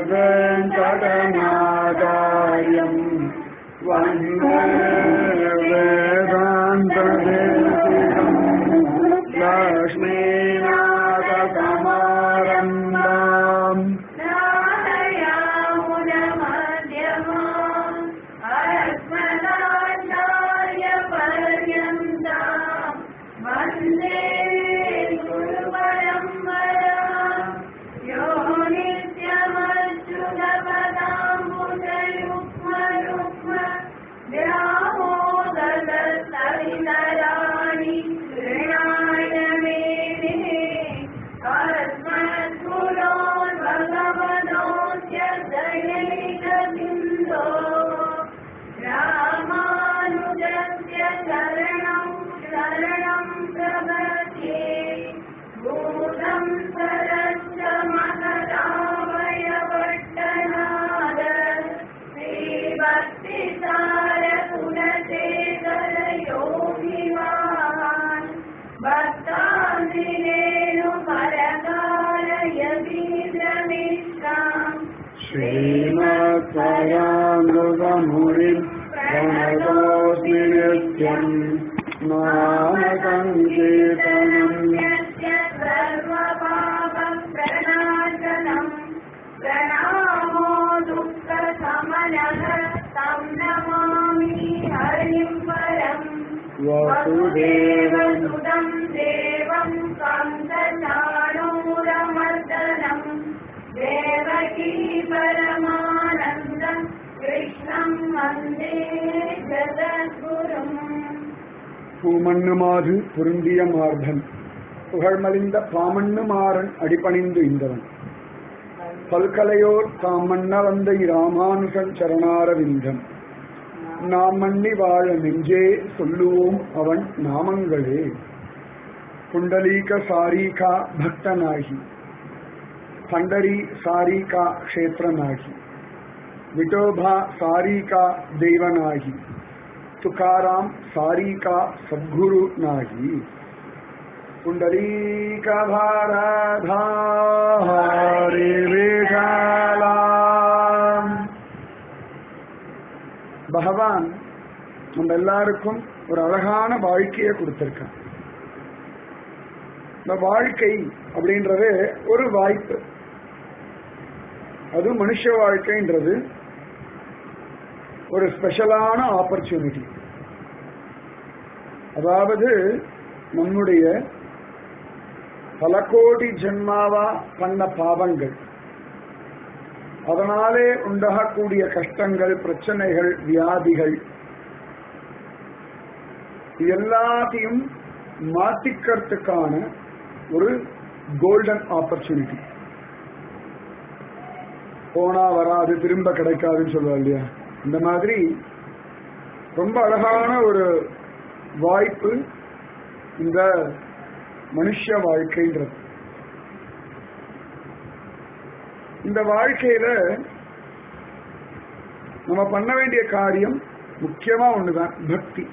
वेङ्कटनाचार्यम् वन्दे वेदान्तदेशिकम् लक्ष्मीनाथसमारम्भाम् वन्दे गुरुपरम्परा यो नित्यमच्युतपदाम्बुजयुग्मयुग्म व्यामोदरसरितराणि कृणाय मेदिने अस्मद्गुरो भगवतोऽस्य दयैकसिन्धो रामानुजस्य शरणं शरणं प्रपद्ये भूतं सरश्च महदावयवट्टनाद श्रीभक्तिसारकुलशेखरयोगिवान् भक्ताञ्जनेनुपरकालयतीन्द्रमिश्राम् श्रीमत्परामृतमुनिम् प्रणतोऽस्मि नित्यम् नामसङ्कीर्तनम् यस्य सर्वपापप्रणाशनम् प्रणामो दुःखसमनः तं नमामि हरिं परम् वसुदेवम् वसुदेवसुदं देवं कंसचाणूरमर्दनम् देवकी परमानन्दं कृष्णं वन्दे जगद्गुरुम् பூமண்ணு மாது பொருந்திய மார்பன் புகழ்மலிந்த பாமண்ணு மாறன் அடிபணிந்து இந்தவன் பல்கலையோர் தாம் மன்ன வந்த இராமானுசன் சரணாரவிந்தம் நாம் மன்னி வாழ நெஞ்சே சொல்லுவோம் அவன் நாமங்களே புண்டலீக சாரீகா பக்தனாகி பண்டரி சாரீகா க்ஷேத்திரனாகி விட்டோபா சாரீகா தெய்வனாகி तुकाराम सारी का सद्गुरु नाही पुंडरीक भाराधारे विशाला பகவான் நம்ம எல்லாருக்கும் ஒரு அழகான வாழ்க்கையை கொடுத்திருக்கான் இந்த வாழ்க்கை அப்படின்றது ஒரு வாய்ப்பு அது மனுஷ வாழ்க்கைன்றது ஒரு ஸ்பெஷலான ஆப்பர்ச்சுனிட்டி அதாவது நம்முடைய பல கோடி ஜென்மாவா பண்ண பாவங்கள் அதனாலே உண்டாகக்கூடிய கஷ்டங்கள் பிரச்சனைகள் வியாதிகள் இது எல்லாத்தையும் மாத்திக்கிறதுக்கான ஒரு கோல்டன் ஆப்பர்ச்சுனிட்டி போனா வராது திரும்ப கிடைக்காதுன்னு சொல்லுவா இல்லையா இந்த மாதிரி ரொம்ப அழகான ஒரு வாய்ப்பு இந்த மனுஷ வாழ்க்கைன்றது இந்த வாழ்க்கையில நம்ம பண்ண வேண்டிய காரியம் முக்கியமா ஒண்ணுதான் பக்தி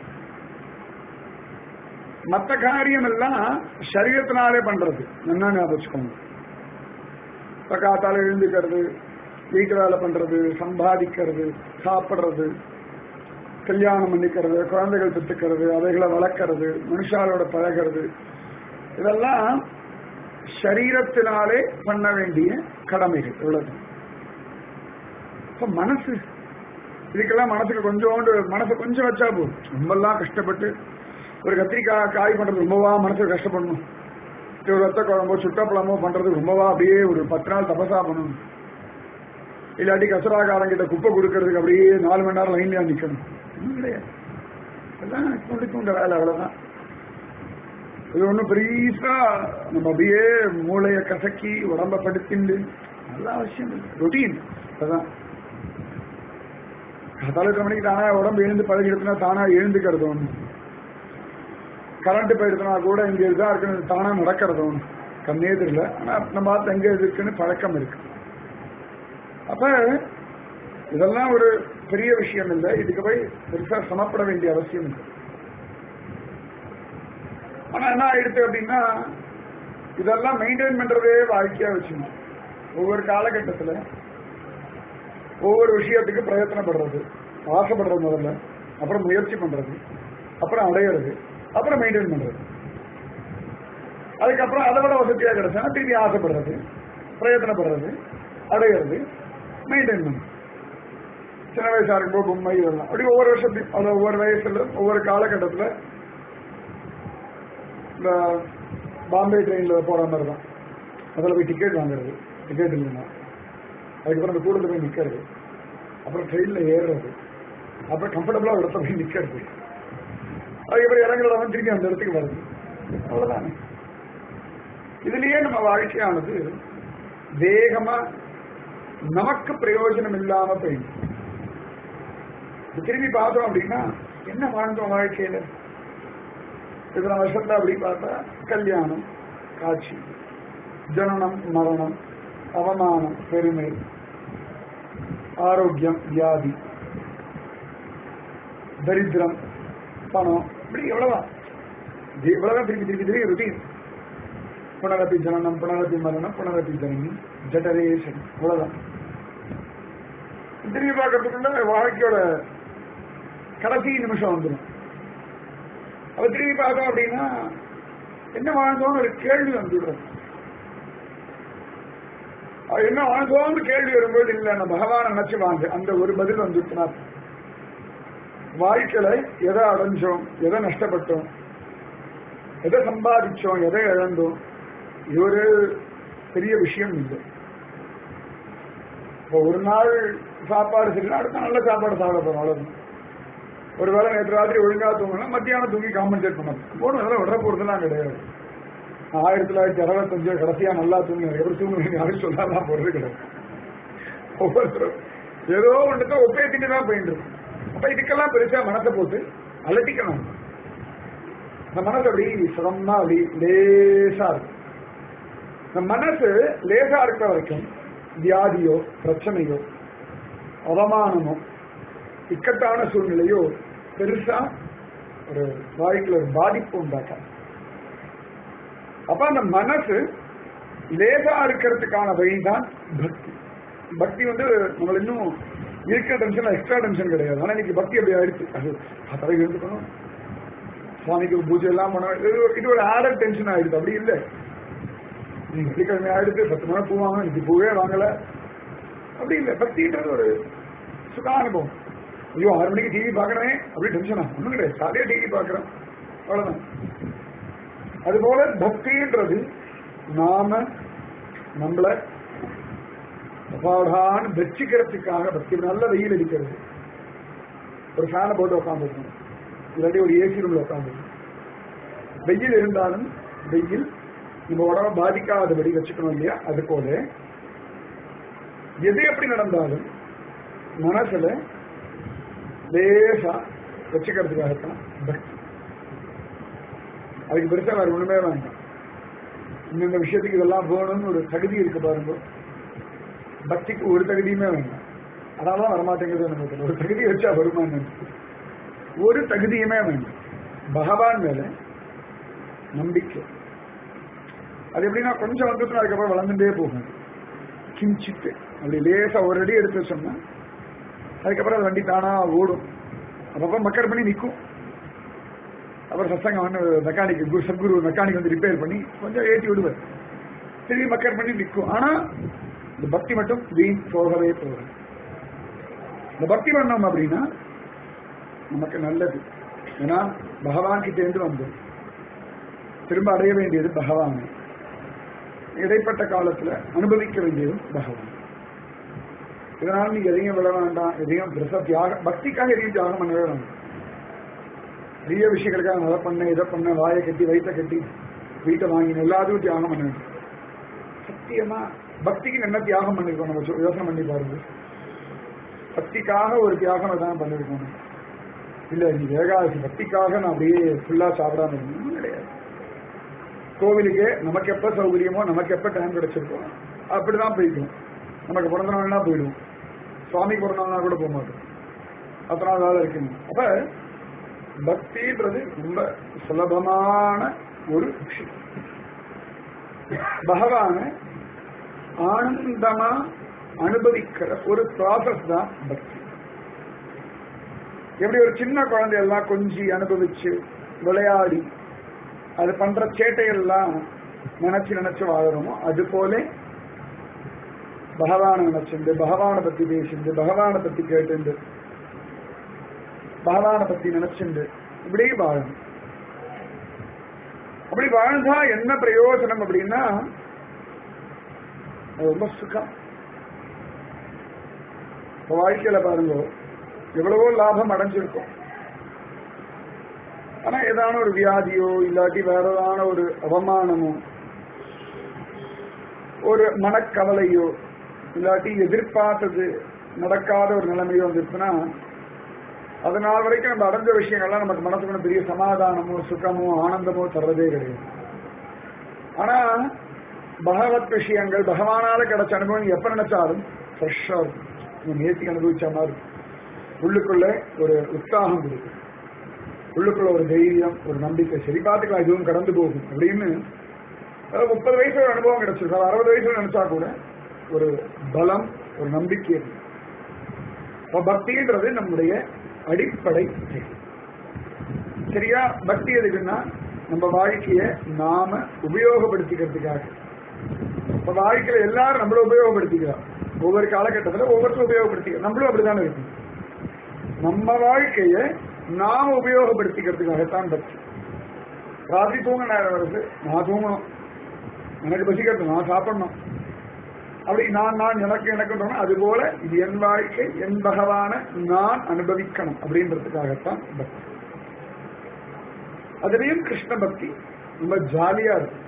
மற்ற காரியம் எல்லாம் சரீரத்தினாலே பண்றது என்ன ஞாபகம் வச்சுக்கோங்க இப்ப காத்தால எழுந்துக்கிறது வீட்டு வேலை பண்றது சம்பாதிக்கிறது சாப்பிடுறது கல்யாணம் பண்ணிக்கிறது குழந்தைகள் பெற்றுக்கிறது அவைகளை வளர்க்கறது மனுஷாலோட பழகிறது இதெல்லாம் சரீரத்தினாலே பண்ண வேண்டிய கடமைகள் இவ்வளவு இப்ப மனசு இதுக்கெல்லாம் மனசுக்கு கொஞ்சோண்டு மனசை கொஞ்சம் வச்சா போதும் ரொம்பலாம் கஷ்டப்பட்டு ஒரு கத்திரிக்காய் காய் பண்றது ரொம்பவா மனசுக்கு கஷ்டப்படணும் ஒரு ரத்த குழம்போ சுட்டப்பழமோ பண்றது ரொம்பவா அப்படியே ஒரு பத்து நாள் தபசா பண்ணணும் இல்லாட்டி கசராக்காரங்கிட்ட குப்பை கொடுக்கறதுக்கு அப்படியே நாலு மணி நேரம் லைன்லயா நிக்கணும் ஒண்ணும் கிடையாது எல்லாம் கொண்டு தூண்ட வேலை அவ்வளவுதான் இது ஒண்ணும் பெரியசா நம்ம அப்படியே மூளைய கசக்கி உடம்ப படுத்திண்டு அதெல்லாம் அவசியம் இல்லை ரொட்டீன் அதான் காத்தால எட்டு மணிக்கு தானா உடம்பு எழுந்து பழகிடுச்சுன்னா தானா எழுந்துக்கிறது ஒண்ணு கரண்ட் போயிடுச்சுனா கூட இங்க இதா இருக்குன்னு தானா நடக்கிறது ஒண்ணு கண்ணே தெரியல ஆனா நம்ம பார்த்து எங்க இருக்குன்னு பழக்கம் இருக்கு அப்ப இதெல்லாம் ஒரு பெரிய விஷயம் இல்லை இதுக்கு போய் பெருசா சமப்பட வேண்டிய அவசியம் இல்லை ஆனா என்ன ஆயிடுச்சு அப்படின்னா இதெல்லாம் மெயின்டைன் பண்றதே வாழ்க்கையா வச்சுக்கணும் ஒவ்வொரு காலகட்டத்துல ஒவ்வொரு விஷயத்துக்கு பிரயத்தனப்படுறது ஆசைப்படுறது முதல்ல அப்புறம் முயற்சி பண்றது அப்புறம் அடையிறது அப்புறம் மெயின்டைன் பண்றது அதுக்கப்புறம் அதை விட வசதியாக கிடைச்சா திருப்பி ஆசைப்படுறது பிரயத்தனப்படுறது அடையிறது மெயின்டைன் பண்ணுறது சின்ன வயசா இருக்கும்போது பொம்மை இதெல்லாம் அப்படி ஒவ்வொரு வருஷத்தையும் அது ஒவ்வொரு வயசுல ஒவ்வொரு காலகட்டத்தில் இந்த பாம்பே ட்ரெயின்ல போற மாதிரி தான் அதில் போய் டிக்கெட் வாங்குறது டிக்கெட் இல்லைன்னா அதுக்கப்புறம் அந்த கூடத்தில் போய் நிற்கிறது அப்புறம் ட்ரெயினில் ஏறுறது அப்புறம் கம்ஃபர்டபுளாக ஒரு இடத்துல போய் நிற்கிறது அதுக்கப்புறம் இறங்குறவன் திரும்பி அந்த இடத்துக்கு வருது அவ்வளோதானே இதுலயே நம்ம வாழ்க்கையானது வேகமா நமக்கு பிரயோஜனம் இல்லாம போயிடும் இது திரும்பி பார்த்தோம் அப்படின்னா என்ன வாழ்ந்தோம் வாழ்க்கையில இத்தனை வருஷத்துல அப்படி பார்த்தா கல்யாணம் காட்சி ஜனனம் மரணம் அவமானம் பெருமை ஆரோக்கியம் வியாதி தரித்திரம் பணம் இப்படி எவ்வளவுதான் இது இவ்வளவுதான் திருப்பி திருப்பி திருப்பி ருட்டீன் புனரப்பி ஜனனம் புனரப்பி மரணம் புனரப்பி ஜனனி ஜட்டரேஷன் இவ்வளவுதான் திரும்பி பார்க்கறதுக்குள்ள வாழ்க்கையோட கடைசி நிமிஷம் வந்துடும் அவ திரும்பி பார்த்தோம் அப்படின்னா என்ன வாழ்ந்தோம்னு ஒரு கேள்வி வந்துடுறோம் அது என்ன வாழ்ந்தோம்னு கேள்வி வரும்போது இல்ல நான் பகவானை நினைச்சு வாங்க அந்த ஒரு பதில் வந்துட்டுனா வாழ்க்கையில எதை அடைஞ்சோம் எதை நஷ்டப்பட்டோம் எதை சம்பாதிச்சோம் எதை இழந்தோம் இது ஒரு பெரிய விஷயம் இல்லை இப்போ ஒரு நாள் சாப்பாடு சரியில்லை அடுத்த நாள் நல்ல சாப்பாடு சாப்பிட போறோம் அவ்வளவுதான் ஒருவேளை நேற்று ராத்திரி ஒழுங்கா தூங்கணும் மத்தியானம் தூங்கி காம்பன்சேட் பண்ணணும் போன அதெல்லாம் விட போறதுலாம் கிடையாது ஆயிரத்தி தொள்ளாயிரத்தி அறுபத்தஞ்சு கடைசியா நல்லா தூங்கி எப்படி தூங்குறீங்க யாரும் சொல்லாதான் போறது கிடையாது ஒவ்வொருத்தரும் ஏதோ ஒன்றுத்த ஒப்பேத்திட்டு தான் போயிட்டு இருக்கும் அப்ப இதுக்கெல்லாம் பெருசா மனத்தை போட்டு அலட்டிக்கணும் இந்த மனசு அப்படி சுகமா அப்படி லேசா இருக்கும் இந்த மனசு லேசா இருக்கிற வரைக்கும் வியாதியோ பிரச்சனையோ அவமானமோ இக்கட்டான சூழ்நிலையோ பெருசா ஒரு வாழ்க்கையில் ஒரு பாதிப்பு உண்டாக்காது அப்ப அந்த மனசு லேசா இருக்கிறதுக்கான வழிதான் பக்தி பக்தி வந்து நம்மள இன்னும் இருக்கிற டென்ஷன் எக்ஸ்ட்ரா டென்ஷன் கிடையாது ஆனா இன்னைக்கு பக்தி அப்படி ஆயிடுச்சு அது பதவி இருந்துக்கணும் சுவாமிக்கு பூஜை எல்லாம் பண்ண இது ஒரு- இது ஒரு ஆடர் டென்ஷன் ஆயிடுது அப்படி இல்லை நீங்க வெள்ளிக்கிழமை ஆயிடுது பத்து மணி பூ வாங்க இன்னைக்கு பூவே வாங்கல அப்படி இல்லை பக்தின்றது ஒரு சுகானுபவம் ஐயோ ஆறு மணிக்கு டிவி பார்க்கறேன் அப்படி டென்ஷனா ஒண்ணும் கிடையாது சாலையா டிவி பார்க்கறேன் அவ்வளவுதான் அதுபோல பக்தின்றது நாம நம்மள அபாடான்னு வெச்சிக்கிறதுக்காக பக்தி நல்ல வெயில் அடிக்கிறது ஒரு ஃபேனை போட்டு உட்காந்துருக்கணும் இல்லாட்டி ஒரு ஏசி ரூம்ல உட்காந்துருக்கணும் வெயில் இருந்தாலும் வெயில் நம்ம உடம்ப பாதிக்காதபடி வச்சுக்கணும் இல்லையா அது போல எது எப்படி நடந்தாலும் மனசுல லேசா வச்சுக்கிறதுக்காகத்தான் பக்தி அதுக்கு பெருசா வேற ஒண்ணுமே வேண்டாம் இந்த விஷயத்துக்கு இதெல்லாம் போகணும்னு ஒரு தகுதி இருக்கு பாருங்க பக்திக்கு ஒரு தகுதியுமே வேண்டாம் அதனாலதான் வரமாட்டேங்கிறது நமக்கு தெரியல. ஒரு தகுதி வச்சா வருமான்னு ஒரு தகுதியுமே வேண்டாம் பகவான் மேல நம்பிக்கை அது எப்படின்னா கொஞ்சம் வந்துட்டு அதுக்கப்புறம் வளர்ந்துட்டே போகும் கிஞ்சிட்டு அப்படி லேசா ஒரு அடி எடுத்து வச்சோம்னா அதுக்கப்புறம் அது வண்டி தானா ஓடும் அப்பப்போ மக்கர் பண்ணி நிற்கும் அப்புறம் சத்சங்கம் வந்து மெக்கானிக் குரு சத்குரு மெக்கானிக் வந்து ரிப்பேர் பண்ணி கொஞ்சம் ஏற்றி விடுவார் திரும்பி மக்கர் பண்ணி நிற்கும் ஆனா இந்த பக்தி மட்டும் வீண் போகவே போகாது இந்த பக்தி பண்ணோம் அப்படின்னா நமக்கு நல்லது ஏன்னா பகவான் கிட்ட இருந்து வந்தோம் திரும்ப அடைய வேண்டியது பகவான் இடைப்பட்ட காலத்துல அனுபவிக்க வேண்டியதும் பகவான் இதனால நீங்க எதையும் விட வேண்டாம் எதையும் பெருசா தியாகம் பக்திக்காக எதையும் தியாகம் பண்ணவே வேண்டாம் நிறைய விஷயங்களுக்காக நான் அதை பண்ணேன் இதை பண்ண வாயை கட்டி வயிற்ற கட்டி வீட்டை வாங்கின எல்லாத்தையும் தியாகம் பண்ண வேண்டும் சத்தியமா பக்திக்கு என்ன தியாகம் பண்ணிருக்கோம் நம்ம சொ- யோசனை பண்ணி பாருங்க பக்திக்காக ஒரு தியாகம் தான் பண்ணிருக்கோம் இல்ல நீ ஏகாதசி பக்திக்காக நான் அப்படியே ஃபுல்லா சாப்பிடாம இருக்கணும் கிடையாது கோவிலுக்கு நமக்கு எப்ப சௌகரியமோ நமக்கு எப்ப டைம் கிடைச்சிருக்கோ அப்படிதான் போய்க்கும் நமக்கு பிறந்த நாள்னா போயிடுவோம் சுவாமிக்கு பிறந்த நாள்னா கூட போக மாட்டோம் அத்தனை நாள் வேலை இருக்கணும் அப்ப பக்தின்றது ரொம்ப சுலபமான ஒரு விஷயம் பகவான ஆனந்தமா அனுபவிக்கிற ஒரு ப்ராசஸ் தான் பக்தி எப்படி ஒரு சின்ன குழந்தையெல்லாம் கொஞ்சி அனுபவிச்சு விளையாடி அது பண்ற சேட்டையெல்லாம் நினைச்சு நினைச்சு வாழறோமோ அது போல பகவானை நினைச்சுண்டு பகவானை பத்தி பேசிண்டு பகவானை பத்தி கேட்டுண்டு பகவானை பத்தி நினைச்சுண்டு இப்படியே வாழணும் அப்படி வாழ்ந்தா என்ன பிரயோஜனம் அப்படின்னா அது ரொம்ப சுகம் இப்ப வாழ்க்கையில பாருங்க எவ்வளவோ லாபம் அடைஞ்சிருக்கும் ஆனா ஏதான ஒரு வியாதியோ இல்லாட்டி வேற ஏதான ஒரு அவமானமோ ஒரு மனக்கவலையோ இல்லாட்டி எதிர்பார்த்தது நடக்காத ஒரு நிலைமையோ வந்துருச்சுன்னா அதனால வரைக்கும் நம்ம அடைஞ்ச விஷயங்கள்லாம் நமக்கு மனசுக்கு பெரிய சமாதானமோ சுகமோ ஆனந்தமோ தர்றதே கிடையாது ஆனா பகவத் விஷயங்கள் பகவானால கிடைச்ச அனுபவம் எப்ப நினைச்சாலும் ஃப்ரெஷ்ஷா இருக்கும் நீங்க நேர்த்தி அனுபவிச்ச மாதிரி உள்ளுக்குள்ள ஒரு உற்சாகம் கொடுக்கும் உள்ளுக்குள்ள ஒரு தைரியம் ஒரு நம்பிக்கை சரி பார்த்துக்கலாம் இதுவும் கடந்து போகும் அப்படின்னு அதாவது முப்பது வயசு ஒரு அனுபவம் கிடைச்சிருக்காரு அறுபது வயசுல நினைச்சா கூட ஒரு பலம் ஒரு நம்பிக்கை இருக்கு அப்ப பக்தின்றது நம்முடைய அடிப்படை செயல். சரியா பக்தி எதுக்குன்னா நம்ம வாழ்க்கைய நாம உபயோகப்படுத்திக்கிறதுக்காக இப்ப வாழ்க்கையில எல்லாரும் நம்மள உபயோகப்படுத்திக்கிறோம் ஒவ்வொரு காலகட்டத்துல ஒவ்வொருத்தரும் உபயோகப்படுத்திக்கிறோம் நம்மளும் அப்படிதானே இருக்கும் நம்ம வாழ்க்கைய நாம உபயோகப்படுத்திக்கிறதுக்காகத்தான் பக்தி ராத்திரி தூங்க நேரம் வருது நான் தூங்கணும் எனக்கு பசிக்கிறது நான் சாப்பிடணும் அப்படி நான் நான் எனக்கு எனக்கு அது போல இது என் வாழ்க்கை என் பகவான நான் அனுபவிக்கணும் அப்படின்றதுக்காகத்தான் பக்தி அதுலயும் கிருஷ்ண பக்தி ரொம்ப ஜாலியா இருக்கும்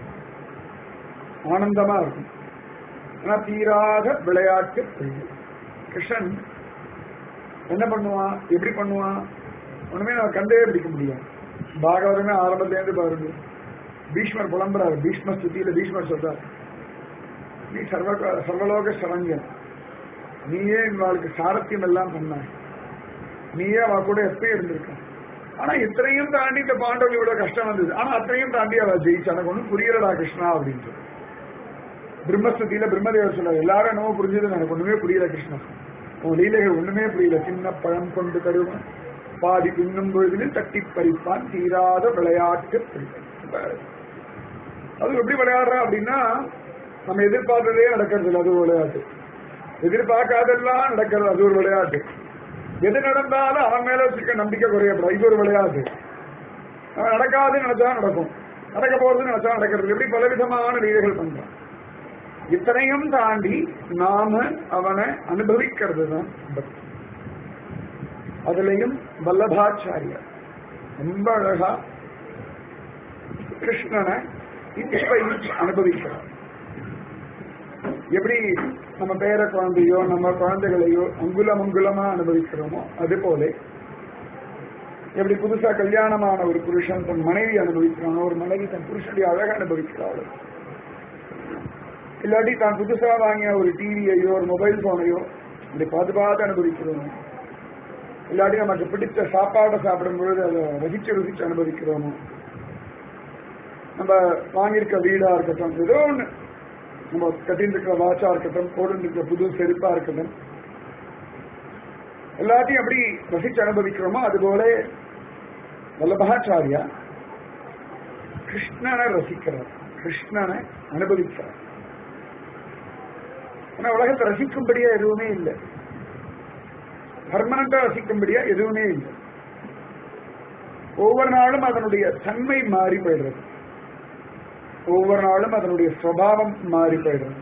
ஆனந்தமா இருக்கும் ஆனா தீராத விளையாட்டு பிள்ளை கிருஷ்ணன் என்ன பண்ணுவான் எப்படி பண்ணுவான் ஒண்ணுமே நான் கண்டே பிடிக்க முடியும் பாகவதமே ஆரம்பத்துல இருந்து பாருங்க பீஷ்மர் புலம்புறாரு பீஷ்ம ஸ்துதியில பீஷ்மர் சொல்றார் நீ சர்வ சர்வலோக சரஞ்சன் நீயே இவளுக்கு சாரத்தியம் எல்லாம் பண்ணாய் நீயே அவ கூட எப்பயும் இருந்திருக்க ஆனா இத்தனையும் தாண்டி இந்த பாண்டவர்கள் இவ்வளவு கஷ்டம் வந்தது ஆனா அத்தனையும் தாண்டி அவ ஜெயிச்சு எனக்கு ஒண்ணும் புரியலடா கிருஷ்ணா அப்படின்ட்டு பிரம்மஸ்துதியில பிரம்மதேவர் சொல்றாரு எல்லாரும் என்னவோ புரிஞ்சது எனக்கு ஒண்ணுமே புரியல கிருஷ்ணா உன் லீலைகள் ஒண்ணுமே புரியல சின்ன பழம் கொண்டு தருவன் பாதி பின்னும் பொழுதில் தட்டி பறிப்பான் தீராத விளையாட்டு பிள்ளை. அது எப்படி விளையாடுறா அப்படின்னா நம்ம எதிர்பார்த்ததே நடக்கிறது இல்லை அது ஒரு விளையாட்டு எதிர்பார்க்காதெல்லாம் நடக்கிறது அது ஒரு விளையாட்டு எது நடந்தாலும் அவன் மேல வச்சிருக்க நம்பிக்கை குறையப்படும் இது ஒரு விளையாட்டு அவன் நடக்காதுன்னு நினைச்சா நடக்கும் நடக்க போறதுன்னு நினைச்சா நடக்கிறது எப்படி பலவிதமான லீலைகள் பண்றான் இத்தனையும் தாண்டி நாம அவனை அனுபவிக்கிறது தான் பக்தி அதுலயும் வல்லபாச்சாரியர் ரொம்ப அழகா கிருஷ்ணனை இப்ப அனுபவிக்கிறார் எப்படி நம்ம பேர குழந்தையோ நம்ம குழந்தைகளையோ அங்குலம் அங்குலமா அனுபவிக்கிறோமோ அது போல எப்படி புதுசா கல்யாணமான ஒரு புருஷன் தன் மனைவி அனுபவிக்கிறானோ ஒரு மனைவி தன் புருஷனுடைய அழக அனுபவிக்கிறாள் இல்லாட்டி தான் புதுசா வாங்கின ஒரு டிவியையோ ஒரு மொபைல் போனையோ இப்படி பார்த்து பார்த்து அனுபவிக்கிறோமோ இல்லாட்டி நமக்கு பிடிச்ச சாப்பாடை சாப்பிடும் பொழுது அதை ரசிச்சு ருசிச்சு அனுபவிக்கிறோமோ நம்ம வாங்கியிருக்க வீடா இருக்கட்டும் ஏதோ ஒண்ணு நம்ம கட்டின்னு இருக்கிற வாட்சா இருக்கட்டும் போட்டு இருக்கிற புது செருப்பா இருக்கட்டும் எல்லாத்தையும் எப்படி ரசிச்சு அனுபவிக்கிறோமோ அதுபோல வல்லபாச்சாரியா கிருஷ்ணனை ரசிக்கிறார் கிருஷ்ணனை அனுபவிக்கிறார் ஆனா உலகத்தை ரசிக்கும்படியா எதுவுமே இல்லை பர்மனண்டா ரசிக்கும்படியா எதுவுமே இல்லை ஒவ்வொரு நாளும் அதனுடைய தன்மை மாறி போயிடுறது ஒவ்வொரு நாளும் அதனுடைய சுவாவம் மாறி போயிடும்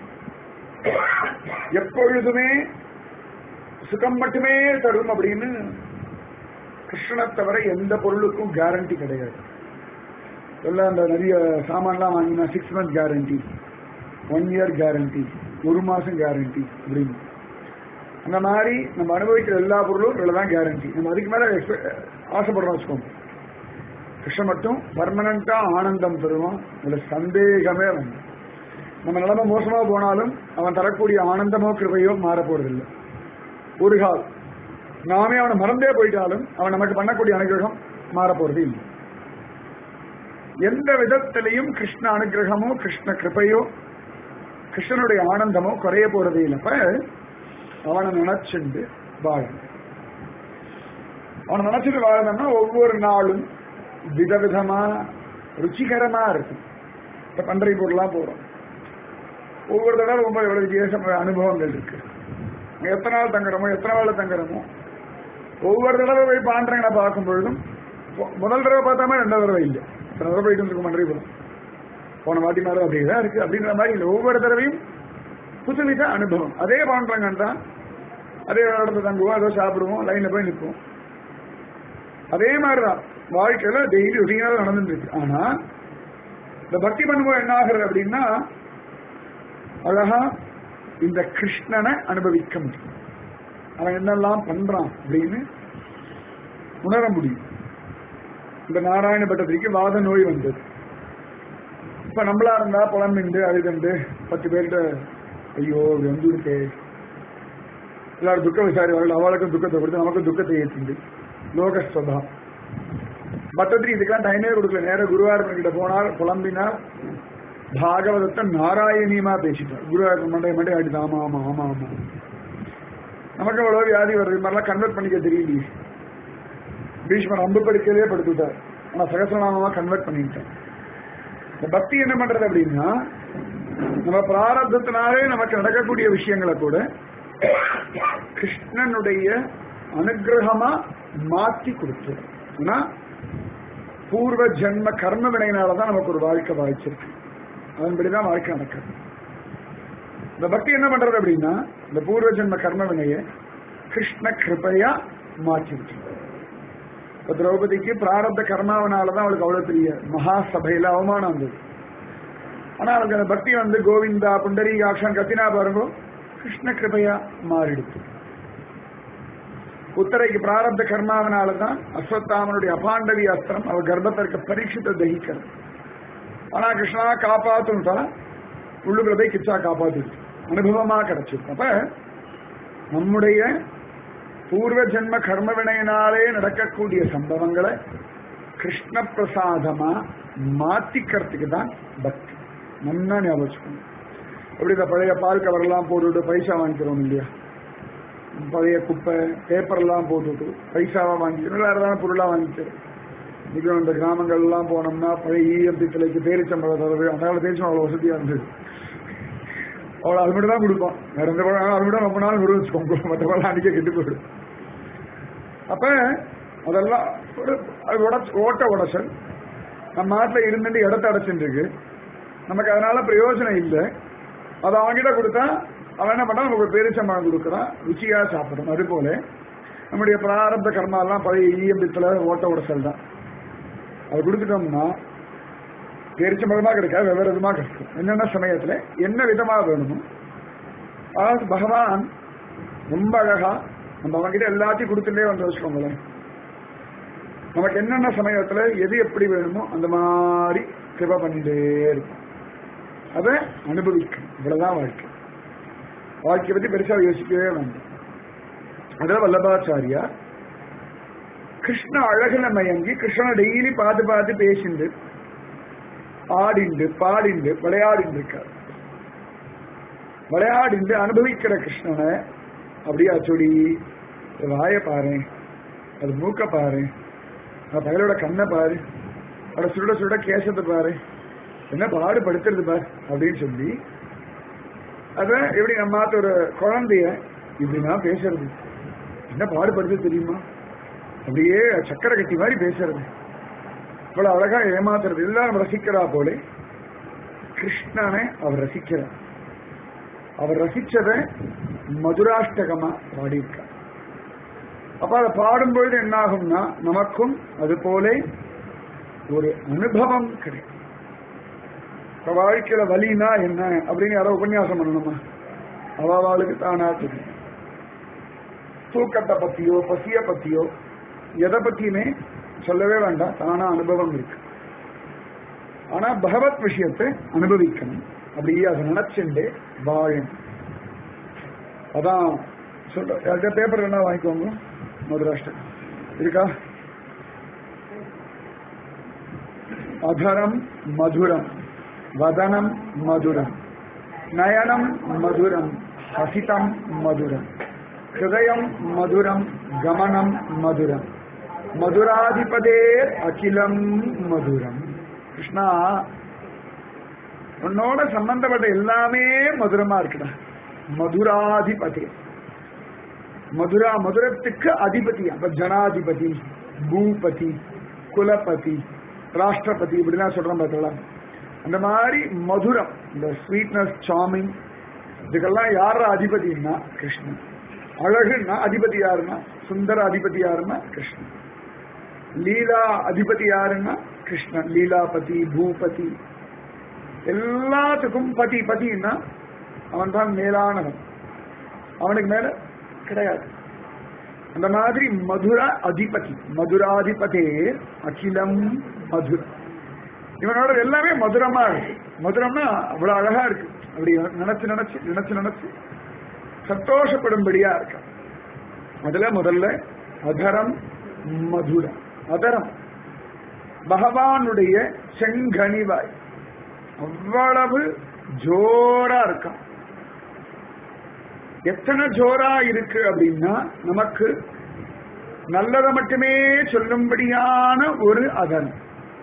எப்பொழுதுமே சுகம் மட்டுமே தரும் அப்படின்னு கிருஷ்ணனை தவிர எந்த பொருளுக்கும் கேரண்டி கிடையாது எல்லாம் அந்த நிறைய சாமான்லாம் வாங்கினா six month guarantee one year guarantee ஒரு மாசம் கேரண்டி அப்படின்னு அந்த மாதிரி நம்ம அனுபவிக்கிற எல்லா பொருளும் இவ்வளவுதான் கேரண்டி நம்ம அதுக்கு மேல ஆசைப்படுறோம் வச்சுக்கோங்க கிருஷ்ணன் மட்டும் பர்மனண்டா ஆனந்தம் தருவான் இதுல சந்தேகமே வேண்டாம் நம்ம நிலைமை மோசமா போனாலும் அவன் தரக்கூடிய ஆனந்தமோ கிருபையோ மாற போறதில்லை ஒரு கால் நாமே அவனை மறந்தே போயிட்டாலும் அவன் நமக்கு பண்ணக்கூடிய அனுகிரகம் மாற போறது இல்லை எந்த விதத்திலையும் கிருஷ்ண அனுகிரகமோ கிருஷ்ண கிருபையோ கிருஷ்ணனுடைய ஆனந்தமோ குறைய போறதே இல்லை அப்ப அவனை நினைச்சுண்டு வாழணும் அவனை நினைச்சிட்டு வாழணும்னா ஒவ்வொரு நாளும் விதவிதமா ருச்சிகரமா இருக்கும் இப்ப பண்டரை பொருளாம் போறோம் ஒவ்வொரு தடவை ரொம்ப எவ்வளவு வித்தியாசம் அனுபவங்கள் இருக்கு எத்தனை நாள் தங்குறோமோ எத்தனை நாள் தங்குறோமோ ஒவ்வொரு தடவை போய் பாண்டங்களை பார்க்கும் பொழுதும் பொ- முதல் தடவை பார்த்தாம ரெண்டாவது தடவை இல்லை இத்தனை தடவை போயிட்டு இருக்கும் பண்டரை போறோம் போன வாட்டி மாதிரி அப்படியே தான் இருக்கு அப்படின்ற மாதிரி இல்லை ஒவ்வொரு தடவையும் புதுவித அனுபவம் அதே பாண்டங்கள் தான் அதே இடத்துல தங்குவோம் ஏதோ சாப்பிடுவோம் லைன்ல போய் நிற்போம் அதே மாதிரிதான் வாழ்க்கையில டெய்லி ரொட்டீனாக நடந்துட்டு இருக்கு ஆனா இந்த பக்தி பண்ணும்போது என்ன ஆகுறது அப்படின்னா அழகா இந்த கிருஷ்ணனை அனுபவிக்க முடியும் அவன் என்னெல்லாம் பண்றான் அப்படின்னு உணர முடியும் இந்த நாராயண பட்டத்திரிக்கு வாத நோய் வந்தது இப்ப நம்மளா இருந்தா புலம்பிண்டு அழுதுண்டு பத்து பேர்கிட்ட ஐயோ இது வந்துருக்கே எல்லாரும் துக்க விசாரி வரல அவளுக்கும் துக்கத்தை கொடுத்து நமக்கும் துக்கத்தை ஏற்றிண்டு லோகஸ்வதா பட்டத்திரி இதுக்கெல்லாம் டைமே கொடுக்கல நேர குருவாயூரப்பன் கிட்ட போனால் புலம்பினார் பாகவதத்தை நாராயணியமா பேசிட்டார் குருவாயூரப்பன் மண்டை மண்டை ஆடிது ஆமா ஆமா ஆமா ஆமா நமக்கு அவ்வளவு வியாதி வருது இது மாதிரிலாம் கன்வெர்ட் பண்ணிக்க தெரியலையே பீஷ்மர் அம்பு படுக்கையிலே படுத்துட்டார் ஆனா சகசிரநாமமா கன்வெர்ட் பண்ணிட்டேன் இந்த பக்தி என்ன பண்றது அப்படின்னா நம்ம பிராரப்தத்தினாலே நமக்கு நடக்கக்கூடிய விஷயங்களை கூட கிருஷ்ணனுடைய அனுகிரகமா மாத்தி கொடுத்துரும் ஆனா பூர்வ ஜென்ம கர்ம வினையினாலதான் நமக்கு ஒரு வாழ்க்கை வாய்ச்சிருக்கு அதன்படிதான் வாழ்க்கை நடக்குது இந்த பக்தி என்ன பண்றது அப்படின்னா இந்த பூர்வ ஜென்ம கர்ம வினையை கிருஷ்ண கிருபையா மாற்றி விட்டுருது இப்ப திரௌபதிக்கு பிராரப்த கர்மாவனாலதான் அவளுக்கு அவ்வளவு பெரிய மகா சபையில அவமானம் வந்தது ஆனா அவளுக்கு அந்த பக்தி வந்து கோவிந்தா புண்டரீகாட்சன் கத்தினா பாருங்க கிருஷ்ண கிருபையா மாறிடுச்சு உத்தரைக்கு பிராரப்த கர்மாவனாலதான் அஸ்வத்தாமனுடைய அபாண்டவி அஸ்திரம் அவ கர்ப்பத்திற்கு பரீட்சித்த தகிக்கிறது ஆனா கிருஷ்ணா காப்பாத்துட்டா உள்ளுக்குள்ள போய் கிச்சா காப்பாத்திடுச்சு அனுபவமா கிடைச்சிருக்கு அப்ப நம்முடைய பூர்வ ஜென்ம கர்ம வினையினாலே நடக்கக்கூடிய சம்பவங்களை கிருஷ்ண பிரசாதமா மாத்திக்கிறதுக்கு தான் பக்தி நல்லா ஞாபகம் வச்சுக்கணும். எப்படி இந்த பழைய பால் கவர்லாம் போட்டுவிட்டு பைசா வாங்கிக்கிறோம் இல்லையா பழைய குப்பை பேப்பர்லாம் போட்டுவிட்டு பைசாவா வாங்கிக்கிறோம் வேற ஏதாவது பொருளா வாங்கிக்கிறோம் இப்போ இந்த கிராமங்கள்லாம் போனோம்னா பழைய ஈயம் பித்தளைக்கு பேரிச்சம்பழம் தரது அதனால பேச்சும் அவ்வளோ வசதியா இருந்தது அவ்வளோ அது மட்டும் தான் கொடுப்போம் வேற எந்த பழம் அது மட்டும் ரொம்ப நாள் நிறுவனிச்சுக்கோங்க மற்ற பழம் அன்றைக்கே கெட்டு போயிடும் அப்ப அதெல்லாம் ஒரு அது உடச் ஓட்ட உடச்சல் நம்ம நாட்டில் இருந்துட்டு இடத்த அடைச்சுட்டு இருக்கு நமக்கு அதனால பிரயோஜனம் இல்லை அதை அவன்கிட்ட கொடுத்தா அவன் என்ன பண்ணா நமக்கு ஒரு பேரிச்சம்பழம் கொடுக்குறான் ருச்சியா சாப்பிடணும் அது போல நம்முடைய பிராரப்த கர்மாலாம் பழைய ஈயம்பத்தில் ஓட்ட உடச்சல் தான் அது கொடுத்துட்டோம்னா பேரிச்சம்பழமா கிடைக்காது வெவ்வேறு விதமா கிடைக்கும் என்னென்ன சமயத்துல என்ன விதமா வேணுமோ அதாவது பகவான் ரொம்ப அழகா நம்ம அவன்கிட்ட எல்லாத்தையும் கொடுத்துட்டே வந்து வச்சுக்கோங்களேன் நமக்கு என்னென்ன சமயத்துல எது எப்படி வேணுமோ அந்த மாதிரி கிருப பண்ணிட்டே இருக்கும் அதை அனுபவிக்கும் இவ்வளவுதான் வாழ்க்கை வாழ்க்கையை பத்தி பெருசா யோசிக்கவே வேண்டாம் அதுல வல்லபாச்சாரியா கிருஷ்ண அழகுல மயங்கி கிருஷ்ணனை டெய்லி பார்த்து பார்த்து பேசிண்டு ஆடிண்டு பாடிண்டு விளையாடிண்டு இருக்கார் விளையாடிண்டு அனுபவிக்கிற கிருஷ்ணனை அப்படியே அச்சொடி வாய பாரு அது மூக்க பாரு அந்த பகலோட கண்ணை பாரு அவட சுருட சுருட கேசத்தை பாரு என்ன பாடுபடுத்துறது பாரு அப்படின்னு சொல்லி அத எப்படி நம்ம மாத்த ஒரு குழந்தைய இப்படின்னா பேசுறது என்ன பாடுபடுத்து தெரியுமா அப்படியே சக்கரை கட்டி மாதிரி பேசுறது இவ்வளவு அழகா ஏமாத்துறது எல்லாரும் ரசிக்கிறா போல கிருஷ்ணனை அவர் ரசிக்கிறார் அவர் ரசிச்சத மதுராஷ்டகமா பாடியிருக்கார் அப்ப அதை பாடும்பொழுது என்ன ஆகும்னா நமக்கும் அது போல ஒரு அனுபவம் கிடைக்கும் இப்ப வாழ்க்கையில வலினா என்ன அப்படின்னு யாரோ உபன்யாசம் பண்ணணுமா அவளுக்கு தானா தெரியும் தூக்கத்தை பத்தியோ பசிய பத்தியோ எதை பத்தியுமே சொல்லவே வேண்டாம் தானா அனுபவம் இருக்கு ஆனா பகவத் விஷயத்தை அனுபவிக்கணும் அப்படியே அதை நினைச்சுண்டு வாழணும் அதான் சொல்ற யார்கிட்ட பேப்பர் வேணா வாங்கிக்கோங்க மதுராஷ்டிரம் இருக்கா அதரம் மதுரம் வதனம் மதுரம் நயனம் மதுரம் ஹசிதம் மதுரம் ஹிருதயம் மதுரம் கமனம் மதுரம் மதுராதிபதே அகிலம் மதுரம் கிருஷ்ணா உன்னோட சம்பந்தப்பட்ட எல்லாமே மதுரமா இருக்குடா மதுராதிபதி மதுரா மதுரத்துக்கு அதிபதி அப்ப ஜனாதிபதி பூபதி குலபதி ராஷ்டிரபதி இப்படிலாம் சொல்றோம் பார்த்தலாம் அந்த மாதிரி மதுரம் இந்த ஸ்வீட்னஸ் சாமிங் இதுக்கெல்லாம் யார அதிபதினா கிருஷ்ணன் அழகுன்னா அதிபதி யாருன்னா சுந்தர அதிபதி யாருன்னா கிருஷ்ணன் லீலா அதிபதி யாருன்னா கிருஷ்ணன் லீலாபதி பூபதி எல்லாத்துக்கும் பதி பதின்னா அவன் தான் மேலானவன் அவனுக்கு மேல கிடையாது அந்த மாதிரி மதுர அதிபதி மதுராதிபதே அகிலம் மதுர இவனோட எல்லாமே மதுரமா இருக்கு மதுரம்னா அவ்வளவு அழகா இருக்கு அப்படி நினைச்சு நினைச்சு நினைச்சு நினைச்சு சந்தோஷப்படும்படியா இருக்கு அதுல முதல்ல அதரம் மதுரம் அதரம் பகவானுடைய செங்கனிவாய் அவ்வளவு ஜோரா இருக்கான் எத்தனை ஜோரா இருக்கு அப்படின்னா நமக்கு நல்லதை மட்டுமே சொல்லும்படியான ஒரு அதன்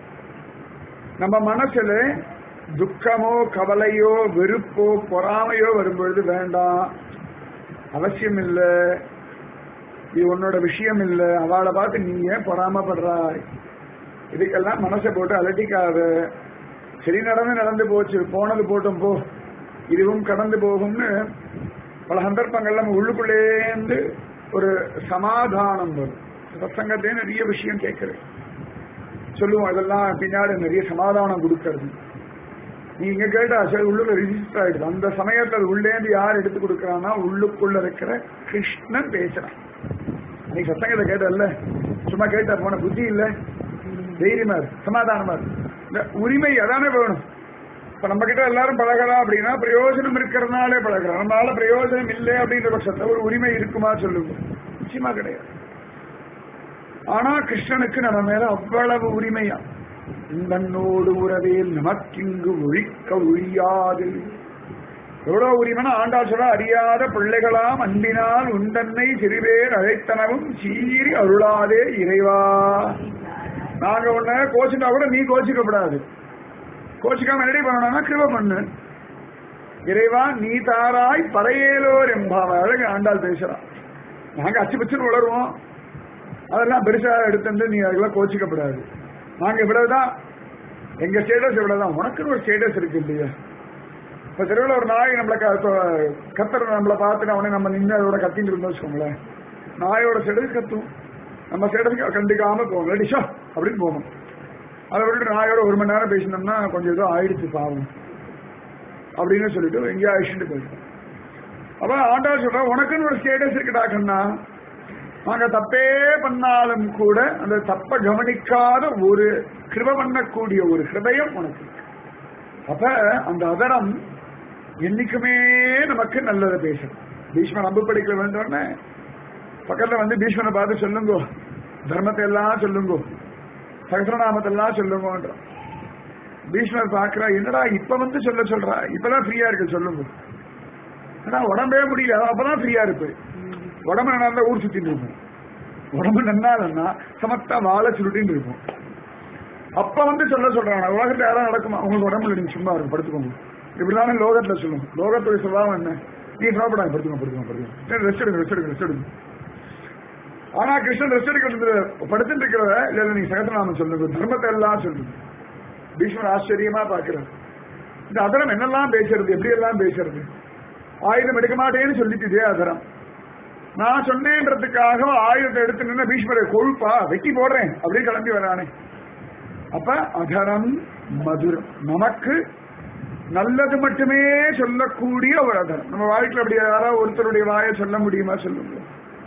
நம்ம மனசுல துக்கமோ கவலையோ வெறுப்போ பொறாமையோ வரும்பொழுது வேண்டாம் அவசியம் இல்லை இது உன்னோட விஷயம் இல்லை அவளை பார்த்து நீ ஏன் பொறாமப்படுறாய் இதுக்கெல்லாம் மனசை போட்டு அலட்டிக்காத சரி நடந்து நடந்து போச்சு போனது போட்டும் போ இதுவும் கடந்து போகும்னு பல சந்தர்ப்பங்கள்ல நம்ம உள்ளுக்குள்ளேந்து ஒரு சமாதானம் வரும் சத்சங்கத்திலே நிறைய விஷயம் கேட்கிறேன் சொல்லுவோம் இதெல்லாம் பின்னாடி நிறைய சமாதானம் கொடுக்கறது நீ இங்க கேட்டா சரி உள்ளுக்குள்ள ரிஜிஸ்டர் ஆயிடுது அந்த சமயத்துல அது உள்ளேந்து யார் எடுத்து கொடுக்கறான்னா உள்ளுக்குள்ள இருக்கிற கிருஷ்ணன் பேசுறான் நீ சத்தங்கத்தை கேட்டல்ல சும்மா கேட்டா போன புத்தி இல்ல தைரியமா இருக்கு சமாதானமா இருக்கு இந்த உரிமை அதானே வேணும் இப்ப நம்ம கிட்ட எல்லாரும் பழகலாம் அப்படின்னா பிரயோஜனம் இருக்கிறதுனாலே பழகிறோம் நம்மளால பிரயோஜனம் இல்லை அப்படின்ற பட்சத்துல ஒரு உரிமை இருக்குமா சொல்லுங்க நிச்சயமா கிடையாது ஆனா கிருஷ்ணனுக்கு நம்ம மேல அவ்வளவு உரிமையா இந்தன்னோடு உறவேல் நமக்கிங்கு ஒழிக்க ஒழியாது எவ்வளவு உரிமைனா ஆண்டாள் சொல்ல அறியாத பிள்ளைகளாம் அன்பினால் உண்டன்னை சிறுபேர் அழைத்தனவும் சீறி அருளாதே இறைவா நாங்க உன்ன கோச்சிட்டா கூட நீ கோச்சிக்கப்படாது கோச்சிக்காம ரெடி பண்ணணும்னா கிருப பண்ணு இறைவா நீ தாராய் பறையேலோர் எம்பாவ அழகு ஆண்டாள் பேசுறான் நாங்க அச்சு பிச்சுன்னு வளருவோம் அதெல்லாம் பெருசா எடுத்துட்டு நீ அதெல்லாம் கோச்சிக்கப்படாது நாங்க இவ்வளவுதான் எங்க ஸ்டேட்டஸ் இவ்வளவுதான் உனக்குன்னு ஒரு ஸ்டேட்டஸ் இருக்கு இல்லையா இப்ப தெருவில் ஒரு நாய் நம்மள கத்துற நம்மள பார்த்துட்டு அவனே நம்ம நின்று அதோட கத்திட்டு இருந்தோம் வச்சுக்கோங்களேன் நாயோட ஸ்டேட்டஸ் கத்தும் நம்ம ஸ்டேட்டஸ் கண்டுக்காம போவோம் ரெடிஷா அப்படின்னு போகணும் அதை விட்டுட்டு நாயோட ஒரு மணி நேரம் பேசினோம்னா கொஞ்சம் ஏதோ ஆயிடுச்சு பாவம் அப்படின்னு சொல்லிட்டு எங்கேயோ அழிச்சுட்டு போயிட்டோம் அப்ப ஆண்டாள் சொல்ற உனக்குன்னு ஒரு ஸ்டேட்டஸ் இருக்குடா கண்ணா நாங்க தப்பே பண்ணாலும் கூட அந்த தப்ப கவனிக்காத ஒரு கிருப பண்ணக்கூடிய ஒரு ஹிருதயம் உனக்கு இருக்கு. அப்ப அந்த அதரம் என்னைக்குமே நமக்கு நல்லதை பேசும் பீஷ்மன் அம்பு படிக்க வேண்டும்னு பக்கத்துல வந்து பீஷ்மனை பார்த்து சொல்லுங்க தர்மத்தை எல்லாம் சொல்லுங்க சகசிரநாமத்தை எல்லாம் சொல்லுங்கன்ற பீஷ்மர் பாக்குறா என்னடா இப்ப வந்து சொல்ல சொல்றா இப்பதான் ஃப்ரீயா இருக்கு சொல்லுங்க ஆனா உடம்பே முடியல அப்பதான் ஃப்ரீயா இருப்பு உடம்பு நல்லா இருந்தா ஊர் சுத்திட்டு இருப்போம் உடம்பு நன்னா இல்லைன்னா சமத்தா வாழை சுருட்டின்னு இருப்போம் அப்ப வந்து சொல்ல சொல்றாங்க உலகத்துல யாரும் நடக்குமா உங்களுக்கு உடம்புல நீங்க சும்மா இருக்கும் படுத்துக்கோங்க இப்படிதானே லோகத்துல சொல்லும் லோகத்துல சொல்லாம என்ன நீ சாப்பிடாங்க படுத்துக்கோங்க படுத்துக்கோங்க படுத்துக்கோங்க ரெஸ்ட் எடுங்க ரெஸ்ட் எடுங்க ரெஸ்ட் எடுங்க ஆனா கிருஷ்ணன் ரெஸ்ட் எடுக்கிறது படுத்துட்டு இருக்கிறத இல்ல இல்ல நீங்க சகசநாமம் சொல்லுங்க தர்மத்தை எல்லாம் சொல்லுங்க பீஷ்மர் ஆச்சரியமா பாக்குறாரு இந்த அதரம் என்னெல்லாம் பேசுறது எப்படி எல்லாம் பேசுறது ஆயுதம் எடுக்க மாட்டேன்னு சொல்லிட்டு இதே அதரம் நான் சொன்னேன்றதுக்காக ஆயுதத்தை எடுத்து நின்று பீஷ்மரை கொழுப்பா வெட்டி போடுறேன் அப்படியே கிளம்பி வரானே அப்ப அதரம் மதுரம் நமக்கு நல்லது மட்டுமே சொல்லக்கூடிய ஒரு அதரம் நம்ம வாழ்க்கையில் அப்படி யாராவது ஒருத்தருடைய வாயை சொல்ல முடியுமா சொல்லுங்க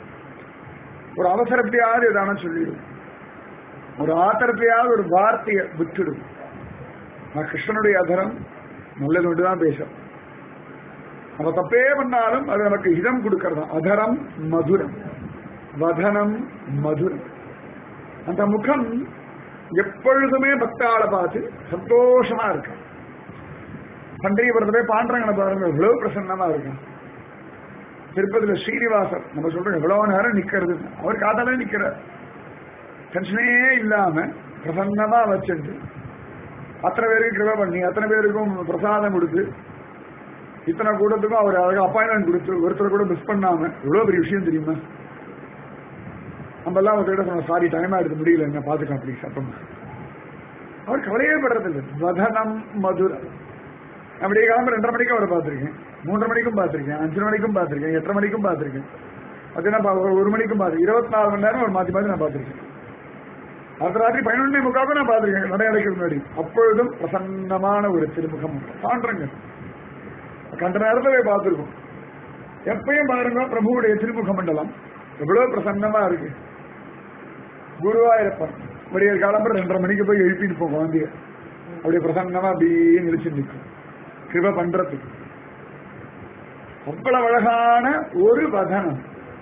ஒரு அவசரத்தையாவது எதான சொல்லிடும் ஒரு ஆத்திரத்தையாவது ஒரு வார்த்தையை விட்டுடும் நான் கிருஷ்ணனுடைய அதரம் நல்லது மட்டும்தான் பேசும் நம்ம தப்பே பண்ணாலும் அது நமக்கு இதம் கொடுக்கறதா அதரம் மதுரம் வதனம் மதுரம் அந்த முகம் எப்பொழுதுமே பக்தாளை பார்த்து சந்தோஷமா இருக்கு பண்டரிபுரத்துல போய் பாண்டரங்கனை பாருங்க எவ்வளவு பிரசன்னமா இருக்கான் திருப்பதியில ஸ்ரீனிவாசர் நம்ம சொல்றோம் எவ்வளவு நேரம் நிக்கிறது அவர் காத்தாலே நிக்கிறார் டென்ஷனே இல்லாம பிரசன்னமா வச்சிருந்து அத்தனை பேருக்கு கிருபை பண்ணி அத்தனை பேருக்கும் பிரசாதம் கொடுத்து இத்தனை கூட்டத்துக்கும் அவர் அழகா அப்பாயின்மெண்ட் கொடுத்து ஒருத்தர் கூட மிஸ் பண்ணாம எவ்வளவு பெரிய விஷயம் தெரியுமா நம்ம எல்லாம் அவர்கிட்ட சொன்னோம் சாரி டைம் எடுத்து முடியல என்ன பாத்துக்கலாம் அப்படி சத்தம் அவர் கவலையே படுறதில்லை வதனம் மதுரம் அப்படியே கிளம்ப ரெண்டரை மணிக்கும் அவரை பார்த்திருக்கேன் மூன்றரை மணிக்கும் பார்த்திருக்கேன் அஞ்சு மணிக்கும் பார்த்திருக்கேன் எட்டரை மணிக்கும் பார்த்திருக்கேன் அது நான் பா- ஒரு மணிக்கும் பார்த்து இருபத்தி நாலு மணி நேரம் அவர் மாத்தி மாத்தி நான் பார்த்திருக்கேன் அடுத்த ராத்திரி பதினொன்னே முக்காக்கும் நான் பார்த்திருக்கேன் நடையடைக்கு முன்னாடி அப்பொழுதும் பிரசன்னமான ஒரு திருமுகம் சான்றங்க கண்ட நேரத்துல போய் பார்த்திருக்கோம் எப்பயும் பாருங்க பிரபுவுடைய திருமுக மண்டலம் எவ்வளவு பிரசன்னமா இருக்கு குருவாயிருப்பன் விடிய காலம்பரம் ரெண்டரை மணிக்கு போய் எழுப்பிட்டு போகும் குழந்தைய அப்படியே பிரசன்னமா அப்படியே நிலைச்சு நிற்கும் கிருப பண்றதுக்கு அவ்வளவு அழகான ஒரு வதனம்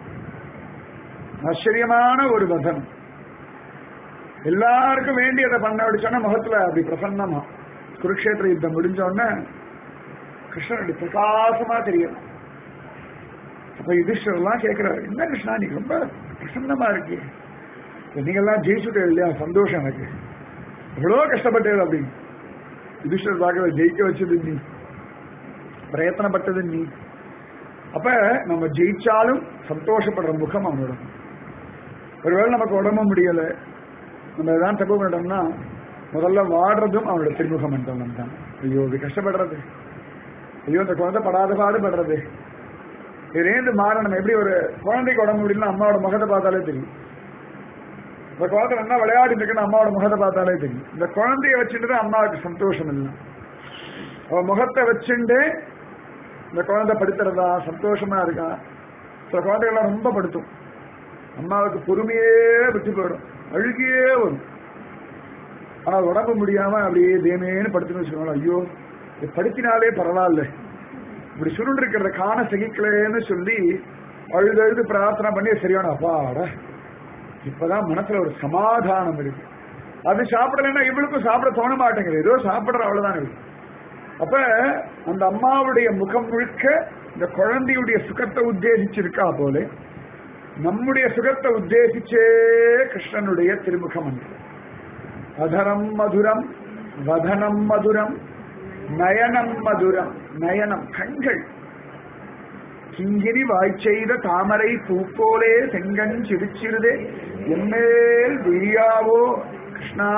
ஆச்சரியமான ஒரு வதனம் எல்லாருக்கும் வேண்டியதை பண்ண சொன்னா முகத்துல அப்படி பிரசன்னமா குருக்ஷேத்திர யுத்தம் முடிஞ்ச உடனே கிருஷ்ணன் அப்படி பிரகாசமா தெரியும் அப்ப யுதிஷ்டர்லாம் கேட்கிறாரு என்ன கிருஷ்ணா நீ ரொம்ப பிரசன்னமா இருக்கு நீங்கெல்லாம் ஜெயிச்சுட்டு இல்லையா சந்தோஷம் எனக்கு எவ்வளோ கஷ்டப்பட்டது அப்படின்னு யுதிஷ்டர் பார்க்க ஜெயிக்க வச்சது நீ பிரயத்தனப்பட்டது நீ அப்ப நம்ம ஜெயிச்சாலும் சந்தோஷப்படுற முகம் அவனோட ஒருவேளை நமக்கு உடம்பு முடியல நம்ம எதாவது தப்பு பண்ணிட்டோம்னா முதல்ல வாடுறதும் அவனோட திருமுக மண்டலம் தான் ஐயோ இது கஷ்டப்படுறது ஐயோ இந்த குழந்தை படாத பாடுபடுறது இதுலேருந்து மாறணும் எப்படி ஒரு குழந்தைக்கு உடம்பு முடியலன்னா அம்மாவோட முகத்தை பார்த்தாலே தெரியும் இந்த குழந்தை நல்லா விளையாடிட்டு இருக்குன்னு அம்மாவோட முகத்தை பார்த்தாலே தெரியும் இந்த குழந்தைய வச்சுட்டு தான் அம்மாவுக்கு சந்தோஷம் இல்லை அவ முகத்தை வச்சுட்டு இந்த குழந்தை படுத்துறதா சந்தோஷமா இருக்கா சில குழந்தைகள்லாம் ரொம்ப படுத்தும் அம்மாவுக்கு பொறுமையே விட்டு போயிடும் அழுகியே வரும் ஆனா உடம்பு முடியாம அப்படியே தேமேன்னு படுத்துன்னு வச்சுக்கோங்களேன் ஐயோ இது படுத்தினாலே பரவாயில்ல இப்படி சுருண்டு இருக்கிறத காண சகிக்கலன்னு சொல்லி அழுது அழுது பிரார்த்தனை பண்ணி சரியான அப்பாடா இப்பதான் மனசுல ஒரு சமாதானம் இருக்கு அது சாப்பிடலைன்னா இவளுக்கும் சாப்பிட தோண மாட்டேங்குது ஏதோ சாப்பிடுற அவ்வளவுதான் இருக்கு அப்ப அந்த அம்மாவுடைய முகம் முழுக்க இந்த குழந்தையுடைய சுகத்தை உத்தேசிச்சிருக்கா போல நம்முடைய சுகத்தை உத்தேசிச்சே கிருஷ்ணனுடைய திருமுகம் என்று அதரம் மதுரம் வதனம் மதுரம் நயனம் மதுரம் நயனம் கண்கள் கிங்கிரி வாய்ச்செய்த தாமரை பூப்போலே செங்கன் சிரிச்சிருதே எம்மேல் விரியாவோ கிருஷ்ணா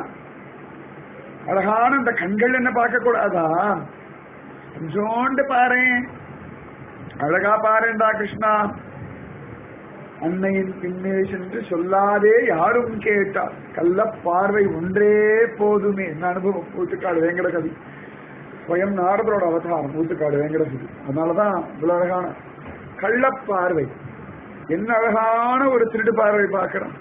அழகான இந்த கண்கள் என்ன பார்க்க கூடாதா கொஞ்சோண்டு பாரேன் அழகா பாருண்டா கிருஷ்ணா அன்னையின் பின்னே சென்று சொல்லாதே யாரும் கேட்டார் கள்ள பார்வை ஒன்றே போதுமே என்ன அனுபவம் ஊத்துக்காடு வேங்கட கவி ஸ்வயம் நாரதரோட அவதாரம் ஊத்துக்காடு வேங்கட கவி அதனாலதான் இவ்வளவு அழகான கள்ள பார்வை என்ன அழகான ஒரு திருடு பார்வை பார்க்கிறோம்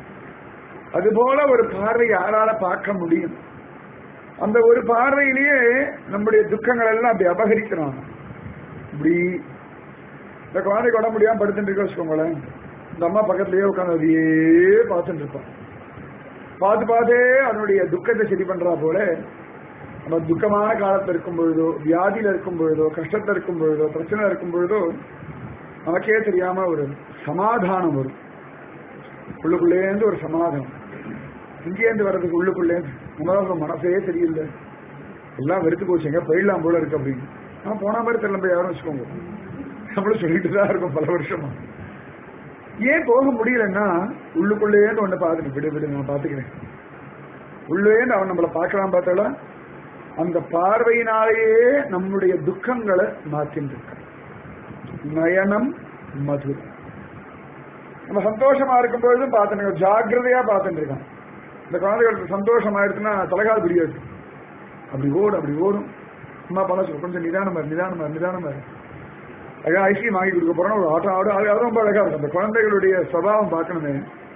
அதுபோல ஒரு பார்வை யாரால பார்க்க முடியும் அந்த ஒரு பார்வையிலேயே நம்முடைய துக்கங்கள் எல்லாம் அப்படி அபகரிக்கிறாங்க இப்படி இந்த குழந்தைக்கு உடம்பு முடியாம படுத்துட்டு இருக்க வச்சுக்கோங்களேன் இந்த அம்மா பக்கத்துலயே உட்காந்து அதையே பார்த்துட்டு இருப்பான் பார்த்து பார்த்தே அதனுடைய துக்கத்தை சரி பண்றா போல நம்ம துக்கமான காலத்துல இருக்கும் பொழுதோ வியாதியில இருக்கும் பொழுதோ கஷ்டத்துல இருக்கும் பொழுதோ பிரச்சனை இருக்கும் பொழுதோ நமக்கே தெரியாம ஒரு சமாதானம் வரும் உள்ளுக்குள்ளேந்து ஒரு சமாதானம் இங்கேருந்து வர்றதுக்கு உள்ளுக்குள்ளேந்து நம்மளால மனசே தெரியல எல்லாம் வெறுத்து போச்சுங்க போயிடலாம் போல இருக்கு அப்படின்னு ஆனா போன மாதிரி தெரியல போய் யாரும் வச்சுக்கோங்க நம்மளும் சொல்லிட்டு தான் இருக்கோம் பல வருஷமா ஏன் போக முடியலன்னா உள்ளுக்குள்ளேந்து ஒண்ணு பார்த்துட்டு விடு விடு நான் பாத்துக்கிறேன் உள்ளேந்து அவன் நம்மளை பார்க்கலாம் பார்த்தால அந்த பார்வையினாலேயே நம்முடைய துக்கங்களை மாத்தின்னு இருக்கான் நயனம் மதுர் நம்ம சந்தோஷமா இருக்கும் பொழுதும் பார்த்துட்டு ஜாக்கிரதையா பார்த்துட்டு இருக்கான் இந்த குழந்தைகளுக்கு சந்தோஷம் ஆயிடுச்சுன்னா தலைகால் பிடியாது அப்படி ஓடும் அப்படி ஓடும் அம்மா அப்பா சொல்ல கொஞ்சம் நிதானமா இரு, நிதானமா இரு, நிதானமா இரு. அழகா ஐஸ்கிரீம் வாங்கி கொடுக்க போறோம் ஒரு ஆட்டம் ஆடு அது அது ரொம்ப அழகா இருக்கும் அந்த குழந்தைகளுடைய சுபாவம் பார்க்கணுமே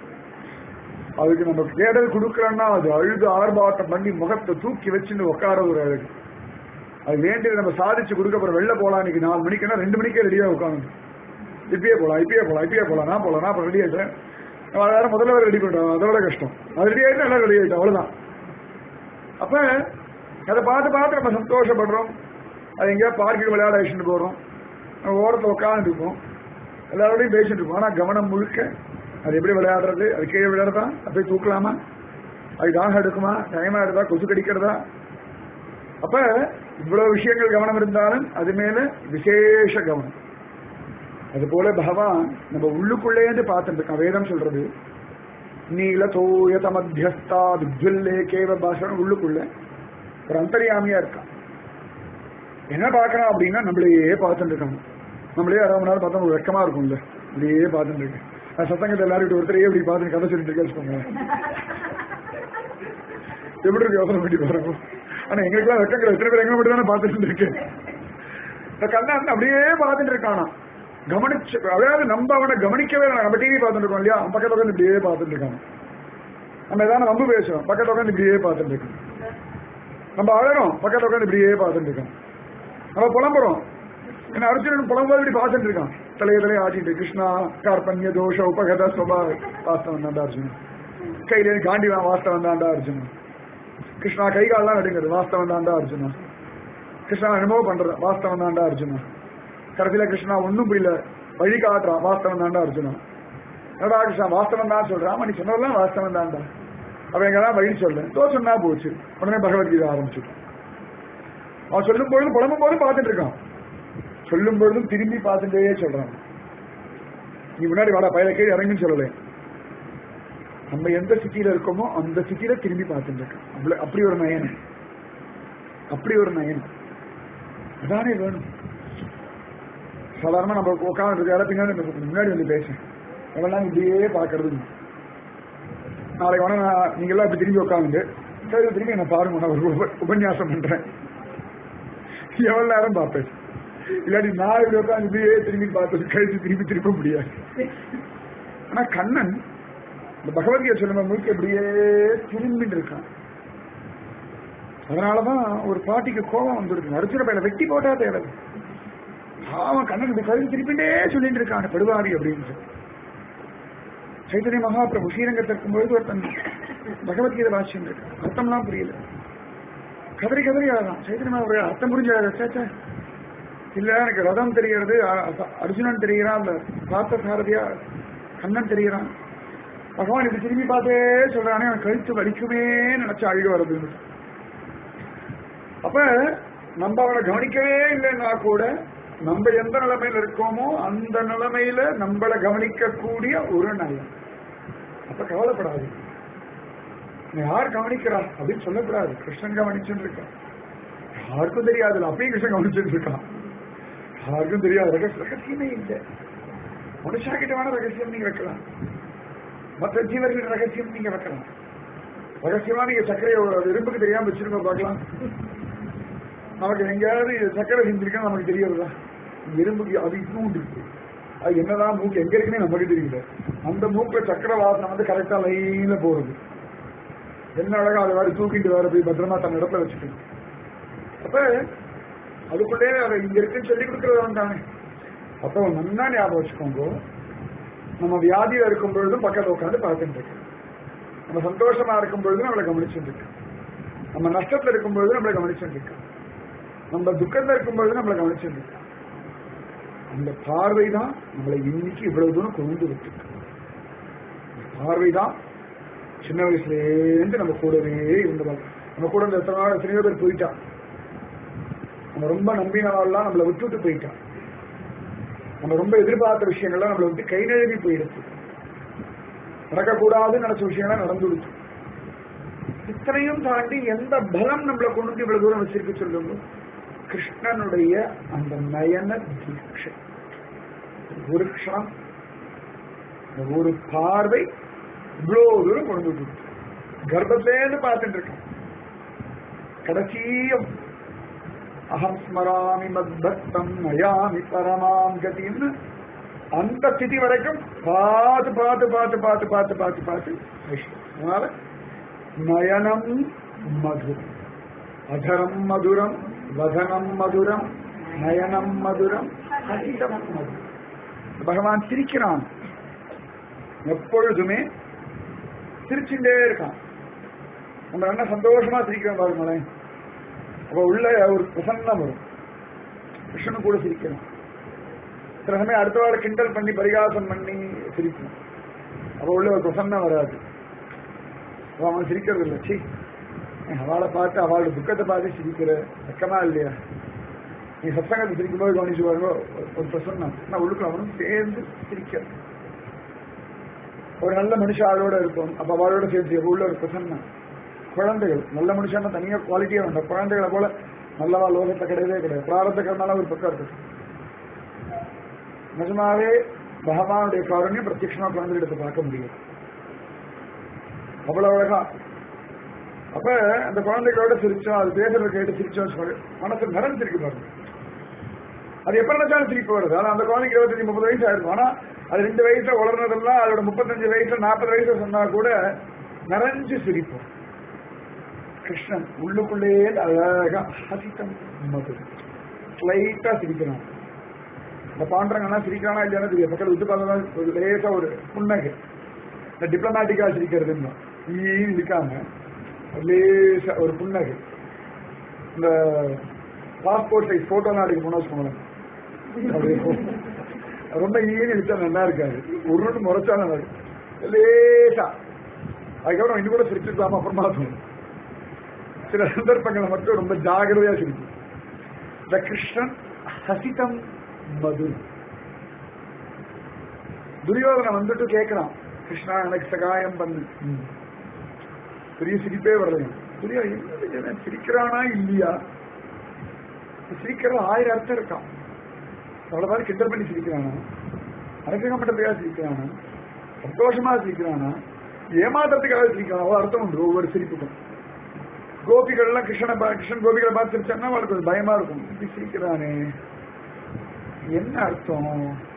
அதுக்கு நம்ம கேடல் கொடுக்கலன்னா அது அழுது ஆர்ப்பாட்டம் பண்ணி முகத்தை தூக்கி வச்சுன்னு உட்கார ஒரு அழகு அது வேண்டியது நம்ம சாதிச்சு கொடுக்க போற வெளில போலாம் இன்னைக்கு நாலு மணிக்குன்னா ரெண்டு மணிக்கே ரெடியா உட்காந்து இப்பயே போலாம் இப்பயே போலாம் இப்பயே போலாம் நான் போலாம் நான் ரெடி ஆயிட்டேன் அவன் வேற முதல்ல வேற ரெடி பண்ணிட்டோம் அதோட கஷ்டம் அது ரெடி ஆயிட்டு எல்லாம் ரெடி ஆயிட்டோம் அவ்வளவுதான் அப்ப அதை பார்த்து பார்த்து நம்ம சந்தோஷப்படுறோம் அது எங்கேயா பார்க்கில் விளையாட அழைச்சிட்டு போறோம் ஓரத்தில் உட்காந்துட்டு இருப்போம் எல்லாரோடையும் பேசிட்டு இருப்போம் ஆனா கவனம் முழுக்க அது எப்படி விளையாடுறது அது கீழே விளையாடுறதா அது போய் தூக்கலாமா அது தாகம் எடுக்குமா நயமா எடுத்தா கொசு கடிக்கிறதா அப்ப இவ்வளவு விஷயங்கள் கவனம் இருந்தாலும் அது மேல விசேஷ கவனம் அது போல பகவான் நம்ம உள்ளுக்குள்ளேந்து பார்த்துட்டு இருக்கான் வேதம் சொல்றது நீல தோயத மத்தியஸ்தா வித்வல்லே கேவ பாஷன் உள்ளுக்குள்ள ஒரு அந்தரியாமியா இருக்கான் என்ன பார்க்கறான் அப்படின்னா நம்மளையே பார்த்துட்டு இருக்காங்க நம்மளே அரை மணி நேரம் பார்த்தா ஒரு வெக்கமா இருக்கும்ல இப்படியே பார்த்துட்டு இருக்கேன் நான் சத்தங்கத்தை எல்லாரும் ஒருத்தரையே இப்படி பார்த்துட்டு கதை சொல்லிட்டு இருக்கேன்னு வச்சுக்கோங்க எப்படி இருக்கு யோசனை பண்ணி பாருங்க ஆனா எங்களுக்கெல்லாம் வெக்கங்கள் எத்தனை பேர் எங்க மட்டும் தானே பார்த்துட்டு இருக்கேன் இந்த கண்ணன் அப்படியே பார்த்துட்டு இருக்கானா கவனிச்சு அதாவது நம்ம அவனை கவனிக்கவே இல்லை நம்ம டிவி பார்த்துட்டு இருக்கோம் இல்லையா அவன் பக்கத்துல உட்காந்து இப்படியே பார்த்துட்டு இருக்கான் நம்ம ஏதாவது நம்ப பேசுறோம் பக்கத்துல உட்காந்து இப்படியே பார்த்துட்டு இருக்கோம் நம்ம அழறோம் பக்கத்துல உட்காந்து இப்படியே பார்த்துட்டு இருக்கோம் நம்ம புலம்புறோம் என்ன அர்ஜுனன் புலம்போது இப்படி பார்த்துட்டு இருக்கான் தலைய தலைய ஆட்டிட்டு கிருஷ்ணா கார்பண்ய தோஷ உபகத சுபா வாஸ்தவம் தாண்டா அர்ஜுனன் கையில காண்டிவா வாஸ்தவம் தாண்டா அர்ஜுனன் கிருஷ்ணா கை கால்லாம் நடுங்கிறது வாஸ்தவம் தாண்டா அர்ஜுனா கிருஷ்ணா அனுபவம் பண்றது வாஸ்தவம் தாண்டா அர்ஜுனா கடைசியில கிருஷ்ணா ஒன்னும் புரியல வழி காட்டுறான் வாஸ்தவம் தாண்டா அர்ஜுனா என்னடா கிருஷ்ணா வாஸ்தவம் தான் சொல்றான் ஆமா நீ சொன்னதெல்லாம் வாஸ்தவம் தாண்டா அவன் எங்கெல்லாம் வழி சொல்றேன் தோ சொன்னா போச்சு உடனே பகவத்கீதை ஆரம்பிச்சுட்டான் அவன் சொல்லும் பொழுது புலம்பும் போதும் பார்த்துட்டு இருக்கான் சொல்லும் பொழுதும் திரும்பி பார்த்துட்டே சொல்றான் நீ முன்னாடி வாடா பயில கீழே இறங்குன்னு சொல்லலை நம்ம எந்த சிட்டியில இருக்கோமோ அந்த சிட்டியில திரும்பி பார்த்துட்டு இருக்கோம் அவ்வளவு- அப்படி ஒரு நயனம் அப்படி ஒரு நயனம் அதானே வேணும் சாதாரணமா நம்ம உட்காந்து இருக்க பின்னாடி நம்ம முன்னாடி வந்து பேசுறேன் எவ்வளவு இப்படியே பாக்குறது நாளைக்கு வேணா நான் நீங்க எல்லாம் இப்படி திரும்பி உட்காந்து சரி திரும்பி என்ன பாருங்க நான் ஒரு உப- உபன்யாசம் பண்றேன் எவ்வளவு நேரம் பார்ப்பேன் இல்லாட்டி நான் இப்படி உட்காந்து இப்படியே திரும்பி பார்த்து கழிச்சு திரும்பி திருப்ப முடியாது ஆனா கண்ணன் இந்த பகவத்கீதை சொல்லுங்க முழுக்க இப்படியே திரும்பிட்டு இருக்கான் அதனாலதான் ஒரு பாட்டிக்கு கோபம் வந்துருக்கு அர்ஜுன பையில வெட்டி போட்டா தேவை அவன் கண்ணன் இப்படி கழுவி திருப்பிட்டே சொல்லிட்டு இருக்கான் படுவாரி அப்படின்னு சொல்லி. சைத்தன்ய மகாபிரபு ஸ்ரீரங்கத்தில் இருக்கும்பொழுது ஒருத்தன் பகவத்கீதை வாசியம் இருக்கு அர்த்தம்லாம் புரியல கதறி கதறி ஆகலாம் சைத்தன்ய மகாபிரபு அர்த்தம் புரிஞ்சாரு சேச்சா இல்ல எனக்கு ரதம் தெரியறது அ- அ- அர்ஜுனன் தெரியறான் அந்த பார்த்த சாரதியா கண்ணன் தெரியறான் பகவான் இப்படி திரும்பி பார்த்தே சொல்றானே அவன் கழுத்து வலிக்குமே நினைச்சு அழுக வருது அப்ப நம்ம அவனை கவனிக்கவே இல்லைன்னா கூட நம்ம எந்த நிலைமையில இருக்கோமோ அந்த நிலைமையில நம்மளை கவனிக்கக்கூடிய ஒரு நலம் அப்ப கவலைப்படாது "நீ யார் கவனிக்கிறா அப்படின்னு சொல்லக்கூடாது கிருஷ்ணன் கவனிச்சுட்டு இருக்கான் யாருக்கும் தெரியாது அப்பயும் கிருஷ்ணன் கவனிச்சுட்டு இருக்கான் யாருக்கும் தெரியாது ரகசிய- ரகசியமே இல்லை மனுஷா கிட்ட வேணா ரகசியம் நீங்க வைக்கலாம் மற்ற ஜீவர்கள் ரகசியம் நீங்க வைக்கலாம் ரகசியமா நீங்க சர்க்கரையை ஒரு எறும்புக்கு தெரியாம வச்சிருங்க பார்க்கலாம் நமக்கு எங்கேயாவது சர்க்கரை செஞ்சிருக்கா நமக்கு தெரியறதா எறும்புக்கு அது இன்னும் இருக்கு அது என்னதான் மூக்கு எங்க இருக்குன்னே நமக்கு தெரியல அந்த மூக்குல சக்கரை வாசனை வந்து கரெக்டா லைன்ல போறது என்ன அழகா அதை வேற தூக்கிட்டு வேற போய் பத்திரமா தன் இடத்துல வச்சுட்டு அப்ப அதுக்குள்ளே அதை இங்க இருக்குன்னு சொல்லி கொடுக்கறவன் தானே அப்ப நன்னா ஞாபகம் வச்சுக்கோங்க நம்ம வியாதியில இருக்கும் பொழுதும் பக்கத்துல உட்காந்து பார்த்துட்டு இருக்கோம் நம்ம சந்தோஷமா இருக்கும் பொழுது நம்மளை கவனிச்சுட்டு இருக்கோம் நம்ம நஷ்டத்துல இருக்கும் பொழுது நம்மளை கவனிச்சுட்டு இருக்கோம் நம்ம துக்கத்துல இருக்கும் பொழுது நம்மளை கவனிச்சுட்டு இருக்கோம் அந்த பார்வை தான் நம்மளை இன்னைக்கு இவ்வளவு தூரம் கொண்டு விட்டு பார்வை தான் சின்ன வயசுலேருந்து நம்ம கூடவே இருந்தவங்க நம்ம கூட இந்த எத்தனை நாள் எத்தனையோ பேர் போயிட்டான் நம்ம ரொம்ப நம்பினவாள்லாம் நம்மளை விட்டுட்டு போயிட்டான் நம்ம ரொம்ப எதிர்பார்த்த விஷயங்கள்லாம் நம்மளை விட்டு கை நழுவி போயிடுச்சு நடக்கக்கூடாதுன்னு நினைச்ச விஷயங்கள்லாம் நடந்துடுச்சு இத்தனையும் தாண்டி எந்த பலம் நம்மளை கொண்டு வந்து இவ்வளவு தூரம் வச்சிருக்க சொல்லுங்க கிருஷ்ணனுடைய அந்த நயன தீட்சை ஒரு க்ஷணம் இந்த ஒரு பார்வை இவ்வளவு தூரம் கொண்டு வந்து கர்ப்பத்திலேருந்து பார்த்துட்டு இருக்கேன் கடைசியும் அகம் ஸ்மராமி மத்பக்தம் நயாமி பரமாம் கதின்னு அந்த ஸ்திதி வரைக்கும் பார்த்து பார்த்து பார்த்து பார்த்து பார்த்து பார்த்து பார்த்து வைஷ்ணவம். அதனால நயனம் மதுரம் அதரம் மதுரம் வதனம் மதுரம் நயனம் மதுரம் ஹசிதம் மதுரம் பகவான் சிரிக்கிறான் எப்பொழுதுமே சிரிச்சுட்டே இருக்கான் நம்ம என்ன சந்தோஷமா சிரிக்கிறோம் பாருங்களேன் அப்ப உள்ள ஒரு பிரசன்னம் வரும் கிருஷ்ணனும் கூட சிரிக்கணும் சில சமயம் அடுத்த வாரம் கிண்டல் பண்ணி பரிகாசம் பண்ணி சிரிக்கணும் அப்ப உள்ள ஒரு பிரசன்னம் வராது அப்ப அவன் சிரிக்கிறது இல்லை சி அவளை பார்த்து அவளோட துக்கத்தை பார்த்து சிரிக்கிற வெக்கமா இல்லையா நீ சத்சங்கத்தை சிரிக்கும் போது கவனிச்சு பாருங்க ஒரு- ஒரு பிரசன்னம் நான் உள்ளுக்குள்ள அவனும் சேர்ந்து சிரிக்க ஒரு நல்ல மனுஷன் ஆளோட இருக்கும் அப்ப அவளோட சேர்த்து உள்ள ஒரு பிரசன்னம் குழந்தைகள் நல்ல மனுஷன்னா தனியா குவாலிட்டியா வேண்டாம் குழந்தைகளை போல நல்லவா லோகத்தை கிடையவே கிடையாது பிராரத்த கருணால ஒரு பக்கம் இருக்கு நிஜமாவே பகவானுடைய காரணியம் பிரத்யட்சமா குழந்தைகிட்ட பார்க்க முடியும் அவ்வளவு அழகா அப்ப அந்த குழந்தைகளோட சிரிச்சோம் அது பேசுறத கேட்டு சிரிச்சோம் சொல்லி மனசு நிறைஞ்சிருக்கு பாருங்க அது எப்ப நினைச்சாலும் சிரிப்பு வருது ஆனா அந்த குழந்தைக்கு இருபத்தஞ்சு முப்பது வயசு ஆயிருக்கும் ஆனா அது ரெண்டு வயசுல வளர்னதெல்லாம் அதோட முப்பத்தஞ்சு வயசுல நாற்பது வயசுல சொன்னா கூட நிறைஞ்சு சிரிப்போம் கிருஷ்ணன் உள்ளுக்குள்ளேயே அழகா ஹசிதம் மது ஸ்லைட்டா சிரிக்கிறான் இந்த பாண்டரங்கெல்லாம் சிரிக்கிறானா இல்லையானு தெரியும் பக்கத்துல விட்டு பார்த்தா ஒரு லேசா ஒரு புன்னகை இந்த டிப்ளமேட்டிக்கா சிரிக்கிறது ஈன்னு இருக்காங்க லேசா ஒரு புன்னகை இந்த பாஸ்போர்ட் சைஸ் போட்டோலாம் எடுக்க போனா வச்சுக்கோங்களேன் அப்படியே ரொம்ப ஈன்னு இழுத்தா நல்லா இருக்காது ஒரு முறைச்சா நல்லா இருக்கு லேசா அதுக்கப்புறம் இன்னும் கூட சிரிச்சிருக்கலாமா அப்புறமா தோணும் சில சந்தர்ப்பங்களை மட்டும் ரொம்ப ஜாகிரதையா சிரிக்கும் இந்த கிருஷ்ணன் ஹசிதம் மது துரியோதனை வந்துட்டு கேட்கிறான் கிருஷ்ணா எனக்கு சகாயம் பண்ணு ம். பெரிய சிரிப்பே வரலையும் துரியோ என்ன இவன் சிரிக்கிறானா இல்லையா சிரிக்கிற ஆயிரம் அர்த்தம் இருக்கான் அவ்வளவு மாதிரி கிண்டல் பண்ணி சிரிக்கிறானா அரசாங்கம் பண்றதுக்காக சிரிக்கிறானா சந்தோஷமா சிரிக்கிறானா ஏமாத்துறதுக்காக சிரிக்கிறானா அவ்வளவு அர்த்தம் உண்டு ஒவ்வொரு சிரிப்புக்கும் கோபிகள்லாம் கிருஷ்ணனை பா- கிருஷ்ணன் கோபிகளை பார்த்து சிரிச்சாங்கன்னா அவளுக்கு ஒரு பயமா இருக்கும் இப்படி சிரிக்கிறானே என்ன அர்த்தம்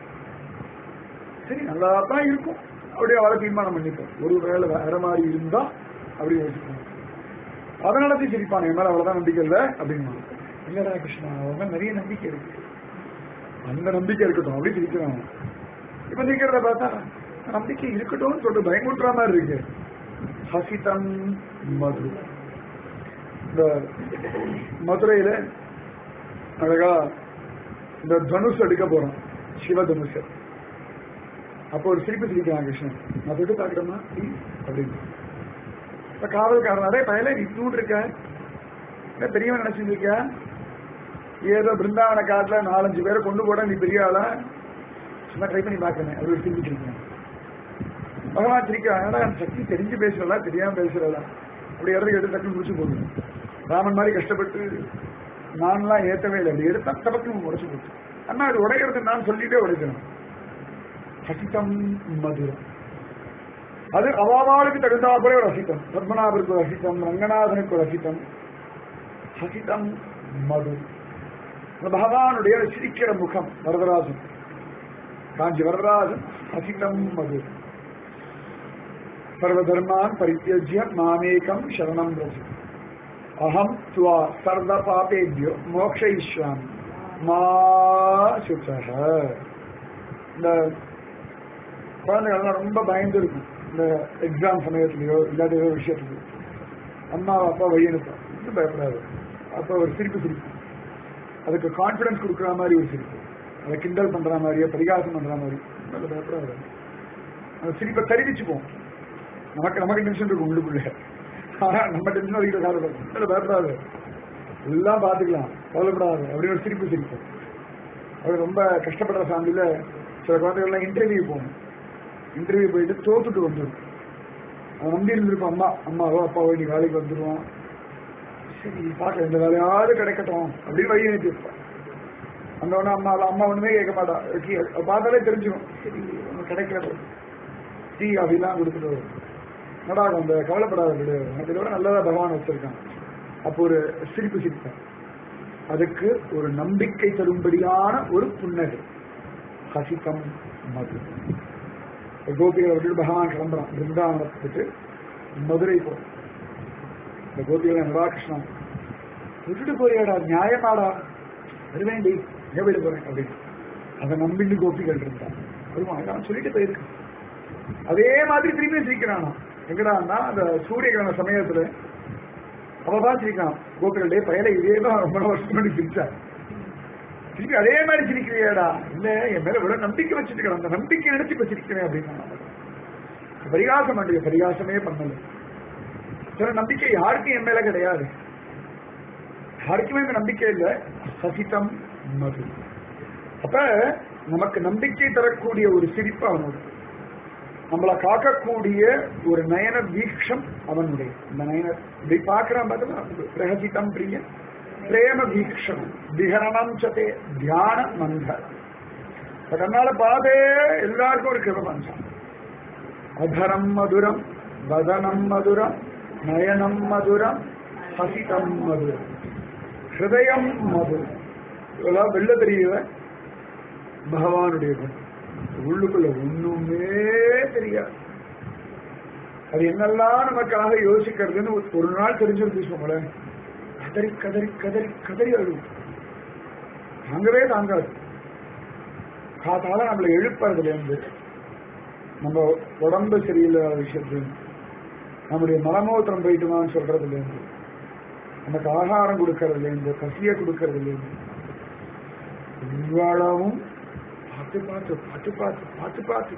சரி நல்லா தான் இருக்கும் அப்படியே அவளை தீர்மானம் பண்ணிப்போம் ஒரு வேலை வேற மாதிரி இருந்தா அப்படி யோசிப்போம் அதை நடத்தி சிரிப்பான் என் மேல அவ்வளவுதான் நம்பிக்கை இல்லை அப்படின்னு இல்லடா கிருஷ்ணா அவங்க நிறைய நம்பிக்கை இருக்கு அந்த நம்பிக்கை இருக்கட்டும் அப்படி சிரிக்கிறான் இப்ப நிக்கிறத பார்த்தா நம்பிக்கை இருக்கட்டும்னு சொல்லிட்டு பயமுட்டுற மாதிரி இருக்கு ஹசிதம் மது இந்த மதுரையில அழகா இந்த தனுஷ் எடுக்க போறோம் சிவ தனுஷ் அப்போ ஒரு சிரிப்பு சிரிக்கிறான் கிருஷ்ணன் நான் தொட்டு பார்க்கணுமா அப்படின்னு இப்ப காவல்காரனாலே பயல நீ தூண்டு இருக்க என்ன பெரியவன் நினைச்சிட்டு இருக்க ஏதோ பிருந்தாவன காட்டுல நாலஞ்சு பேரை கொண்டு போட நீ பெரிய ஆளா சும்மா ட்ரை பண்ணி பார்க்கணும் அப்படி ஒரு சிரிப்பு சிரிக்கிறேன் பகவான் சிரிக்கிறான் என்னடா அந்த சக்தி தெரிஞ்சு பேசுறதா தெரியாம பேசுறதா அப்படி இடத்துக்கு எடுத்து டக்குனு முடிச்சு போடுவேன் ராமன் மாதிரி கஷ்டப்பட்டு நான்லாம் ஏத்தவே இல்லை அப்படி எடுத்தா டபக்குன்னு உடைச்சு போச்சு அண்ணா அது உடைக்கிறது நான் சொல்லிட்டே உடைக்கணும் ஹசிதம் மதுரம் அது அவாவாளுக்கு தகுந்தா போல ஒரு ரசித்தம் பத்மநாபருக்கு ஒரு ரசித்தம் ரங்கநாதனுக்கு ஒரு ரசித்தம் ஹசிதம் மது இந்த பகவானுடைய சிரிக்கிற முகம் வரதராஜன் காஞ்சி வரதராஜன் ஹசிதம் மது சர்வதர்மான் பரித்தியஜ்ய மாமேகம் சரணம் ரசி அகம் துவா சர்வ பாபேபியோ மோக்ஷயிஷ்யாமி மா சுச்சக இந்த குழந்தைகள்லாம் ரொம்ப பயந்து இருக்கும் இந்த எக்ஸாம் சமயத்துலயோ இல்லாத ஏதோ விஷயத்துக்கு அம்மா அப்பா வழி அனுப்பா இன்னும் பயப்படாது அப்போ ஒரு சிரிப்பு சிரிப்பு அதுக்கு கான்பிடன்ஸ் கொடுக்குற மாதிரி ஒரு சிரிப்பு அதை கிண்டல் பண்ற மாதிரியோ பரிகாசம் பண்ற மாதிரி அது பயப்படாது அந்த சிரிப்பை தெரிவிச்சுப்போம் நமக்கு நமக்கு டென்ஷன் இருக்கும் உள்ளுக்குள்ள ஆனா நம்ம டென்ஷன் அடிக்கிற காரணம் இல்லை பயப்படாது எல்லாம் பார்த்துக்கலாம் கவலைப்படாது அப்படின்னு ஒரு சிரிப்பு சிரிப்போம் அது ரொம்ப கஷ்டப்படுற ஃபேமிலியில சில குழந்தைகள்லாம் இன்டர்வியூ போகணும் இன்டர்வியூ போயிட்டு தோத்துட்டு வந்துடும் அவன் நம்பி இருந்திருப்பான் அம்மா அம்மாவோ அப்பாவோ நீ வேலைக்கு வந்துடுவான் சரி பார்க்க இந்த வேலையாவது கிடைக்கட்டும் அப்படின்னு வழி அனுப்பி இருப்பான் அந்த ஒன்று அம்மா அம்மா ஒண்ணுமே கேட்க மாட்டா கீ- பார்த்தாலே தெரிஞ்சிடும் சரி ஒன்று கிடைக்கிறது டீ அப்படிலாம் கொடுத்துட்டு வரும். என்னடா அந்த கவலைப்படாத விடு உனக்கு இதோட நல்லதா பகவான் வச்சிருக்கான் அப்போ ஒரு சிரிப்பு சிரிப்பேன் அதுக்கு ஒரு நம்பிக்கை தரும்படியான ஒரு புன்னகை ஹசிதம் மது இப்ப கோபிகளை விட்டுட்டு பகவான் கிளம்புறான் பிருந்தாவனத்துக்கு மதுரை போறோம் இந்த கோபிகளை நிராகிருஷ்ணா விட்டுட்டு போறியாடா நியாயமாடா வருவேண்டி எங்க போயிட்டு போறேன் அப்படின்னு அதை நம்பிட்டு கோபிகள் இருந்தான் வருவான் அவன் சொல்லிட்டு போயிருக்கான் அதே மாதிரி திரும்பி சிரிக்கிறானா எங்கடான்னா அந்த சூரிய கிரகண சமயத்துல அவ தான் சிரிக்கான் கோபிகளுடைய பயலை இதே தான் ரொம்ப வருஷம் முன்னாடி சிரிச்சார் திருப்பி அதே மாதிரி சிரிக்கிறியாடா இல்ல என் மேல இவ்வளவு நம்பிக்கை வச்சிருக்கிறேன் அந்த நம்பிக்கை நினைச்சு இப்ப சிரிக்கிறேன் அப்படின்னு பரிகாசம் பண்ணுங்க பரிகாசமே பண்ணல சில நம்பிக்கை யாருக்கும் என் மேல கிடையாது யாருக்குமே இந்த நம்பிக்கை இல்ல சசிதம் மது அப்ப நமக்கு நம்பிக்கை தரக்கூடிய ஒரு சிரிப்பு அவனோட நம்மளை காக்கக்கூடிய ஒரு நயன வீக்ஷம் அவனுடைய இந்த நயன இப்படி பார்க்கிறான் பார்த்தா பிரகசிதம் பிரிய பிரேம வீக்ஷம் விகரணம் சதே தியான மந்த அதனால பாதே எல்லாருக்கும் ஒரு கிருப பஞ்சான் அதரம் மதுரம் வதனம் மதுரம் நயனம் மதுரம் ஹசிதம் மதுரம் ஹிருதயம் மதுரம் இதெல்லாம் வெள்ள தெரியல பகவானுடைய குணம் உள்ளுக்குள்ள ஒண்ணுமே தெரியாது அது என்னெல்லாம் நமக்காக யோசிக்கிறதுன்னு ஒரு- ஒரு நாள் தெரிஞ்சிருந்து சொல்லுங்களேன் கதறி கதறி கதறி கதறி அழுவும் தாங்கவே தாங்காது காத்தால நம்மளை எழுப்புறதுல இருந்து நம்ம உடம்பு சரியில்லாத விஷயத்துல இருந்து, நம்முடைய மலமூத்திரம் போயிட்டுமான்னு சொல்றதுல இருந்து நமக்கு ஆகாரம் கொடுக்கறதுல இருந்து பசிய கொடுக்கறதுல இருந்து இவ்வளவும் பார்த்து பார்த்து பார்த்து பார்த்து பார்த்து பார்த்து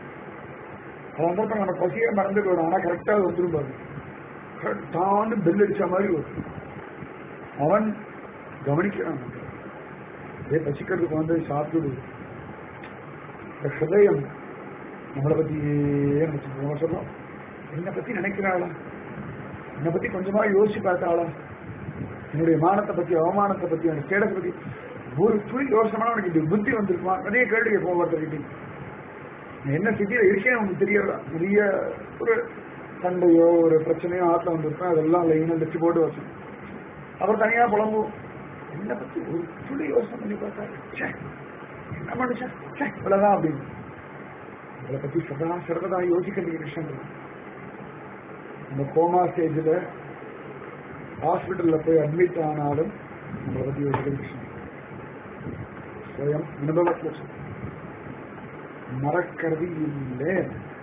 அது அந்த நம்ம பசியே மறந்து போயிடும் ஆனா கரெக்டா வந்துடும் பாரு கரெக்டான்னு பெல் அடிச்ச மாதிரி வரும் அவன் கவனிக்கிறான் அதே பசிக்கிறதுக்கு வந்து சாப்பிடுது இந்த ஹிருதயம் நம்மளை பத்தியே நினைச்சு நம்ம சொல்றோம் என்னை பத்தி நினைக்கிறாளா என்னை பத்தி கொஞ்சமா யோசிச்சு பார்த்தாளா என்னுடைய மானத்தை பத்தி அவமானத்தை பத்தி அந்த கேடத்தை பத்தி ஒரு துளி யோசனை உனக்கு இப்படி புத்தி வந்திருக்குமா நிறைய கேள்வி போகிறதுக்கிட்ட நான் என்ன சிட்டியில இருக்கேன் உனக்கு தெரியல நிறைய ஒரு சண்டையோ ஒரு பிரச்சனையோ ஆட்டில் வந்திருப்பேன் அதெல்லாம் லைனாக லிஸ்ட் போட்டு வச்சேன் அப்புறம் தனியா புலம்புவோம் என்னை பத்தி ஒரு துளி யோசனை பண்ணி பார்த்தா ச்சே, என்ன மனுஷன் ச்சே, இவ்வளவுதான் அப்படின்னு உங்களை பத்தி சதா சர்வதா யோசிக்க வேண்டிய விஷயம் இல்லை. நம்ம கோமா ஸ்டேஜில் ஹாஸ்பிட்டல்ல போய் அட்மிட் ஆனாலும் நம்மளை பத்தி யோசிக்க விஷயம் சுயம் அனுபவத்தில் சொல்றேன். மறக்கிறது இல்லை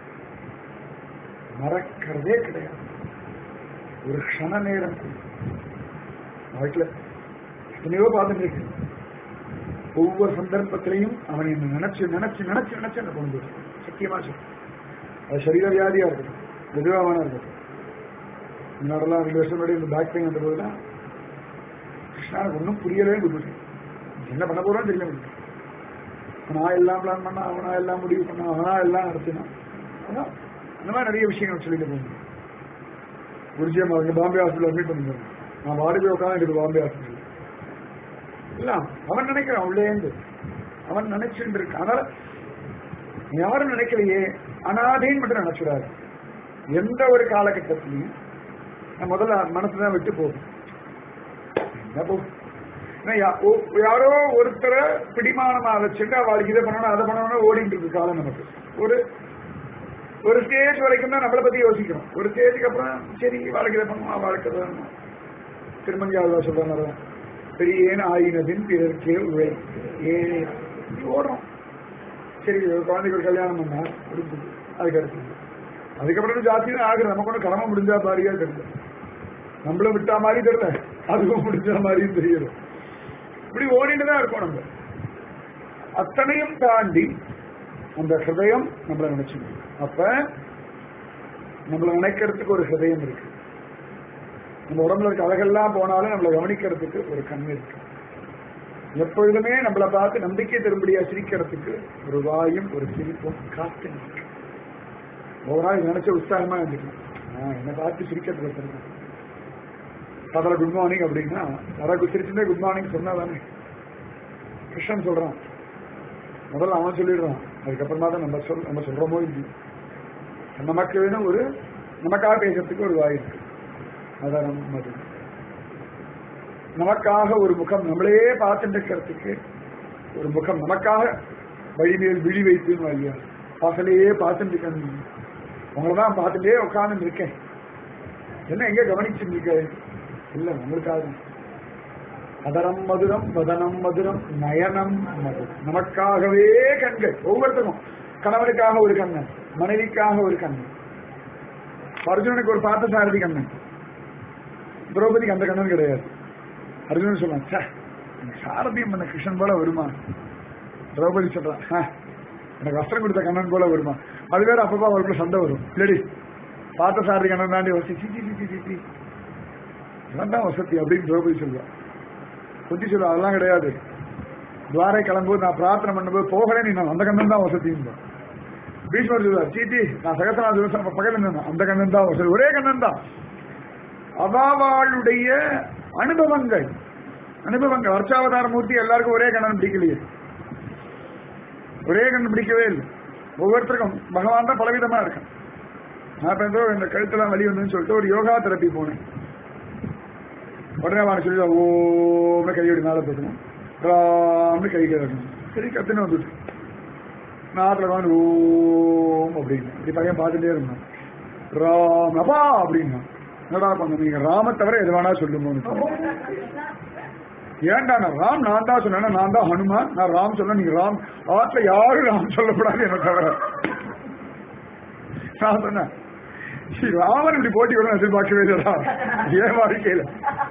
மறக்கிறதே கிடையாது ஒரு க்ஷண நேரம் கூட. வாழ்க்கையில எத்தனையோ பார்த்துட்டு இருக்கு ஒவ்வொரு சந்தர்ப்பத்திலையும் அவன் என்ன நினைச்சு நினைச்சு நினைச்சு நினைச்சு என்ன கொண்டு வருவான். சத்தியமா சொல்லு அது சரீர வியாதியா இருக்கட்டும் எதுவாக வேணா இருக்கட்டும் முன்னாடெல்லாம் ரெண்டு வருஷம் முன்னாடி இந்த பேக் பெயின் வந்த போதுலாம் கிருஷ்ணாவுக்கு ஒன்றும் புரியவே விட்டுட்டு என்ன பண்ண போறோம்னு தெரியல விட்டுட்டு அவனா எல்லாம் பிளான் பண்ணா அவனா எல்லாம் முடிவு பண்ணா அவனா எல்லாம் நடத்தினான் அதான் அந்த மாதிரி நிறைய விஷயங்கள் சொல்லிட்டு போகணும் குருஜி அம்மா இங்க பாம்பே ஹாஸ்பிட்டல் அட்மிட் பண்ணிருந்தேன் நான் வாடி போய் உட்காந்து பாம்பே ஹாஸ்பிட்டல் இல்ல அவன் நினைக்கிறான் உள்ளே இருந்து அவன் நினைச்சுட்டு இருக்கான் அதனால யாரும் நினைக்கலையே அனாதைன்னு மட்டும் நினைச்சிடாது எந்த ஒரு காலகட்டத்திலையும் நான் முதல்ல மனசுதான் விட்டு போகும் என்ன போகும் ஏன்னா யா- ஓ- யாரோ ஒருத்தரை பிடிமானமா வச்சுட்டு அவளுக்கு இதை பண்ணணும் அதை பண்ணணும் ஓடிட்டு இருக்கு காலம் நமக்கு ஒரு ஒரு ஸ்டேஜ் வரைக்கும் தான் நம்மளை பத்தி யோசிக்கிறோம் ஒரு ஸ்டேஜுக்கு அப்புறம் சரி வாழ்க்கை இதை பண்ணுவோம் அவளுக்கு அதை பண்ணணும் திருமஞ்சாவதா சொல்றாங்க பெரியேன் ஆயினதின் பிறர்க்கே உழை ஏழை இப்படி ஓடுறோம் சரி ஒரு குழந்தைக்கு ஒரு கல்யாணம் பண்ணா முடிஞ்சது அதுக்கு அடுத்தது அதுக்கப்புறம் ஜாஸ்தி தான் ஆகுது நமக்கு ஒன்றும் கடமை முடிஞ்சா மாதிரியா தெரியல நம்மளும் விட்டா மாதிரி தெரியல அதுவும் முடிஞ்ச மாதிரியும் தெரியல இப்படி ஓடிட்டு தான் இருக்கோம் நம்ம அத்தனையும் தாண்டி அந்த ஹிருதயம் நம்மளை நினைச்சுக்கணும் அப்ப நம்மளை நினைக்கிறதுக்கு ஒரு ஹிருதயம் இருக்கு நம்ம உடம்புல இருக்க அழகெல்லாம் போனாலும் நம்மளை கவனிக்கிறதுக்கு ஒரு கண் இருக்கு எப்பொழுதுமே நம்மளை பார்த்து நம்பிக்கை தரும்படியா சிரிக்கிறதுக்கு ஒரு வாயும் ஒரு சிரிப்பும் காத்து நிற்கும் ஒரு நாள் இதை நினைச்ச உற்சாகமா இருந்துக்கலாம் ஆஹ் என்னை பார்த்து சிரிக்கிறது கத்துருக்கேன் கதல குட் மார்னிங் அப்படின்னா யாராவது சிரிச்சுமே குட் மார்னிங் சொன்னா தானே கிருஷ்ணன் சொல்றான் முதல்ல அவன் சொல்லிடுறான் அதுக்கப்புறமா தான் நம்ம சொல் நம்ம சொல்றோமோ இல்லையோ நமக்கு வேணும் ஒரு நமக்காக பேசுறதுக்கு ஒரு வாய் இருக்கு அதரம் மது நமக்காக ஒரு முகம் நம்மளே பார்த்துட்டு இருக்கிறதுக்கு ஒரு முகம் நமக்காக வழிமேல் விழி வைத்துன்னு ஐயா பகலையே பார்த்துட்டு இருக்கேன் உங்களை தான் பார்த்துட்டே உட்கார்ந்து இருக்கேன் என்ன எங்க கவனிச்சுட்டு இருக்க இல்ல உங்களுக்காக தான். அதரம் மதுரம் வதனம் மதுரம் நயனம் மதுரம் நமக்காகவே கண்கள் ஒவ்வொருத்தரும் கணவனுக்காக ஒரு கண்ணன் மனைவிக்காக ஒரு கண்ணன் அர்ஜுனனுக்கு ஒரு பார்த்த சாரதி கண்ணன் திரௌபதிக்கு அந்த கண்ணன் கிடையாது அர்ஜுனன் சொன்னான் "ச்சே, சாரதியம் பண்ண கிருஷ்ணன் போல வருமா திரௌபதி சொல்றான் "ஆ, எனக்கு வஸ்திரம் கொடுத்த கண்ணன் போல வருமா அது வேற அப்பப்பா அவருக்குள்ள சண்டை வரும் இல்லடி பார்த்த சாரதி கண்ணன் தாண்டி வசதி சி சி சி சி சி இவன் தான் வசதி அப்படின்னு திரௌபதி சொல்லுவான் புத்தி சொல்லுவா அதெல்லாம் கிடையாது துவாரை கிளம்பும்போது நான் பிரார்த்தனை பண்ணும்போது போகிறேன் நீ நான் அந்த கண்ணன் தான் வசதின்னு பீஷ்மர் சொல்லுவார் சீட்டி நான் சகசனா திவசம் பக்கத்துல நின்னேன் அந்த கண்ணன் தான் வசதி ஒரே கண்ணன் தான் அவாவாளுடைய அனுபவங்கள் அனுபவங்கள் வர்ச்சாவதார மூர்த்தி எல்லாருக்கும் ஒரே கண்ணன் பிடிக்கலையே ஒரே கண்ணன் பிடிக்கவே இல்லை ஒவ்வொருத்தருக்கும் பகவான் தான் பலவிதமா இருக்கான் நான் இப்ப ஏதோ இந்த கழுத்தெல்லாம் வலி வந்துன்னு சொல்லிட்டு ஒரு யோகா தெரப்பி போனேன் உடனே அவன் சொல்லி ஓம்னு கையோடு மேலே போட்டணும் ராம்னு கை கிடக்கணும் சரி கத்துன்னு வந்துட்டு நாட்டில் வந்து ஓம் அப்படின்னு இப்படி பையன் பார்த்துட்டே இருந்தான் ராம் அப்பா அப்படின்னா என்னடா பண்ண நீங்க ராம தவிர எது வேணா சொல்லுங்க ஏன்டா நான் ராம் நான் தான் சொன்னேன் நான் தான் ஹனுமான் நான் ராம் சொன்ன நீங்க ராம் ஆத்துல யாரும் ராம் சொல்லக்கூடாது என்ன தவிர நான் சொன்னேன் ஸ்ரீ ராமன் இப்படி போட்டி கூட எதிர்பார்க்கவே இல்லடா ஏன் வாழ்க்கையில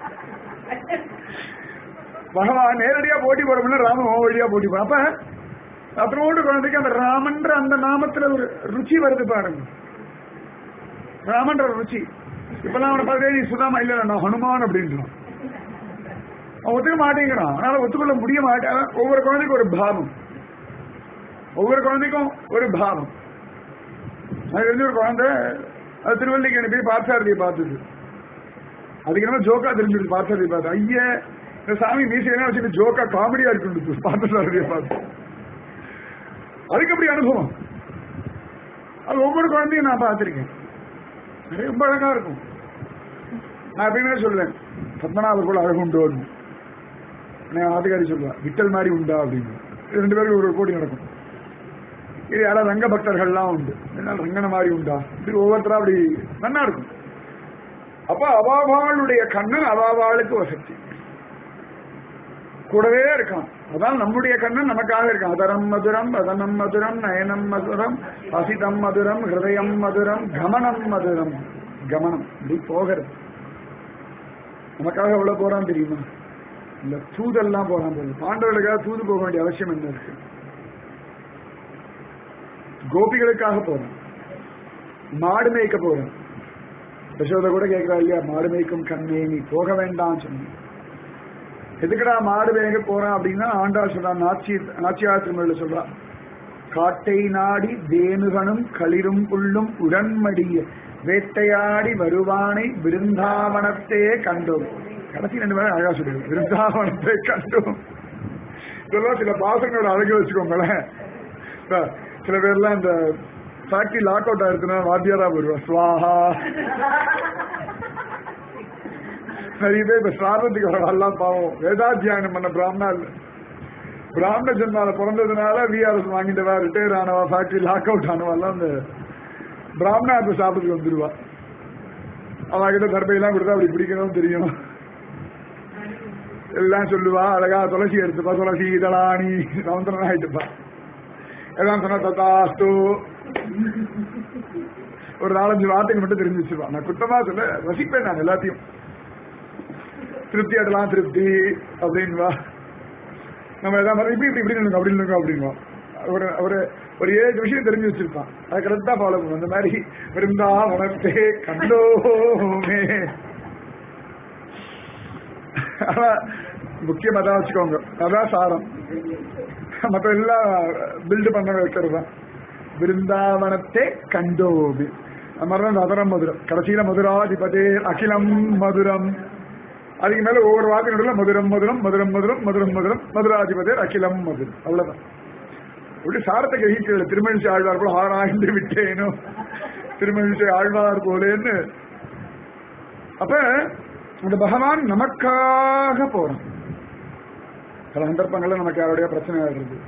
பகவான் நேரடியா போட்டி போடணும்னா ராமன் ஓ வழியா போட்டி போட அப்ப அத்தனோடு குழந்தைக்கு அந்த ராமன்ற அந்த நாமத்துல ஒரு ருச்சி வருது பாருங்க ராமன்ற ஒரு ருச்சி இப்பெல்லாம் அவனை பார்த்து நீ சுதாமா இல்ல நான் ஹனுமான் அப்படின்றான் அவன் ஒத்துக்க மாட்டேங்கிறான் அதனால ஒத்துக்கொள்ள முடிய மாட்டேன் ஒவ்வொரு குழந்தைக்கும் ஒரு பாவம் ஒவ்வொரு குழந்தைக்கும் ஒரு பாவம் அது தெரிஞ்ச ஒரு குழந்தை அது திருவள்ளிக்கு போய் பார்த்தசாரதியை பார்த்தது அதுக்கு என்ன ஜோக்கா தெரிஞ்சது பார்த்தசாரதியை பார்த்து ஐயா இந்த சாமி மீசையெல்லாம் வச்சுட்டு ஜோக்கா காமெடியா இருக்கு பார்த்தசாரதியை பார்த்து அதுக்கு அப்படி அனுபவம் அது ஒவ்வொரு குழந்தையும் நான் பார்த்திருக்கேன் அது ரொம்ப அழகா இருக்கும் நான் எப்பயுமே சொல்லுவேன் பத்மநாபர் போல அழகு உண்டோன்னு நான் ஆதிகாரி சொல்லுவேன் விட்டல் மாதிரி உண்டா அப்படின்னு இது ரெண்டு பேரும் ஒரு கோடி நடக்கும் இது யாராவது ரங்க பக்தர்கள்லாம் உண்டு என்னால் ரங்கன மாதிரி உண்டா இது ஒவ்வொருத்தரா அப்படி நன்னா இருக்கும் அப்ப அவாவாளுடைய கண்ணன் அவாவாளுக்கு வசதி கூடவே இருக்கான் அதான் நம்முடைய கண்ணன் நமக்காக இருக்கான் அதரம் மதுரம் அதனம் மதுரம் நயனம் மதுரம் அசிதம் மதுரம் ஹிருதயம் மதுரம் கமனம் மதுரம் கமனம் இப்படி போகிறது நமக்காக எவ்வளவு போறான் தெரியுமா இந்த தூதெல்லாம் போறான் போகுது பாண்டவர்களுக்காக தூது போக வேண்டிய அவசியம் என்ன இருக்கு கோபிகளுக்காக போறான் மாடு மேய்க்க போறான் யசோத கூட கேட்கிறா இல்லையா மாடு மேய்க்கும் கண்ணே நீ போக வேண்டாம் சொன்ன எதுக்குடா மாடு மேய்க்க போறான் அப்படின்னா ஆண்டாள் சொல்றான் நாச்சி நாச்சியார் திருமொழியில சொல்றான் காட்டை நாடி தேனுகனும் களிரும் புல்லும் உடன்மடிய வேட்டையாடி வருவானை விருந்தாவனத்தே கண்டோம் கடைசி ரெண்டு பேரும் அழகா சொல்லுங்க விருந்தாவனத்தை கண்டோம் இதெல்லாம் சில பாசங்களோட அழகு வச்சுக்கோங்களேன் இப்ப சில பேர்லாம் இந்த ஃபேக்டரி லாக் அவுட் ஆயிருக்குன்னா வாத்தியாரா வருவா ஸ்வாஹா நிறைய பேர் இப்ப சாரத்துக்கு வரலாம் பாவம் வேதாத்தியானம் பண்ண பிராமணா இல்ல பிராமண ஜென்மால பிறந்ததுனால விஆர்எஸ் வாங்கிட்டவா ரிட்டையர் ஆனவா ஃபேக்டரி லாக் அவுட் ஆனவா எல்லாம் இந்த பிராமணாத்து சாப்பிட்டுக்கு வந்துருவா அவன் கிட்ட தர்பையெல்லாம் கொடுத்தா அப்படி பிடிக்கணும் தெரியும் எல்லாம் சொல்லுவா அழகா துளசி எடுத்துப்பா துளசி இதழாணி சமுத்திரம் ஆயிட்டுப்பா எல்லாம் சொன்னா தத்தாஸ்து ஒரு நாலஞ்சு வார்த்தைக்கு மட்டும் தெரிஞ்சு வச்சிருவான் நான் குத்தமா சொல்ல ரசிப்பேன் நான் எல்லாத்தையும் திருப்தி அடலாம் திருப்தி அப்படின்வா நம்ம எதாவது இப்படி இப்படி இப்படி நில்லுங்க அப்படி நில்லுங்க அப்படின்வா ஒரு ஒரு ஒரு ஏழு விஷயம் தெரிஞ்சு வச்சிருப்பான் அதை கரெக்டா ஃபாலோ பண்ணும் அந்த மாதிரி விருந்தாவனத்தே கண்டோமே ஆனா முக்கியம் அதான் வச்சுக்கோங்க அதான் சாரம் மற்ற எல்லாம் பில்டு பண்ண வைக்கிறது தான் விருந்தாவனத்தை கண்டோபி அது மாதிரி தான் அதரம் மதுரம் கடைசியில மதுராதிபதே அகிலம் மதுரம் அதுக்கு மேல ஒவ்வொரு வாக்கு நடுவில் மதுரம் மதுரம் மதுரம் மதுரம் மதுரம் மதுரம் மதுராதிபதே அகிலம் மதுரம் அவ்வளவுதான் இப்படி சாரத்தை கிரகிக்கல திருமணிசை ஆழ்வார் போல ஆராய்ந்து விட்டேனோ திருமணிசை ஆழ்வார் போலேன்னு அப்ப அந்த பகவான் நமக்காக போறான் சில சந்தர்ப்பங்கள்ல நமக்கு யாருடைய பிரச்சனை ஆயிடுறது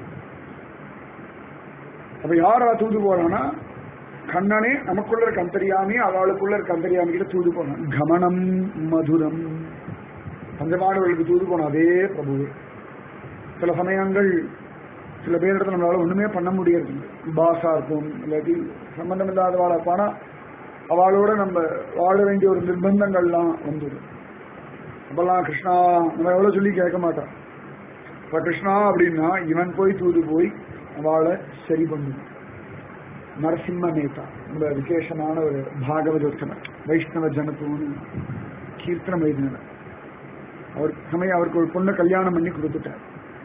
அப்ப யாரா தூது போறான்னா கண்ணனே நமக்குள்ள இருக்க அந்தரியாமி அவளுக்குள்ள இருக்க அந்தரியாமி கிட்ட தூது போனான் கமனம் மதுரம் பஞ்சமானவர்களுக்கு தூது போன அதே பிரபு சில சமயங்கள் சில பேரிடத்துல நம்மளால ஒண்ணுமே பண்ண முடியாது பாஸா இருக்கும் இல்லாட்டி சம்பந்தம் இல்லாதவாளா இருப்பானா அவளோட நம்ம வாழ வேண்டிய ஒரு நிர்பந்தங்கள்லாம் வந்துடும் அப்பெல்லாம் கிருஷ்ணா நம்ம எவ்வளவு சொல்லி கேட்க மாட்டான் இப்ப கிருஷ்ணா அப்படின்னா இவன் போய் தூது போய் அவளை சரி பண்ணும் நரசிம்ம மேத்தா ரொம்ப விசேஷமான ஒரு பாகவதோத்தமர் வைஷ்ணவ ஜனத்தோன்னு கீர்த்தனம் எழுதினவர் அவர் சமயம் அவருக்கு ஒரு பொண்ணு கல்யாணம் பண்ணி கொடுத்துட்டார்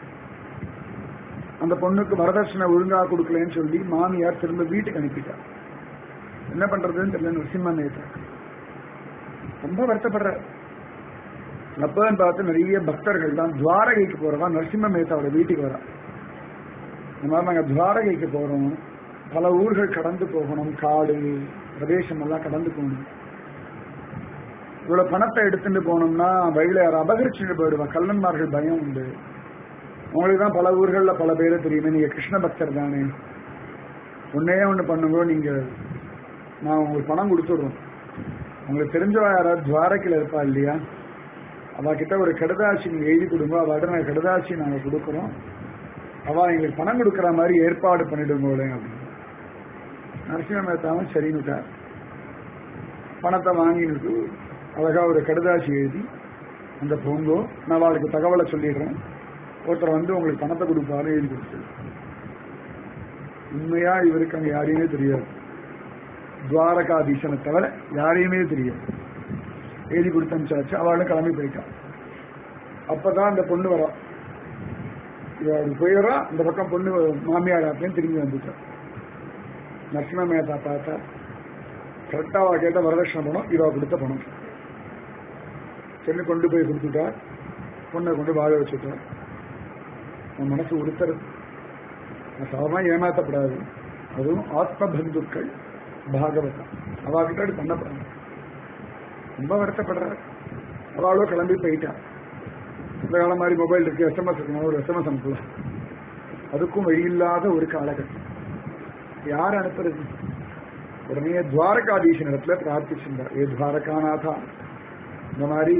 அந்த பொண்ணுக்கு வரதட்சணை ஒழுங்கா கொடுக்கலன்னு சொல்லி மாமியார் திரும்ப வீட்டுக்கு அனுப்பிட்டார் என்ன பண்றதுன்னு தெரியல நரசிம்ம மேத்தா ரொம்ப வருத்தப்படுறார் அப்பன்னு பார்த்து நிறைய பக்தர்கள் தான் துவாரகைக்கு போறவா நரசிம்ம மேத்தாவோட வீட்டுக்கு வரா இந்த மாதிரி நாங்க துவாரகைக்கு போறோம் பல ஊர்கள் கடந்து போகணும் காடு பிரதேசம் எல்லாம் கடந்து போகணும் இவ்வளவு பணத்தை எடுத்துட்டு போனோம்னா வழியில யாரும் அபகரிச்சுட்டு போயிடுவான் கல்லன்மார்கள் பயம் உண்டு உங்களுக்கு தான் பல ஊர்கள்ல பல பேரை தெரியுமே நீங்க கிருஷ்ண பக்தர் தானே ஒன்னே ஒண்ணு பண்ணுங்க நீங்க நான் உங்களுக்கு பணம் கொடுத்துடுறோம் உங்களுக்கு தெரிஞ்சவா யாராவது துவாரகையில் இருப்பா இல்லையா அவ கிட்ட ஒரு கடுதாசி நீங்க எழுதி கொடுங்க அவட்ட நாங்க கடுதாசி நாங்க கொடுக்குறோம் அவ எங்களுக்கு பணம் கொடுக்குற மாதிரி ஏற்பாடு பண்ணிடுங்களேன் அப்படின்னு நரசிம்ம மேத்தாவும் சரின்னுட்டார் பணத்தை வாங்கினுட்டு அழகா ஒரு கடுதாசி எழுதி அந்த போங்கோ நான் அவளுக்கு தகவலை சொல்லிடுறேன் ஒருத்தர் வந்து உங்களுக்கு பணத்தை கொடுப்பாரு எழுதி கொடுத்து உண்மையா இவருக்கு அங்க யாரையுமே தெரியாது துவாரகாதீசனை தவிர யாரையுமே தெரியாது எழுதி கொடுத்தனுச்சாச்சு அவளும் கிளம்பி போயிட்டான் அப்பதான் அந்த பொண்ணு வரா இவள் போயிடறா இந்த பக்கம் பொண்ணு மாமியார் அப்படின்னு திரும்பி வந்துட்டான் நரசிம்ம மேத்தா பார்த்தா கரெக்டா அவ கேட்ட வரதட்சணை பணம் இவா கொடுத்த பணம் சென்னு கொண்டு போய் கொடுத்துட்டா பொண்ணை கொண்டு வாழ வச்சுட்டா உன் மனசு உறுத்துறது நான் சாதாரணமா ஏமாத்தப்படாது அதுவும் ஆத்ம பந்துக்கள் பாகவதம் அவ கிட்ட அப்படி பண்ணப்படாது ரொம்ப வருத்தப்படுறாரு அவளோ கிளம்பி போயிட்டா இந்த காலம் மாதிரி மொபைல் இருக்கு எஸ்எம்எஸ் இருக்கு ஒரு எஸ்எம்எஸ் அனுப்பலாம் அதுக்கும் வழியில்லாத ஒரு காலகட்டம் யார் அனுப்புறது உடனே துவாரகாதீசன் இடத்துல பிரார்த்திச்சிருந்தார் ஏ துவாரகாநாதா இந்த மாதிரி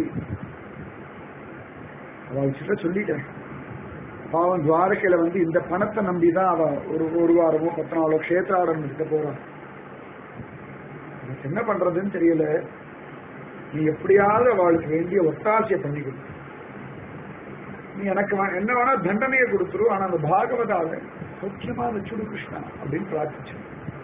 அவள் சொல்லிட்டேன் பாவம் துவாரகையில வந்து இந்த பணத்தை நம்பிதான் அவ ஒரு ஒரு வாரமோ பத்து நாளோ கஷேத்ராடம் கிட்ட போறான் எனக்கு என்ன பண்றதுன்னு தெரியல நீ எப்படியாவது அவளுக்கு வேண்டிய ஒத்தாசையை பண்ணிக்கணும் நீ எனக்கு வே- என்ன வேணா தண்டனையை கொடுத்துரு ஆனா அந்த பாகவதாவை சௌக்கியமா வச்சுடு கிருஷ்ணா அப்படின்னு பிரார்த்திச்சு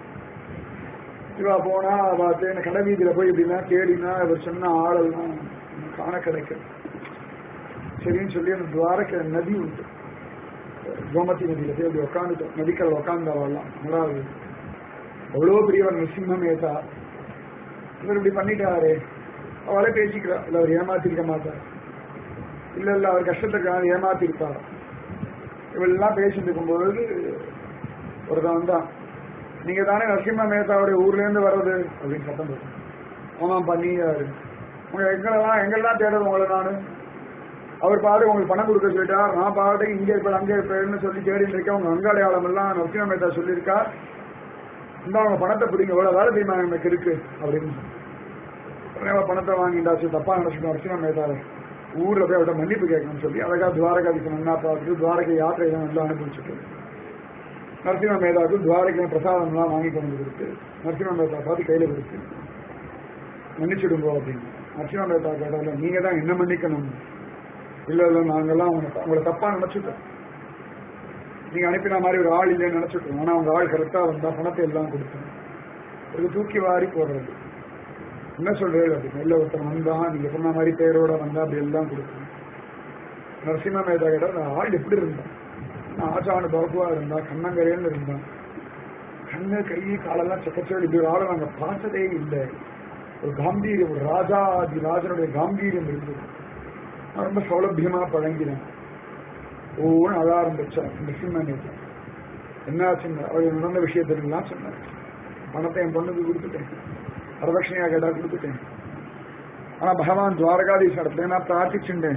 இவா போனா பார்த்து என்ன கடை வீதியில போய் இப்படின்னா தேடினா இவர் சொன்ன ஆளெல்லாம் காண கிடைக்கும் சரின்னு சொல்லி அந்த துவாரக நதி உண்டு கோமதி நதியில போய் அப்படி உட்காந்துட்டோம் நதிக்கரை உட்காந்தவெல்லாம் நல்லாது அவ்வளோ பெரியவர் நரசிம்ம மேதா இவர் இப்படி பண்ணிட்டாரு அவளே பேசிக்கிறா இல்ல அவர் ஏமாத்திருக்க மாட்டார் இல்ல இல்ல அவர் கஷ்டத்துக்காக ஏமாத்திருப்பார் இவெல்லாம் பேசிட்டு இருக்கும்பொழுது ஒருத்தன் வந்தான் நீங்க தானே நரசிம்ம மேத்தாவுடைய ஊர்ல இருந்து வர்றது அப்படின்னு சத்தம் போட்டு ஆமாம் பண்ணியாரு உங்க எங்கெல்லாம் எங்கெல்லாம் தேடுறது உங்களை நானு அவர் பாடு உங்களுக்கு பணம் கொடுக்க சொல்லிட்டார் நான் பாடு இங்க இருப்பேன் அங்கே இருப்பேன்னு சொல்லி தேடிட்டு இருக்கேன் உங்க அங்க அடையாளம் எல்லாம் நரசிம்ம மேத்தா சொல்லியிருக்கா இந்த அவங்க பணத்தை பிடிங்க எவ்வளவு வேலை தெரியுமா எனக்கு இருக்கு அப்படின்னு உடனே அவ பணத்தை வாங்கிட்டாச்சு தப்பா நினைச்சுட்டு நரசிம்ம மேத்தாரு ஊர்ல போய் அவர்கிட்ட மன்னிப்பு கேட்கணும்னு சொல்லி அழகா துவாரகாதிக்கு நன்னா பார்த்துட்டு துவாரகை யாத்திரை தான் நல்லா அனுப்பிச்சுட்டு நரசிம்ம மேதாவுக்கு துவாரகை பிரசாதம்லாம் வாங்கி கொண்டு வந்து கொடுத்து நரசிம்ம மேதா பார்த்து கையில கொடுத்து மன்னிச்சுடுங்கோ அப்படின்னு நரசிம்ம மேதா கேட்டால நீங்க தான் என்ன மன்னிக்கணும் இல்ல இல்ல நாங்கெல்லாம் உங்களை உங்களை தப்பா நினைச்சுட்டோம் நீங்க அனுப்பின மாதிரி ஒரு ஆள் இல்லைன்னு நினைச்சுட்டோம் ஆனா அவங்க ஆள் கரெக்டா வந்தா பணத்தை எல்லாம் கொடுத்தோம் ஒரு தூக்கி வாரி போடுறது என்ன சொல்றது அப்படின்னு இல்ல ஒருத்தன் வந்தான் நீங்க சொன்ன மாதிரி பேரோட வந்தா அப்படி எல்லாம் கொடுக்கணும் நரசிம்ம மேதா கிட்ட அந்த ஆள் எப்படி இருந்தான் ஆச்சான பாபுவா இருந்தா கண்ணங்கரையில் இருந்தான் கண்ணு கை காலெல்லாம் சக்கச்சோடி இப்படி ஒரு ஆளை நாங்க பார்த்ததே இல்லை ஒரு காம்பீரியம் ஒரு ராஜாதி ராஜனுடைய காம்பீரியம் இருந்தது நான் ரொம்ப சௌலபியமா பழங்கினேன் ஒவ்வொன்று அழ ஆரம்பிச்சார் நரசிம்ம மேதா என்னாச்சுங்க அவர் நடந்த விஷயத்திலாம் சொன்னார் பணத்தை என் பொண்ணுக்கு கொடுத்துட்டேன் வரதட்சணையா கேட்டா கொடுத்துட்டேன் ஆனா பகவான் துவாரகாதீஷ் இடத்துல நான் பிரார்த்திச்சுட்டேன்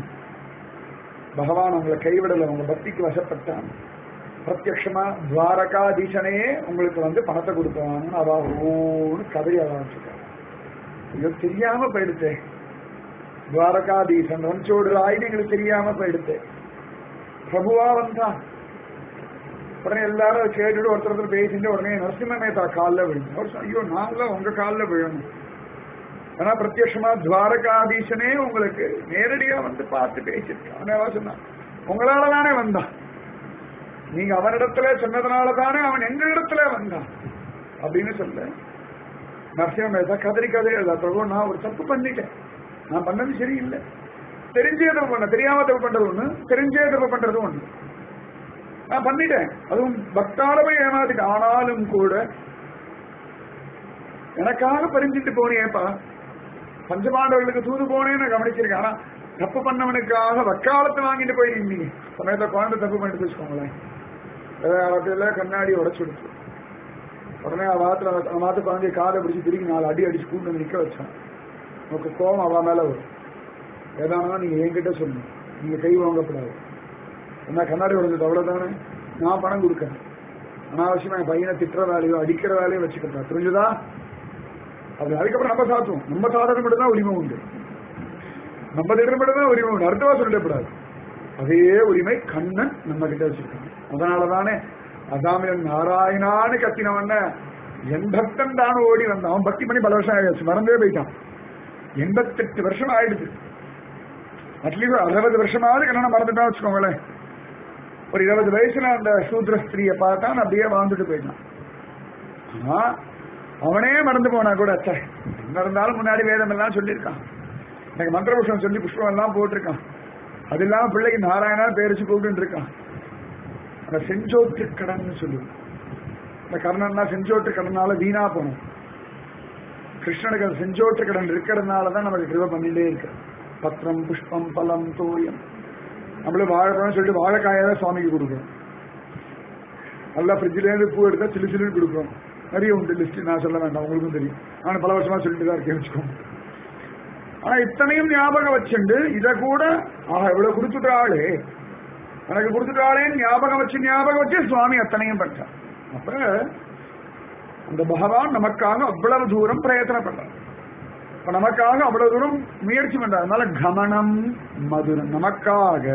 பகவான் உங்களை கைவிடல உங்க பக்திக்கு வசப்பட்டான் பிரத்யக்ஷமா துவாரகாதீசனே உங்களுக்கு வந்து பணத்தை கொடுப்பான்னு அவ ஓன்னு கதறி ஆரம்பிச்சுட்டார் இது தெரியாம போயிடுத்தேன் துவாரகாதீசன் ரன்சோடுறாயின்னு எங்களுக்கு தெரியாம போயிடுத்தேன் பிரபுவா வந்தான் உடனே எல்லாரும் அதை கேட்டுட்டு ஒருத்தர் ஒருத்தர் பேசிட்டு உடனே நரசிம்ம மேத்தா காலில் விழுந்து அவர் சொன்னார், ஐயோ நாங்களும் உங்க காலில் விழணும் ஆனா பிரத்யட்சமா துவாரகாதீசனே உங்களுக்கு நேரடியா வந்து பார்த்து பேசியிருக்கான் அவன் சொன்னான் உங்களால தானே வந்தான் நீங்க அவனிடத்துல சொன்னதுனால தானே அவன் எங்களிடத்துல வந்தான் அப்படின்னு சொல்ல நரசிம்ம மேதா கதறி கதறி எழுதா பிரபு நான் ஒரு தப்பு பண்ணிட்டேன் நான் பண்ணது சரியில்லை தெரிஞ்சே தப்பு பண்ண தெரியாம தப்பு பண்றது ஒண்ணு தெரிஞ்சே தப்பு பண்றது ஒண்ணு நான் பண்ணிட்டேன் அதுவும் பக்தால போய் ஏமாத்திட்டேன் ஆனாலும் கூட எனக்காக பறிஞ்சிட்டு போனேப்பா பஞ்சபாண்டவர்களுக்கு தூது போனேன்னு கவனிச்சிருக்கேன் ஆனா தப்பு பண்ணவனுக்காக வக்காலத்தை வாங்கிட்டு போய் நின்னீங்க சமயத்தை குழந்தை தப்பு பண்ணிட்டு வச்சுக்கோங்களேன் அவத்துல கண்ணாடி உடச்சு கொடுத்து உடனே அவ மாத்திர மாத்த குழந்தைய காதை பிடிச்சி திரும்பி நாலு அடி அடிச்சு கூண்டு வந்து நிக்க வச்சான் உனக்கு கோபம் அவ மேல வரும் ஏதானா நீங்க என்கிட்ட சொல்லணும் நீங்க கை வாங்கக்கூடாது என்ன கண்ணாடி உடஞ்சது அவ்வளவுதானே நான் பணம் கொடுக்கறேன் அனாவசியமா என் பையனை திட்டுற வேலையோ அடிக்கிற வேலையோ வச்சுக்கிட்டா புரிஞ்சுதா அது அதுக்கப்புறம் நம்ம சாத்துவோம் நம்ம சாதனம் மட்டும் தான் உரிமை உண்டு நம்ம திட்டம் மட்டும் தான் உரிமை உண்டு அடுத்தவா சொல்லக்கூடாது அதே உரிமை கண்ணன் நம்ம கிட்ட வச்சிருக்காங்க அதனாலதானே அதாமியன் நாராயணான்னு கத்தினவன என் பக்தன் தான் ஓடி வந்தான் அவன் பக்தி பண்ணி பல வருஷம் ஆயிடுச்சு மறந்தே போயிட்டான் எண்பத்தெட்டு வருஷம் ஆயிடுச்சு அட்லீஸ்ட் அறுபது வருஷமாவது கண்ணனை மறந்துட்டா வச்சுக்கோங்களேன் ஒரு இருபது வயசுல அந்த சூத்ர ஸ்திரியை பார்த்தான் அப்படியே வாழ்ந்துட்டு போயிட்டான் ஆனா அவனே மறந்து போனா கூட அச்சா என்ன இருந்தாலும் முன்னாடி வேதம் எல்லாம் சொல்லியிருக்கான் எனக்கு மந்திரபுஷ்பம் சொல்லி புஷ்பம் எல்லாம் போட்டிருக்கான் அது இல்லாம பிள்ளைக்கு நாராயணா பேரிச்சு கூப்பிட்டு இருக்கான் அந்த செஞ்சோற்று கடன் சொல்லுவோம் இந்த கர்ணன்னா செஞ்சோற்று கடனால வீணா போனோம் கிருஷ்ணனுக்கு அந்த செஞ்சோற்று கடன் இருக்கிறதுனால தான் நமக்கு கிருப பண்ணிட்டே இருக்கு பத்திரம் புஷ்பம் பலம் தோயம் நம்மளும் வாழைப்பழம் சொல்லிட்டு வாழைக்காயை தான் சுவாமிக்கு கொடுக்குறோம் நல்லா ஃப்ரிட்ஜில இருந்து பூ எடுத்தா சில்லு சில்லுன்னு கொடுக்குறோம் நிறைய உண்டு லிஸ்ட் நான் சொல்ல வேண்டாம் உங்களுக்கும் தெரியும் நான் பல வருஷமா சொல்லிட்டு தான் இருக்கேன் வச்சுக்கோங்க ஆனா இத்தனையும் ஞாபகம் வச்சுண்டு இத கூட ஆஹா இவ்வளவு கொடுத்துட்டாளே எனக்கு கொடுத்துட்டாளேன்னு ஞாபகம் வச்சு ஞாபகம் வச்சு சுவாமி அத்தனையும் பண்றான் அப்ப அந்த பகவான் நமக்காக அவ்வளவு தூரம் பிரயத்தனப்படுறார் இப்ப நமக்காக அவ்வளவு தூரம் முயற்சி பண்றார் அதனால கமனம் மதுரம் நமக்காக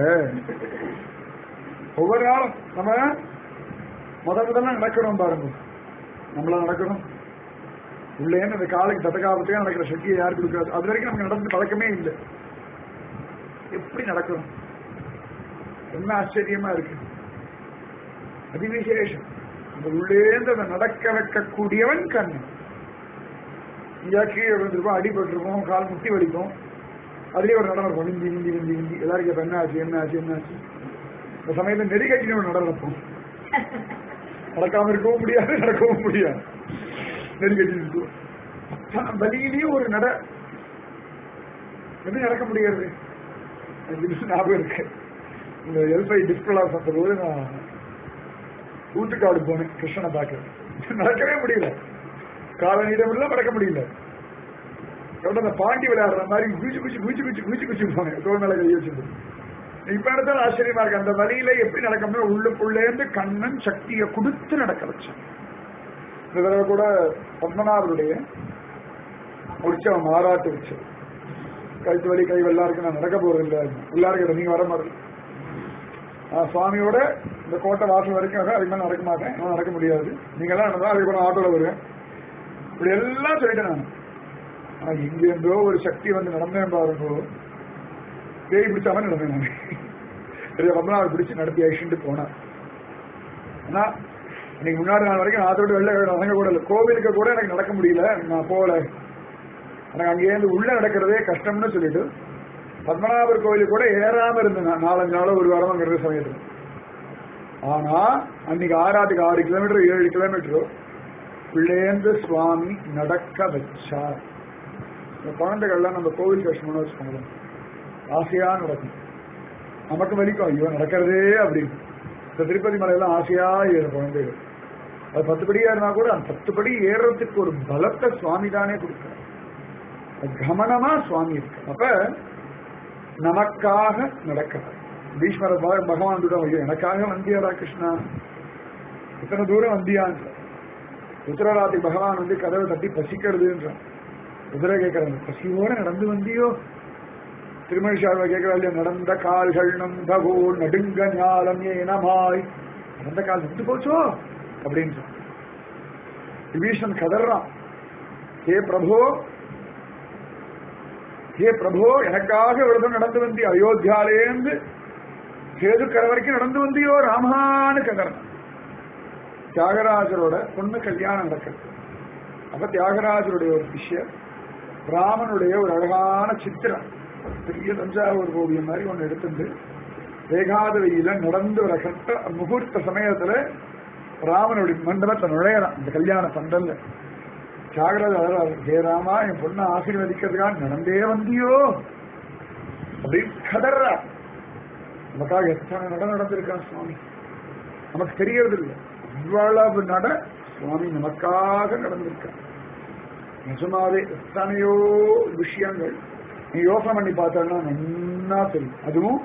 ஒவ்வொரு நாளும் நம்ம முத முதல்ல நடக்கிறோம் பாருங்க நம்மளா நடக்கணும் உள்ளே அந்த காலுக்கு ததகாபத்தையும் நடக்கிற சக்தியை யார் கொடுக்காது அது வரைக்கும் நமக்கு நடந்து பழக்கமே இல்லை எப்படி நடக்கணும் என்ன ஆச்சரியமா இருக்கு அதிவிசேஷம் அந்த உள்ளேந்து அதை நடக்க வைக்கக்கூடியவன் கண்ணன் இங்க கீழே விழுந்திருப்போம் அடிபட்டிருப்போம் கால் முட்டி வலிக்கும் அதுலயே ஒரு நடனம் இருக்கும் விந்தி விந்தி விந்தி விந்தி எல்லாருக்கும் இப்ப என்ன ஆச்சு என்ன ஆச்சு என்ன ஆச்சு இந்த சமயத்துல நெறிகட்டின ஒரு நடனம் இருக்கும் நடக்காம இருக்கவும் முடியாது நடக்கவும் முடியாது நெருங்கடி இருக்கும் அத்தனை வழியிலேயும் ஒரு நட எப்படி நடக்க முடியாது எனக்கு இது ஞாபகம் இருக்கு இந்த எல்பை டிஸ்பிளா சத்த போது நான் ஊட்டுக்காடு போனேன் கிருஷ்ணனை பார்க்க நடக்கவே முடியல கால நீடம் இல்ல நடக்க முடியல எவ்வளவு அந்த பாண்டி விளையாடுற மாதிரி குச்சி குச்சி குச்சி குச்சி குச்சி குச்சி போனேன் தோல் மேல கை வச்சுட்டு இப்ப நடத்தாலும் ஆச்சரியமா இருக்கு அந்த வழியில எப்படி நடக்க முடியும் உள்ளுக்குள்ளேருந்து கண்ணன் சக்தியை கொடுத்து நடக்க வச்சான் இந்த தடவை கூட பத்மநாபருடைய உற்சவம் மாறாட்டு உற்சவம் கழுத்து வலி கை எல்லாருக்கும் நான் நடக்க போறது இல்லை எல்லாருக்கும் நீங்க வர மாதிரி நான் சுவாமியோட இந்த கோட்டை வாசல் வரைக்கும் வர அதுக்கு மேல நடக்க மாட்டேன் நான் நடக்க முடியாது நீங்க எல்லாம் நடந்தா அதுக்கு கூட ஆட்டோல வருவேன் இப்படி எல்லாம் சொல்லிட்டேன் நான் ஆனா இங்க இருந்தோ ஒரு சக்தி வந்து நடந்தேன் பாருங்கோ பேய் பிடிச்சாம நடந்தேன் நான் பெரிய பத்மநாபர் பிடிச்சு நடத்தி அழிச்சுட்டு போனார் ஆனா இன்னைக்கு முன்னாடி நாள் வரைக்கும் நான் அதோட வெளில நடங்க கூட இல்லை கோவிலுக்கு கூட எனக்கு நடக்க முடியல நான் போகல எனக்கு அங்கேருந்து உள்ள நடக்கிறதே கஷ்டம்னு சொல்லிட்டு பத்மநாபர் கோயிலுக்கு கூட ஏறாம இருந்தேன் நான் நாலஞ்சு நாளோ ஒரு வாரமாங்கிறது சமயத்துல ஆனா அன்னைக்கு ஆறாத்துக்கு ஆறு கிலோமீட்டர் ஏழு கிலோமீட்டரோ பிள்ளையந்து சுவாமி நடக்க வச்சார் இந்த குழந்தைகள்லாம் நம்ம கோவில் கஷ்டம்னு வச்சுக்கோங்களேன் ஆசையா நடக்கும் நமக்கு வலிக்கும் ஐயோ நடக்கிறதே அப்படின்னு இந்த திருப்பதி மலையெல்லாம் ஆசையா ஏறும் குழந்தைகள் அது பத்து படி ஏறினா கூட அந்த பத்து படி ஏறுறதுக்கு ஒரு பலத்தை சுவாமி தானே கொடுக்கிறார் அது கமனமா சுவாமி இருக்கு அப்ப நமக்காக நடக்கிறார் பீஷ்மர பக- பகவான் கூட ஐயோ எனக்காக வந்தியாடா கிருஷ்ணா இத்தனை தூரம் வந்தியான்ற உத்தரராத்தி பகவான் வந்து கதவை தட்டி பசிக்கிறதுன்றான் குதிரை கேட்கறாங்க பசியோட நடந்து வந்தியோ திருமணிஷார்வ கேட்கிறா இல்லையா நடந்த கால்கள் நந்தகோ நடுங்க ஞாலம் ஏனமாய் நடந்த கால் விட்டு போச்சோ அப்படின்னு சொன்னான். விபீஷன் கதறான் ஹே பிரபு ஹே பிரபு எனக்காக இவ்வளவு நடந்து வந்தி அயோத்தியாலேந்து சேதுக்கரை வரைக்கும் நடந்து வந்தியோ ராமான்னு கதறணும் தியாகராஜரோட பொண்ணு கல்யாணம் நடக்குது அப்ப தியாகராஜருடைய ஒரு விஷயம் ராமனுடைய ஒரு அழகான சித்திரம் பெரிய தஞ்சாவூர் ஓவியம் மாதிரி ஒன்று எடுத்துட்டு வேகாத வெயில நடந்து வர கட்ட முகூர்த்த சமயத்துல ராமனுடைய மண்டபத்தை நுழையறான் இந்த கல்யாண பந்தல்ல தியாகராஜ அழகாரு ஹே ராமா என் பொண்ணை ஆசீர்வதிக்கிறதுக்காக நடந்தே வந்தியோ அப்படின்னு கதறா நமக்காக எத்தனை நட நடந்திருக்கான் சுவாமி நமக்கு தெரியறது இல்லை இவ்வளவு நட சுவாமி நமக்காக நடந்திருக்கான் நிஜமாவே எத்தனையோ விஷயங்கள் நீ யோசனை பண்ணி பார்த்தோம்னா நன்னா தெரியும் அதுவும்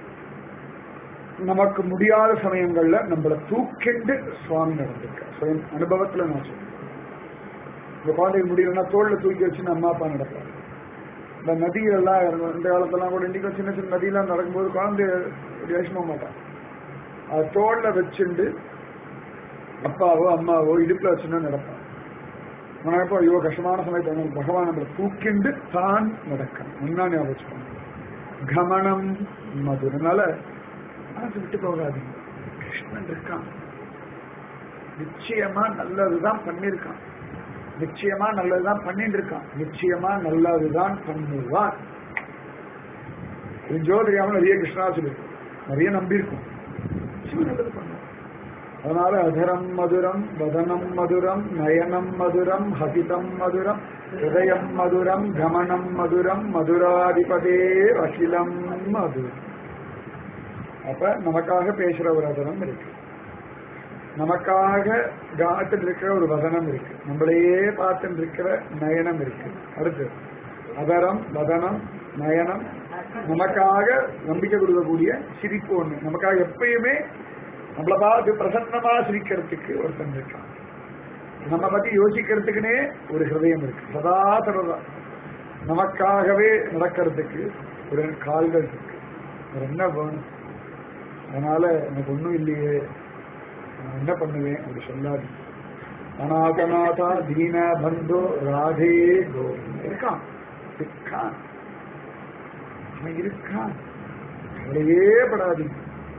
நமக்கு முடியாத சமயங்கள்ல நம்மள தூக்கிண்டு சுவாமி நடந்திருக்க சுயம் அனுபவத்துல நான் சொல்றேன் இந்த குழந்தைக்கு முடியலன்னா தோல்ல தூக்கி வச்சுன்னு அம்மா அப்பா நடப்பாங்க இந்த நதியெல்லாம் இறங்கும். இந்த காலத்தெல்லாம் கூட இன்னைக்கு சின்ன சின்ன நதியெல்லாம் நடக்கும்போது குழந்தை யோசிக்க மாட்டான் அது தோல்ல வச்சுண்டு அப்பாவோ அம்மாவோ இடுப்புல வச்சுன்னு நடப்பான் உனக்கு ஐயோ கஷ்டமான சமயத்தை வந்து பகவான் நம்மளை தூக்கிண்டு தான் நடக்கணும் முன்னா ஞாபகம் வச்சுக்கணும். கமனம் மதுரனால மனசு விட்டு போகாதீங்க கிருஷ்ணன் இருக்கான் நிச்சயமா நல்லதுதான் பண்ணிருக்கான் நிச்சயமா நல்லதுதான் பண்ணிட்டு இருக்கான் நிச்சயமா நல்லதுதான் பண்ணுவான் தெரிஞ்சோ தெரியாம நிறைய கிருஷ்ணா சொல்லிருக்கு நிறைய நம்பியிருக்கும் நிச்சயமா நல்லது பண்ணுவான் அதனால அதரம் மதுரம் வதனம் மதுரம் நயனம் மதுரம் ஹசிதம் மதுரம் ஹிருதயம் மதுரம் கமனம் மதுரம் மதுராதிபதே அகிலம் மதுரம் அப்ப நமக்காக பேசுற ஒரு அதரம் இருக்கு நமக்காக காத்துட்டு இருக்கிற ஒரு வதனம் இருக்கு நம்மளையே பார்த்துட்டு இருக்கிற நயனம் இருக்கு அடுத்து அதரம் வதனம் நயனம் நமக்காக நம்பிக்கை கொடுக்கக்கூடிய சிரிப்பு ஒண்ணு நமக்காக எப்பயுமே நம்மளை பார்த்து பிரசன்னமா சிரிக்கிறதுக்கு ஒருத்தன் இருக்கான் நம்ம பத்தி யோசிக்கிறதுக்குனே ஒரு ஹிருதயம் இருக்கு சதா சர்வதா நமக்காகவே நடக்கிறதுக்கு ஒரு கால்கள் இருக்கு வேற என்ன வேணும் அதனால எனக்கு ஒண்ணும் இல்லையே நான் என்ன பண்ணுவேன் அப்படி சொல்லாது அநாதநாதா தீன பந்தோ ராதே கோவிந்த் இருக்கான் இருக்கான் அவன் இருக்கான் கவலையே படாதீங்க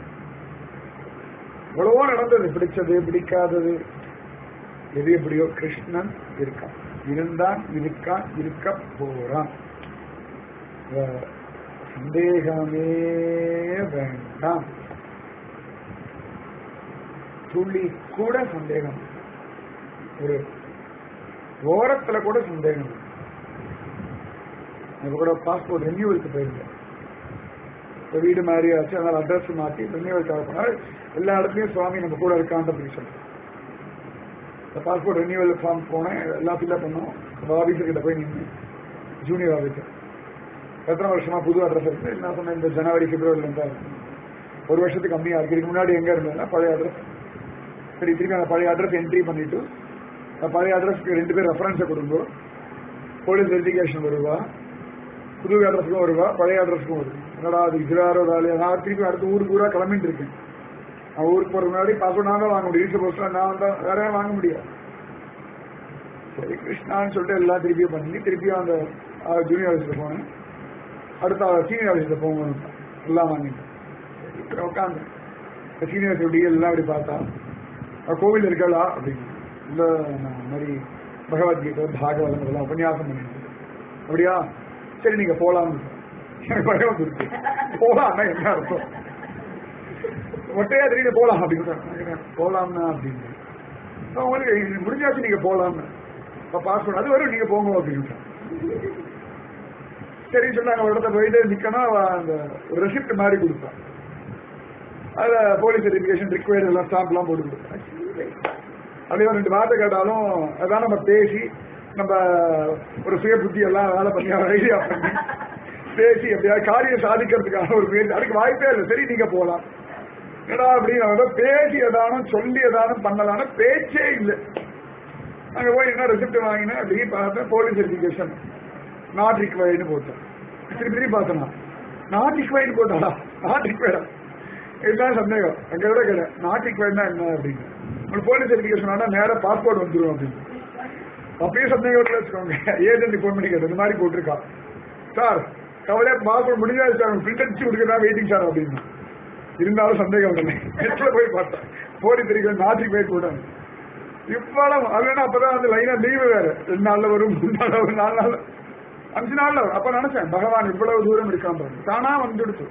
எவ்வளவோ நடந்தது பிடிச்சது பிடிக்காதது எது எப்படியோ கிருஷ்ணன் இருக்கான் இருந்தான் இருக்கான் இருக்க போறான் வ- சந்தேகமே வேண்டாம் துளி கூட சந்தேகம் ஒரு ஓரத்துல கூட சந்தேகம் இல்லை. இப்ப கூட பாஸ்போர்ட் ரெனியூவலுக்கு போயிருந்தேன் இப்ப வீடு மாதிரி ஆச்சு அதனால அட்ரஸ் மாத்தி ரெனியூவலுக்காக போனால் எல்லா இடத்துலயும் சுவாமி நம்ம கூட இருக்கான்ற சொல்லி சொல்றேன் இந்த பாஸ்போர்ட் ரெனியூவல் ஃபார்ம் போனேன் எல்லாம் ஃபில்அப் பண்ணோம் ஆபீசர் கிட்ட போய் நின்று ஜூனியர் ஆபீசர் எத்தனை வருஷமா புது அட்ரஸ் இருக்கு நான் சொன்னேன் இந்த ஜனவரி பிப்ரவரில இருந்தா இருக்கு. ஒரு வருஷத்துக்கு கம்மியா இருக்கு இதுக்கு முன்னாடி எங்க இருந்ததுன்னா பழைய அட்ரஸ் சரி திருப்பி அந்த பழைய அட்ரஸ் என்ட்ரி பண்ணிட்டு அந்த பழைய அட்ரஸ்க்கு ரெண்டு பேர் ரெஃபரன்ஸை கொடுங்க போலீஸ் வெரிஃபிகேஷன் வருவா புது அட்ரஸுக்கும் வருவா பழைய அட்ரஸுக்கும் வருது என்னடா அது இதுவாரோ வேலையா நான் திருப்பி அடுத்த ஊருக்கு ஊரா கிளம்பிட்டு இருக்கேன் நான் ஊருக்கு போறது முன்னாடி பாஸ்போர்ட் நான் தான் வாங்க முடியும் ஈஸ்ட் போஸ்ட் நான் வந்தா வேற யாரும் வாங்க முடியாது சரி கிருஷ்ணான்னு சொல்லிட்டு எல்லாம் திருப்பியும் பண்ணி திருப்பியும் அந்த ஜூனியர் ஆஃபீஸில் போனேன் அடுத்த சீனியர் ஆஃபீஸில் போகணும் எல்லாம் வாங்கிட்டு சரி உட்காந்து சீனியர் எப்படி எல்லாம் அப்படி பார்த்தா அவ கோவில் இருக்கலாம் அப்படின்னு இல்ல நான் இந்த மாதிரி பகவத்கீதை பாகவதம் இதெல்லாம் உபன்யாசம் பண்ணிட்டு அப்படியா சரி நீங்க போலாம்னு எனக்கு பயம் இருக்கு போலாம்னா என்ன அர்த்தம் ஒட்டையா திடீர்னு போலாம் அப்படின்னு சொன்னாங்க. போலாம்னா அப்படின்னு அப்ப உங்களுக்கு இது முடிஞ்சாச்சு நீங்க போலாம்னு அப்ப பாஸ்போர்ட் அது வரும் நீங்க போங்க அப்படின்னு சரி சொன்னாங்க ஒரு இடத்த போயிட்டு நிக்கணும் அவ அந்த ஒரு ரெசிப்ட் மாதிரி கொடுப்பான் அதுல போலீஸ் வெரிஃபிகேஷன் ரிக்வயர்ட் எல்லாம் ஸ்டாம்ப் எல்லாம் போட்டு கொடுப்பேன் அப்படியே ஒரு ரெண்டு வார்த்தை கேட்டாலும் அதான் நம்ம பேசி நம்ம ஒரு சுய புத்தி எல்லாம் வேலை பண்ணி ஐடியா பண்ணி பேசி எப்படியாவது காரியம் சாதிக்கிறதுக்கான ஒரு முயற்சி அதுக்கு வாய்ப்பே இல்லை சரி நீங்க போலாம் ஏடா அப்படின்னு அவங்க பேசி எதானும் சொல்லி எதானும் பண்ணலான பேச்சே இல்லை அங்க போய் என்ன ரெசிப்ட் வாங்கினேன் அப்படி பார்த்தேன் போலீஸ் வெரிஃபிகேஷன் நாட் ரிக்வயர்டு போட்டேன் திருப்பி திருப்பி பார்த்தேன் நாட் ரிக்வயர்டு போட்டாடா நாட் ரிக்வயர்டா இதுதான் சந்தேகம் அங்க விட கேட நாட் ரிக்வயர்ட்னா என்ன அப்படின்னு உங்களுக்கு போலீஸ் வெரிஃபிகேஷன் ஆனா நேரா பாஸ்போர்ட் வந்துடும் அப்படின்னு அப்பயே சந்தேகத்தில் வச்சுக்கோங்க ஏஜென்ட் ஃபோன் பண்ணி கேட்டேன் இந்த மாதிரி போட்டிருக்கா சார் கவலையா பாஸ்போர்ட் முடிஞ்சாது சார் பிரிண்ட் அடிச்சு கொடுக்குறதா வெயிட்டிங் சார் அப்படின்னு இருந்தாலும் சந்தேகம் இல்லை நெட்ல போய் பார்த்தேன் போடி தெரிவிக்க நாட்டுக்கு போய் கூட இவ்வளவு அதுனா அப்பதான் வந்து லைனா லீவு வேற ரெண்டு நாள்ல வரும் மூணு நாள்ல வரும் நாலு நாள் அஞ்சு நாள்ல வரும் அப்ப நினைச்சேன் பகவான் இவ்வளவு தூரம் இருக்கான் பாருங்க தானா வந்துடுச்சு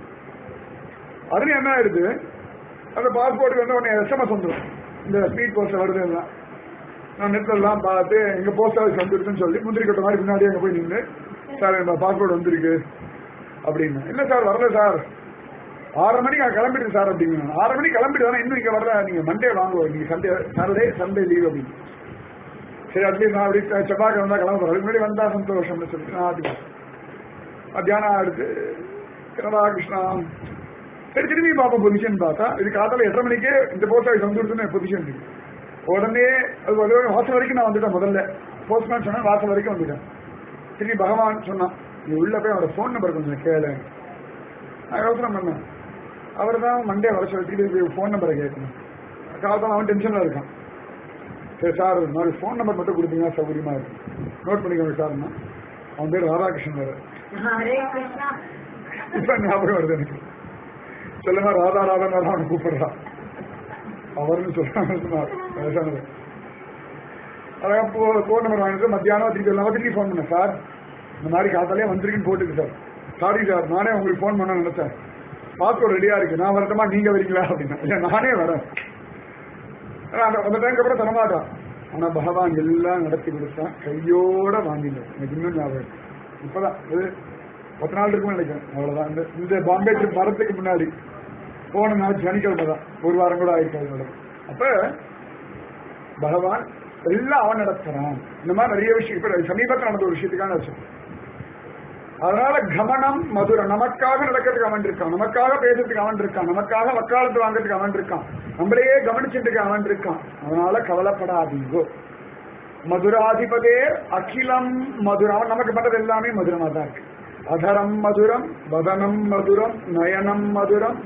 அது என்ன ஆயிடுது அந்த பாஸ்போர்ட்டுக்கு வந்து உடனே எஸ்எம்எஸ் வந்துடும் இந்த ஸ்பீட் போஸ்ட் வருது எல்லாம் நான் நெட்ல எல்லாம் பார்த்து எங்க போஸ்ட் ஆஃபீஸ் வந்துருக்குன்னு சொல்லி முந்திரி கட்ட மாதிரி முன்னாடி அங்க போய் நின்று சார் எங்க பாஸ்போர்ட் வந்திருக்கு அப்படின்னு இல்ல சார் வரல சார் ஆறரை மணிக்கு நான் கிளம்பிட்டு சார் அப்படின்னு ஆறரை மணிக்கு கிளம்பிட்டு தானே இன்னும் இங்க வரல நீங்க மண்டே வாங்குவோம் நீங்க சண்டே சாட்டர்டே சண்டே லீவ் அப்படின்னு சரி அட்லீஸ்ட் நான் அப்படி செவ்வாய்க்கு வந்தா கிளம்ப போறேன் அதுக்கு முன்னாடி வந்தா சந்தோஷம்னு சொல்லி நான் அது மத்தியானம் அடுத்து கனடா கிருஷ்ணா சரி திரும்பி பார்ப்போம் பொசிஷன் பார்த்தா இது காத்தால எட்டரை மணிக்கே இந்த போஸ்ட் ஆஃபீஸ் வந்துடுதுன்னு பொசிஷன் இருக்கு உடனே அது ஒரு வாசல் வரைக்கும் நான் வந்துட்டேன் முதல்ல போஸ்ட்மேன் சொன்னா வாசல் வரைக்கும் வந்துட்டேன் திரும்பி பகவான் சொன்னான் நீ உள்ள போய் அவரோட ஃபோன் நம்பர் கொஞ்சம் கேளு நான் யோசனை பண்ணேன் அவர் தான் மண்டே வர சொல்லி திருப்பி ஃபோன் நம்பரை கேட்கணும் காலத்தான் அவன் டென்ஷன்ல இருக்கான் சரி சார் ஒரு மாதிரி ஃபோன் நம்பர் மட்டும் கொடுத்தீங்கன்னா சௌகரியமா இருக்கும் நோட் பண்ணிக்கோங்க சார்னா அவன் பேர் ராதாகிருஷ்ணன் வேறு ஹரே கிருஷ்ணா இப்ப ஞாபகம் வருது எனக்கு சொல்லுங்க ராதா ராதா ராதா அவனை கூப்பிடுறான் அவர்னு சொல்றாங்க சொன்னார் வயசானவர் அதான் ஃபோன் நம்பர் வாங்கிட்டு மத்தியானம் திருப்பி எல்லாம் திருப்பி ஃபோன் பண்ணேன் சார் இந்த மாதிரி காத்தாலே வந்திருக்குன்னு போட்டுக்கு சார் சாரி சார் நானே உங்களுக்கு ஃபோன் பண்ண நினைச்சேன் பாஸ்போர்ட் ரெடியா இருக்கு நான் வரட்டுமா நீங்க வரீங்களா அப்படின்னா இல்ல நானே வரேன் ஆனா, அந்த அந்த டைம்க்கு அப்புறம் தரமாட்டான் ஆனா பகவான் எல்லாம் நடத்தி கொடுத்தான் கையோட வாங்கினேன் எனக்கு இன்னும் ஞாபகம் இருக்கு. இப்பதான் இது பத்து நாள் இருக்கும்னு நினைக்கிறேன் அவ்வளவுதான் இந்த இந்த பாம்பே ட்ரிப் வரத்துக்கு முன்னாடி போன நாள் சனிக்கிழமை தான் ஒரு வாரம் கூட ஆயிருக்காது மேடம் அப்ப பகவான் எல்லாம் அவன் நடத்துறான் இந்த மாதிரி நிறைய விஷயம் இப்ப சமீபத்தில் நடந்த ஒரு விஷயத்துக்கான விஷயம் அதனால கமனம் மதுரம் நமக்காக நடக்கிறதுக்கு அவன் இருக்கான் நமக்காக பேசுறதுக்கு அவன் இருக்கான் நமக்காக வக்காலத்து வாங்குறதுக்கு அவன் இருக்கான் நம்மளையே கவனிச்சுட்டு அவன் இருக்கான் அதனால கவலைப்படாதீங்கோ மதுராதிபதே அகிலம் மதுரம் அவன் நமக்கு பண்றது எல்லாமே மதுரமா தான் இருக்கு அதரம் மதுரம் வதனம் மதுரம் நயனம் மதுரம்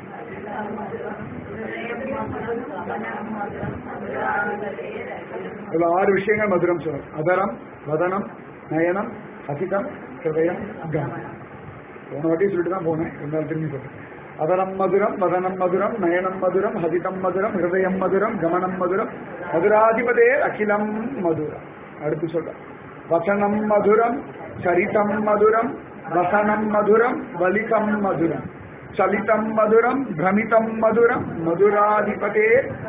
இதுல ஆறு விஷயங்கள் மதுரம் சொல்லும் அதரம் வதனம் நயனம் அசிதம் ஹிருதயம் கமனம் போன வாட்டி சொல்லிட்டு தான் போனேன் இருந்தாலும் திரும்பி சொல்றேன் அதரம் மதுரம் வதனம் மதுரம் நயனம் மதுரம் ஹதிதம் மதுரம் ஹிருதயம் மதுரம் கமனம் மதுரம் மதுராதிபதே அகிலம் மதுரம் அடுத்து சொல்ற வசனம் மதுரம் சரிதம் மதுரம் வசனம் மதுரம் வலிகம் மதுரம் சலிதம் மதுரம் பிரமிதம் மதுரம் மதுராதிபதே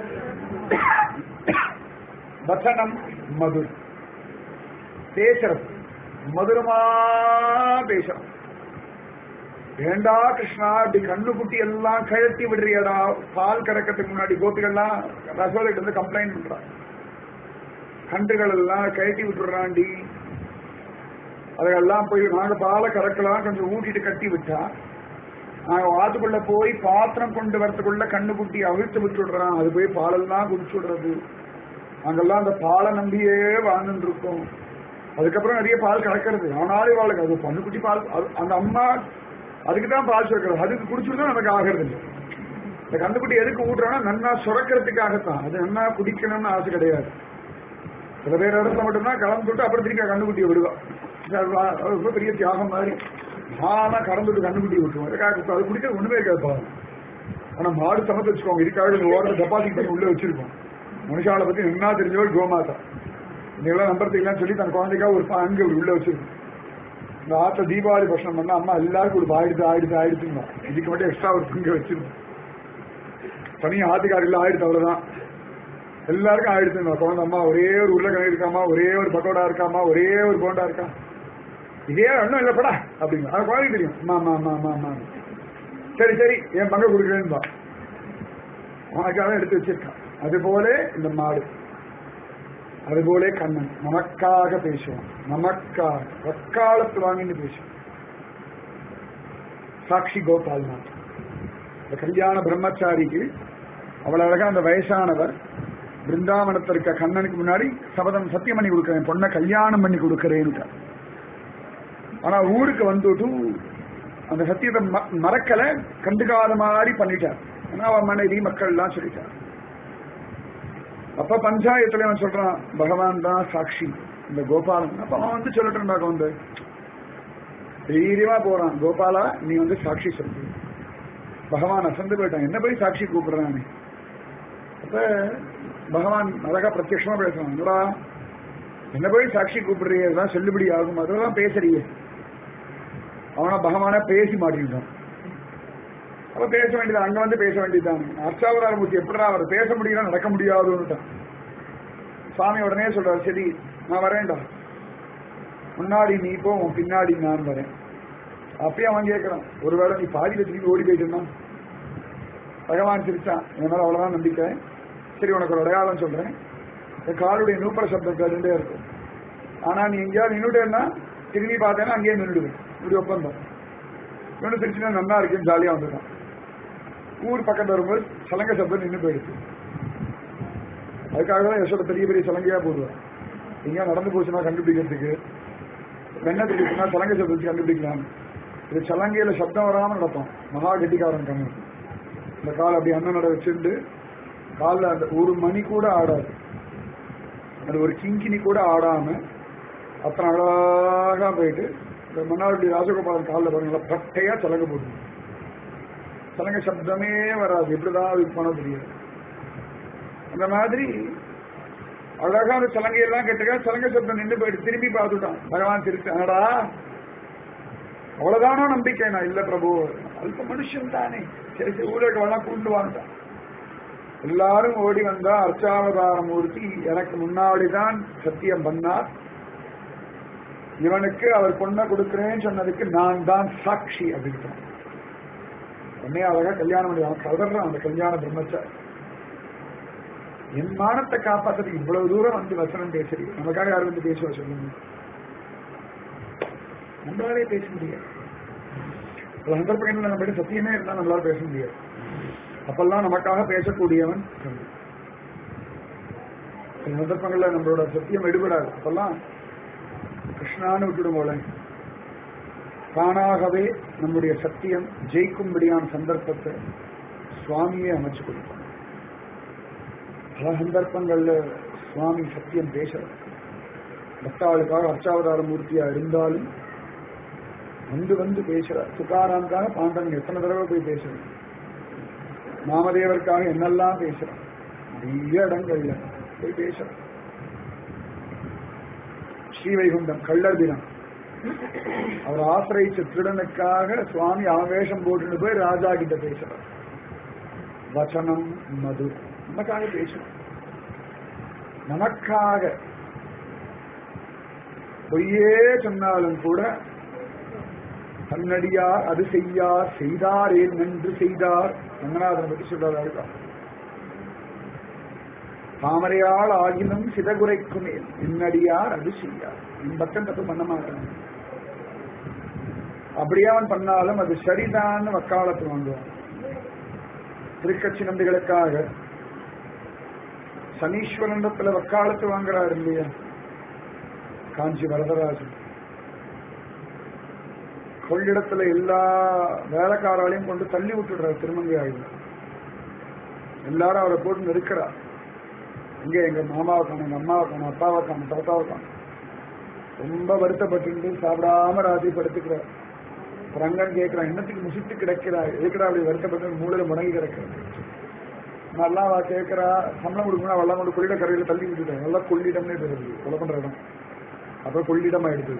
வசனம் மதுரம் பேசுறது மதுரமா பேசுறோம் ஏண்டா கிருஷ்ணா இப்படி கண்ணு குட்டி எல்லாம் கழட்டி விடுறியடா பால் கறக்கிறதுக்கு முன்னாடி கோபிகள்லாம் ரசோதைட்டு வந்து கம்ப்ளைண்ட் பண்றான் கன்றுகள் எல்லாம் கழட்டி விட்டுறாண்டி அதெல்லாம் போய் நாங்க பாலை கறக்கலாம் கொஞ்சம் ஊட்டிட்டு கட்டி விட்டா நாங்க வாத்துக்குள்ள போய் பாத்திரம் கொண்டு வரத்துக்குள்ள கண்ணு குட்டி அவிழ்த்து விட்டு விடுறான் அது போய் பாலெல்லாம் குடிச்சு விடுறது நாங்கெல்லாம் அந்த பாலை நம்பியே வாழ்ந்துட்டு இருக்கோம் அதுக்கப்புறம் நிறைய பால் கறக்கிறது ஆனாலும் இவாளுக்கு அது பண்ணுக்குட்டி பால் அது- அந்த அம்மா அதுக்கு தான் பால் சுரக்கிறது அதுக்கு குடிச்சுட்டு நமக்கு ஆகிறது இல்லை இந்த கண்ணுக்குட்டி எதுக்கு ஊட்டுறோம்னா நன்னா சுரக்கிறதுக்காகத்தான் அது நன்னா குடிக்கணும்னு ஆசை கிடையாது சில பேர் இடத்துல மட்டும்தான் கலந்து விட்டு அப்புறம் திருப்பி கண்ணுக்குட்டியை விடுவா அது வா- அது ரொம்ப பெரிய தியாகம் மாதிரி மாமா கறந்துட்டு கண்ணுக்குட்டி விட்டுருவோம் அதுக்காக அது குடிக்கிறது ஒண்ணுமே இருக்காது பாவம் ஆனா மாடு சமத்து வச்சுக்கோங்க இதுக்காக இந்த ஓரத்தை டெபாசிட் பண்ணி உள்ள வச்சிருக்கோம் மனுஷாவை பத்தி என்ன தெரிஞ்சவர் கோமாதா இதெல்லாம் நம்புறதுக்கெல்லாம் சொல்லி தன் குழந்தைக்காக ஒரு பங்கு இப்படி உள்ள வச்சிருக்கோம் இந்த ஆத்த தீபாவளி பட்சணம் பண்ணா அம்மா எல்லாருக்கும் ஒரு ஆயிடுது ஆயிடுது ஆயிடுச்சுங்க இதுக்கு மட்டும் எக்ஸ்ட்ரா ஒரு பங்கு வச்சிருக்கோம் தனியா ஆத்துக்கார இல்ல ஆயிடுச்சு அவ்வளவுதான் எல்லாருக்கும் ஆயிடுச்சுங்க குழந்தை அம்மா ஒரே ஒரு உருளைக்கிழங்கு இருக்காமா ஒரே ஒரு பக்கோடா இருக்காமா ஒரே ஒரு போண்டா இருக்கா இதே ஒண்ணும் இல்ல படா அப்படிங்க அது குழந்தை தெரியும் அம்மா அம்மா அம்மா அம்மா அம்மா சரி சரி என் பங்கு கொடுக்குறேன்னு உனக்காக எடுத்து வச்சிருக்கான் அது போல இந்த மாடு அதுபோல கண்ணன் நமக்காக பேசுவான் நமக்காக வக்காலத்து வாங்கிட்டு பேசுவான் சாட்சி கோபால் நாத் இந்த கல்யாண பிரம்மச்சாரிக்கு அவ்வளவு அழகா அந்த வயசானவர் பிருந்தாவனத்தில் இருக்க கண்ணனுக்கு முன்னாடி சபதம் சத்தியம் பண்ணி கொடுக்கிறேன் பொண்ணை கல்யாணம் பண்ணி கொடுக்கிறேன்னு ஆனா ஊருக்கு வந்துட்டு அந்த சத்தியத்தை ம- மறக்கல கண்டுக்காத மாதிரி பண்ணிட்டார் ஆனா அவன் மனைவி மக்கள் எல்லாம் சொல்லிட்டார் அப்ப பஞ்சாயத்துல அவன் சொல்றான் பகவான் தான் சாட்சி இந்த கோபாலன் அப்ப அவன் வந்து சொல்லட்டும் வந்து தைரியமா போறான் கோபாலா நீ வந்து சாட்சி சொல்லு பகவான் அசந்து போயிட்டான் என்ன போய் சாட்சி கூப்பிடுறானே அப்ப பகவான் அழகா பிரத்யட்சமா பேசுறான் என்னடா என்ன போய் சாட்சி கூப்பிடுறீங்க இதெல்லாம் செல்லுபடி ஆகும் அதெல்லாம் பேசுறீங்க அவனா பகவானா பேசி மாட்டிக்கிட்டான் அப்ப பேச வேண்டியது அங்க வந்து பேச வேண்டியதுதான் அர்ச்சாவதார மூர்த்தி எப்படிடா அவர் பேச முடியல நடக்க முடியாதுன்னுட்டான் சாமி உடனே சொல்றாரு சரி நான் வரேன்டா முன்னாடி நீ போ உன் பின்னாடி நான் வரேன் அப்பயே அவன் கேட்கறான் ஒருவேளை நீ பாதியில திரும்பி ஓடி போயிட்டு இருந்தான் பகவான் சிரிச்சான் என் மேல அவ்வளவுதான் நம்பிக்கை சரி உனக்கு ஒரு அடையாளம் சொல்றேன் என் காலுடைய நூப்பர சப்தம் கேட்டுட்டே இருக்கும் ஆனா நீ எங்கேயாவது நின்றுட்டேன்னா திரும்பி பார்த்தேன்னா அங்கேயே நின்றுடுவேன் இப்படி ஒப்பந்தம் இவனு சிரிச்சுனா நல்லா இருக்குன்னு ஜாலியா வந்துட்டான் ஊர் பக்கத்துல வரும்போது சலங்க சப்தம் நின்று போயிடுச்சு அதுக்காக தான் யசோட பெரிய பெரிய சலங்கையா போடுவேன் எங்கேயா நடந்து போச்சுன்னா கண்டுபிடிக்கிறதுக்கு வெண்ணெய் தெரிவிச்சுன்னா சலங்கை சப்தத்துக்கு கண்டுபிடிக்கலாம் இது சலங்கையில சப்தம் வராம நடப்போம் மகா கெட்டிக்காரன் கண்ணு இந்த கால் அப்படி அண்ணன் நட வச்சுட்டு காலில் அந்த ஒரு மணி கூட ஆடாது அது ஒரு கிங்கினி கூட ஆடாம அத்தனை அழகா போயிட்டு இந்த மன்னார்டி ராஜகோபாலன் காலில் பாருங்களா பட்டையா சலங்க போடுது சலங்க சப்தமே வராது எப்படிதான் அது பண்ண தெரியாது அந்த மாதிரி அழகா அந்த சலங்கையெல்லாம் கேட்டுக்க சலங்க சப்தம் நின்று போயிட்டு திரும்பி பார்த்துட்டான் பகவான் திருச்சானடா அவ்வளவுதானோ நம்பிக்கை நான் இல்ல பிரபு அல்ப மனுஷன் தானே சரி சரி ஊருக்கு வேணா கூண்டு வாங்கிட்டான் எல்லாரும் ஓடி வந்தா அர்ச்சாவதார மூர்த்தி எனக்கு முன்னாடி தான் சத்தியம் பண்ணார் இவனுக்கு அவர் பொண்ணை கொடுக்கிறேன்னு சொன்னதுக்கு நான் தான் சாட்சி அப்படின்ட்டான் உடனே அழகா கல்யாணம் பண்ணி அவன் கதறான் அந்த கல்யாண பிரம்மச்சாரி என் மானத்தை காப்பாத்துறதுக்கு இவ்வளவு தூரம் வந்து வசனம் பேசுறீங்க நமக்காக யாரும் வந்து பேசுவா சொல்லுங்க நம்மளாலே பேச முடியாது பல சந்தர்ப்பங்கள்ல நம்ம கிட்ட சத்தியமே இருந்தா நம்மளால பேச முடியாது அப்பெல்லாம் நமக்காக பேசக்கூடியவன் கம்பி. சில சந்தர்ப்பங்கள்ல நம்மளோட சத்தியம் எடுபடாது அப்பெல்லாம் கிருஷ்ணான்னு விட்டுடும் போல தானாகவே நம்முடைய சத்தியம் ஜெயிக்கும்படியான சந்தர்ப்பத்தை சுவாமியே அமைச்சு கொடுப்பார் பல சந்தர்ப்பங்கள்ல சுவாமி சத்தியம் பேசுறார் பக்தாளுக்காக அர்ச்சாவதார மூர்த்தியா இருந்தாலும் வந்து வந்து பேசுறார் துக்காராமுக்காக பாண்டவன் எத்தனை தடவை போய் பேசுறார் நாமதேவருக்காக என்னெல்லாம் பேசுறார் நிறைய இடங்கள்ல போய் பேசுறார் ஸ்ரீவைகுண்டம் கள்ளர் தினம் அவர் ஆசிரியிச்ச திருடனுக்காக சுவாமி ஆவேசம் போட்டுட்டு போய் ராஜா கிட்ட பேசுறார் வச்சனம் மது நமக்காக பேசணும் நமக்காக பொய்யே சொன்னாலும் கூட தன்னடியார் அது செய்யார் செய்தாரே நன்று செய்தார் ரங்கநாதனை பற்றி சொல்றாரு அதுதான் தாமரையால் ஆகினும் சிதகுரைக்குமே என்னடியார் அது செய்யார் என் பக்கம் தப்பு பண்ண மாட்டான் அப்படியே அவன் பண்ணாலும் அது சரிதான் வக்காலத்து வாங்குவான் திருக்கட்சி நம்பிகளுக்காக சனீஸ்வரண்டத்துல வக்காலத்து வாங்குறாரு இல்லையா காஞ்சி வரதராஜன் கொள்ளிடத்துல எல்லா வேலைக்காராலையும் கொண்டு தள்ளி விட்டுடுறாரு திருமங்கை ஆயுதம் எல்லாரும் அவரை போட்டு நெருக்கிறார் இங்க எங்க மாமாவை காணும் எங்க அம்மாவை காணும் அப்பாவை காணும் தாத்தாவை காணும் ரொம்ப வருத்தப்பட்டு சாப்பிடாம ராத்திரி படுத்துக்கிறார் ரங்கன் கேட்கிறான் என்னத்துக்கு முசித்து கிடக்கிறாய் எதுக்குடா அப்படி வருத்தப்பட்டு மூலையில முடங்கி கிடக்கிறார் நல்லா அவ கேட்கிறா சம்பளம் கொடுக்கணும் வெள்ளம் கொண்டு கொள்ளிட கரையில தள்ளி விட்டுட்டேன் நல்லா கொள்ளிடம்னே தெரியுது கொலை பண்ற இடம் அப்புறம் கொள்ளிடமா எடுத்தது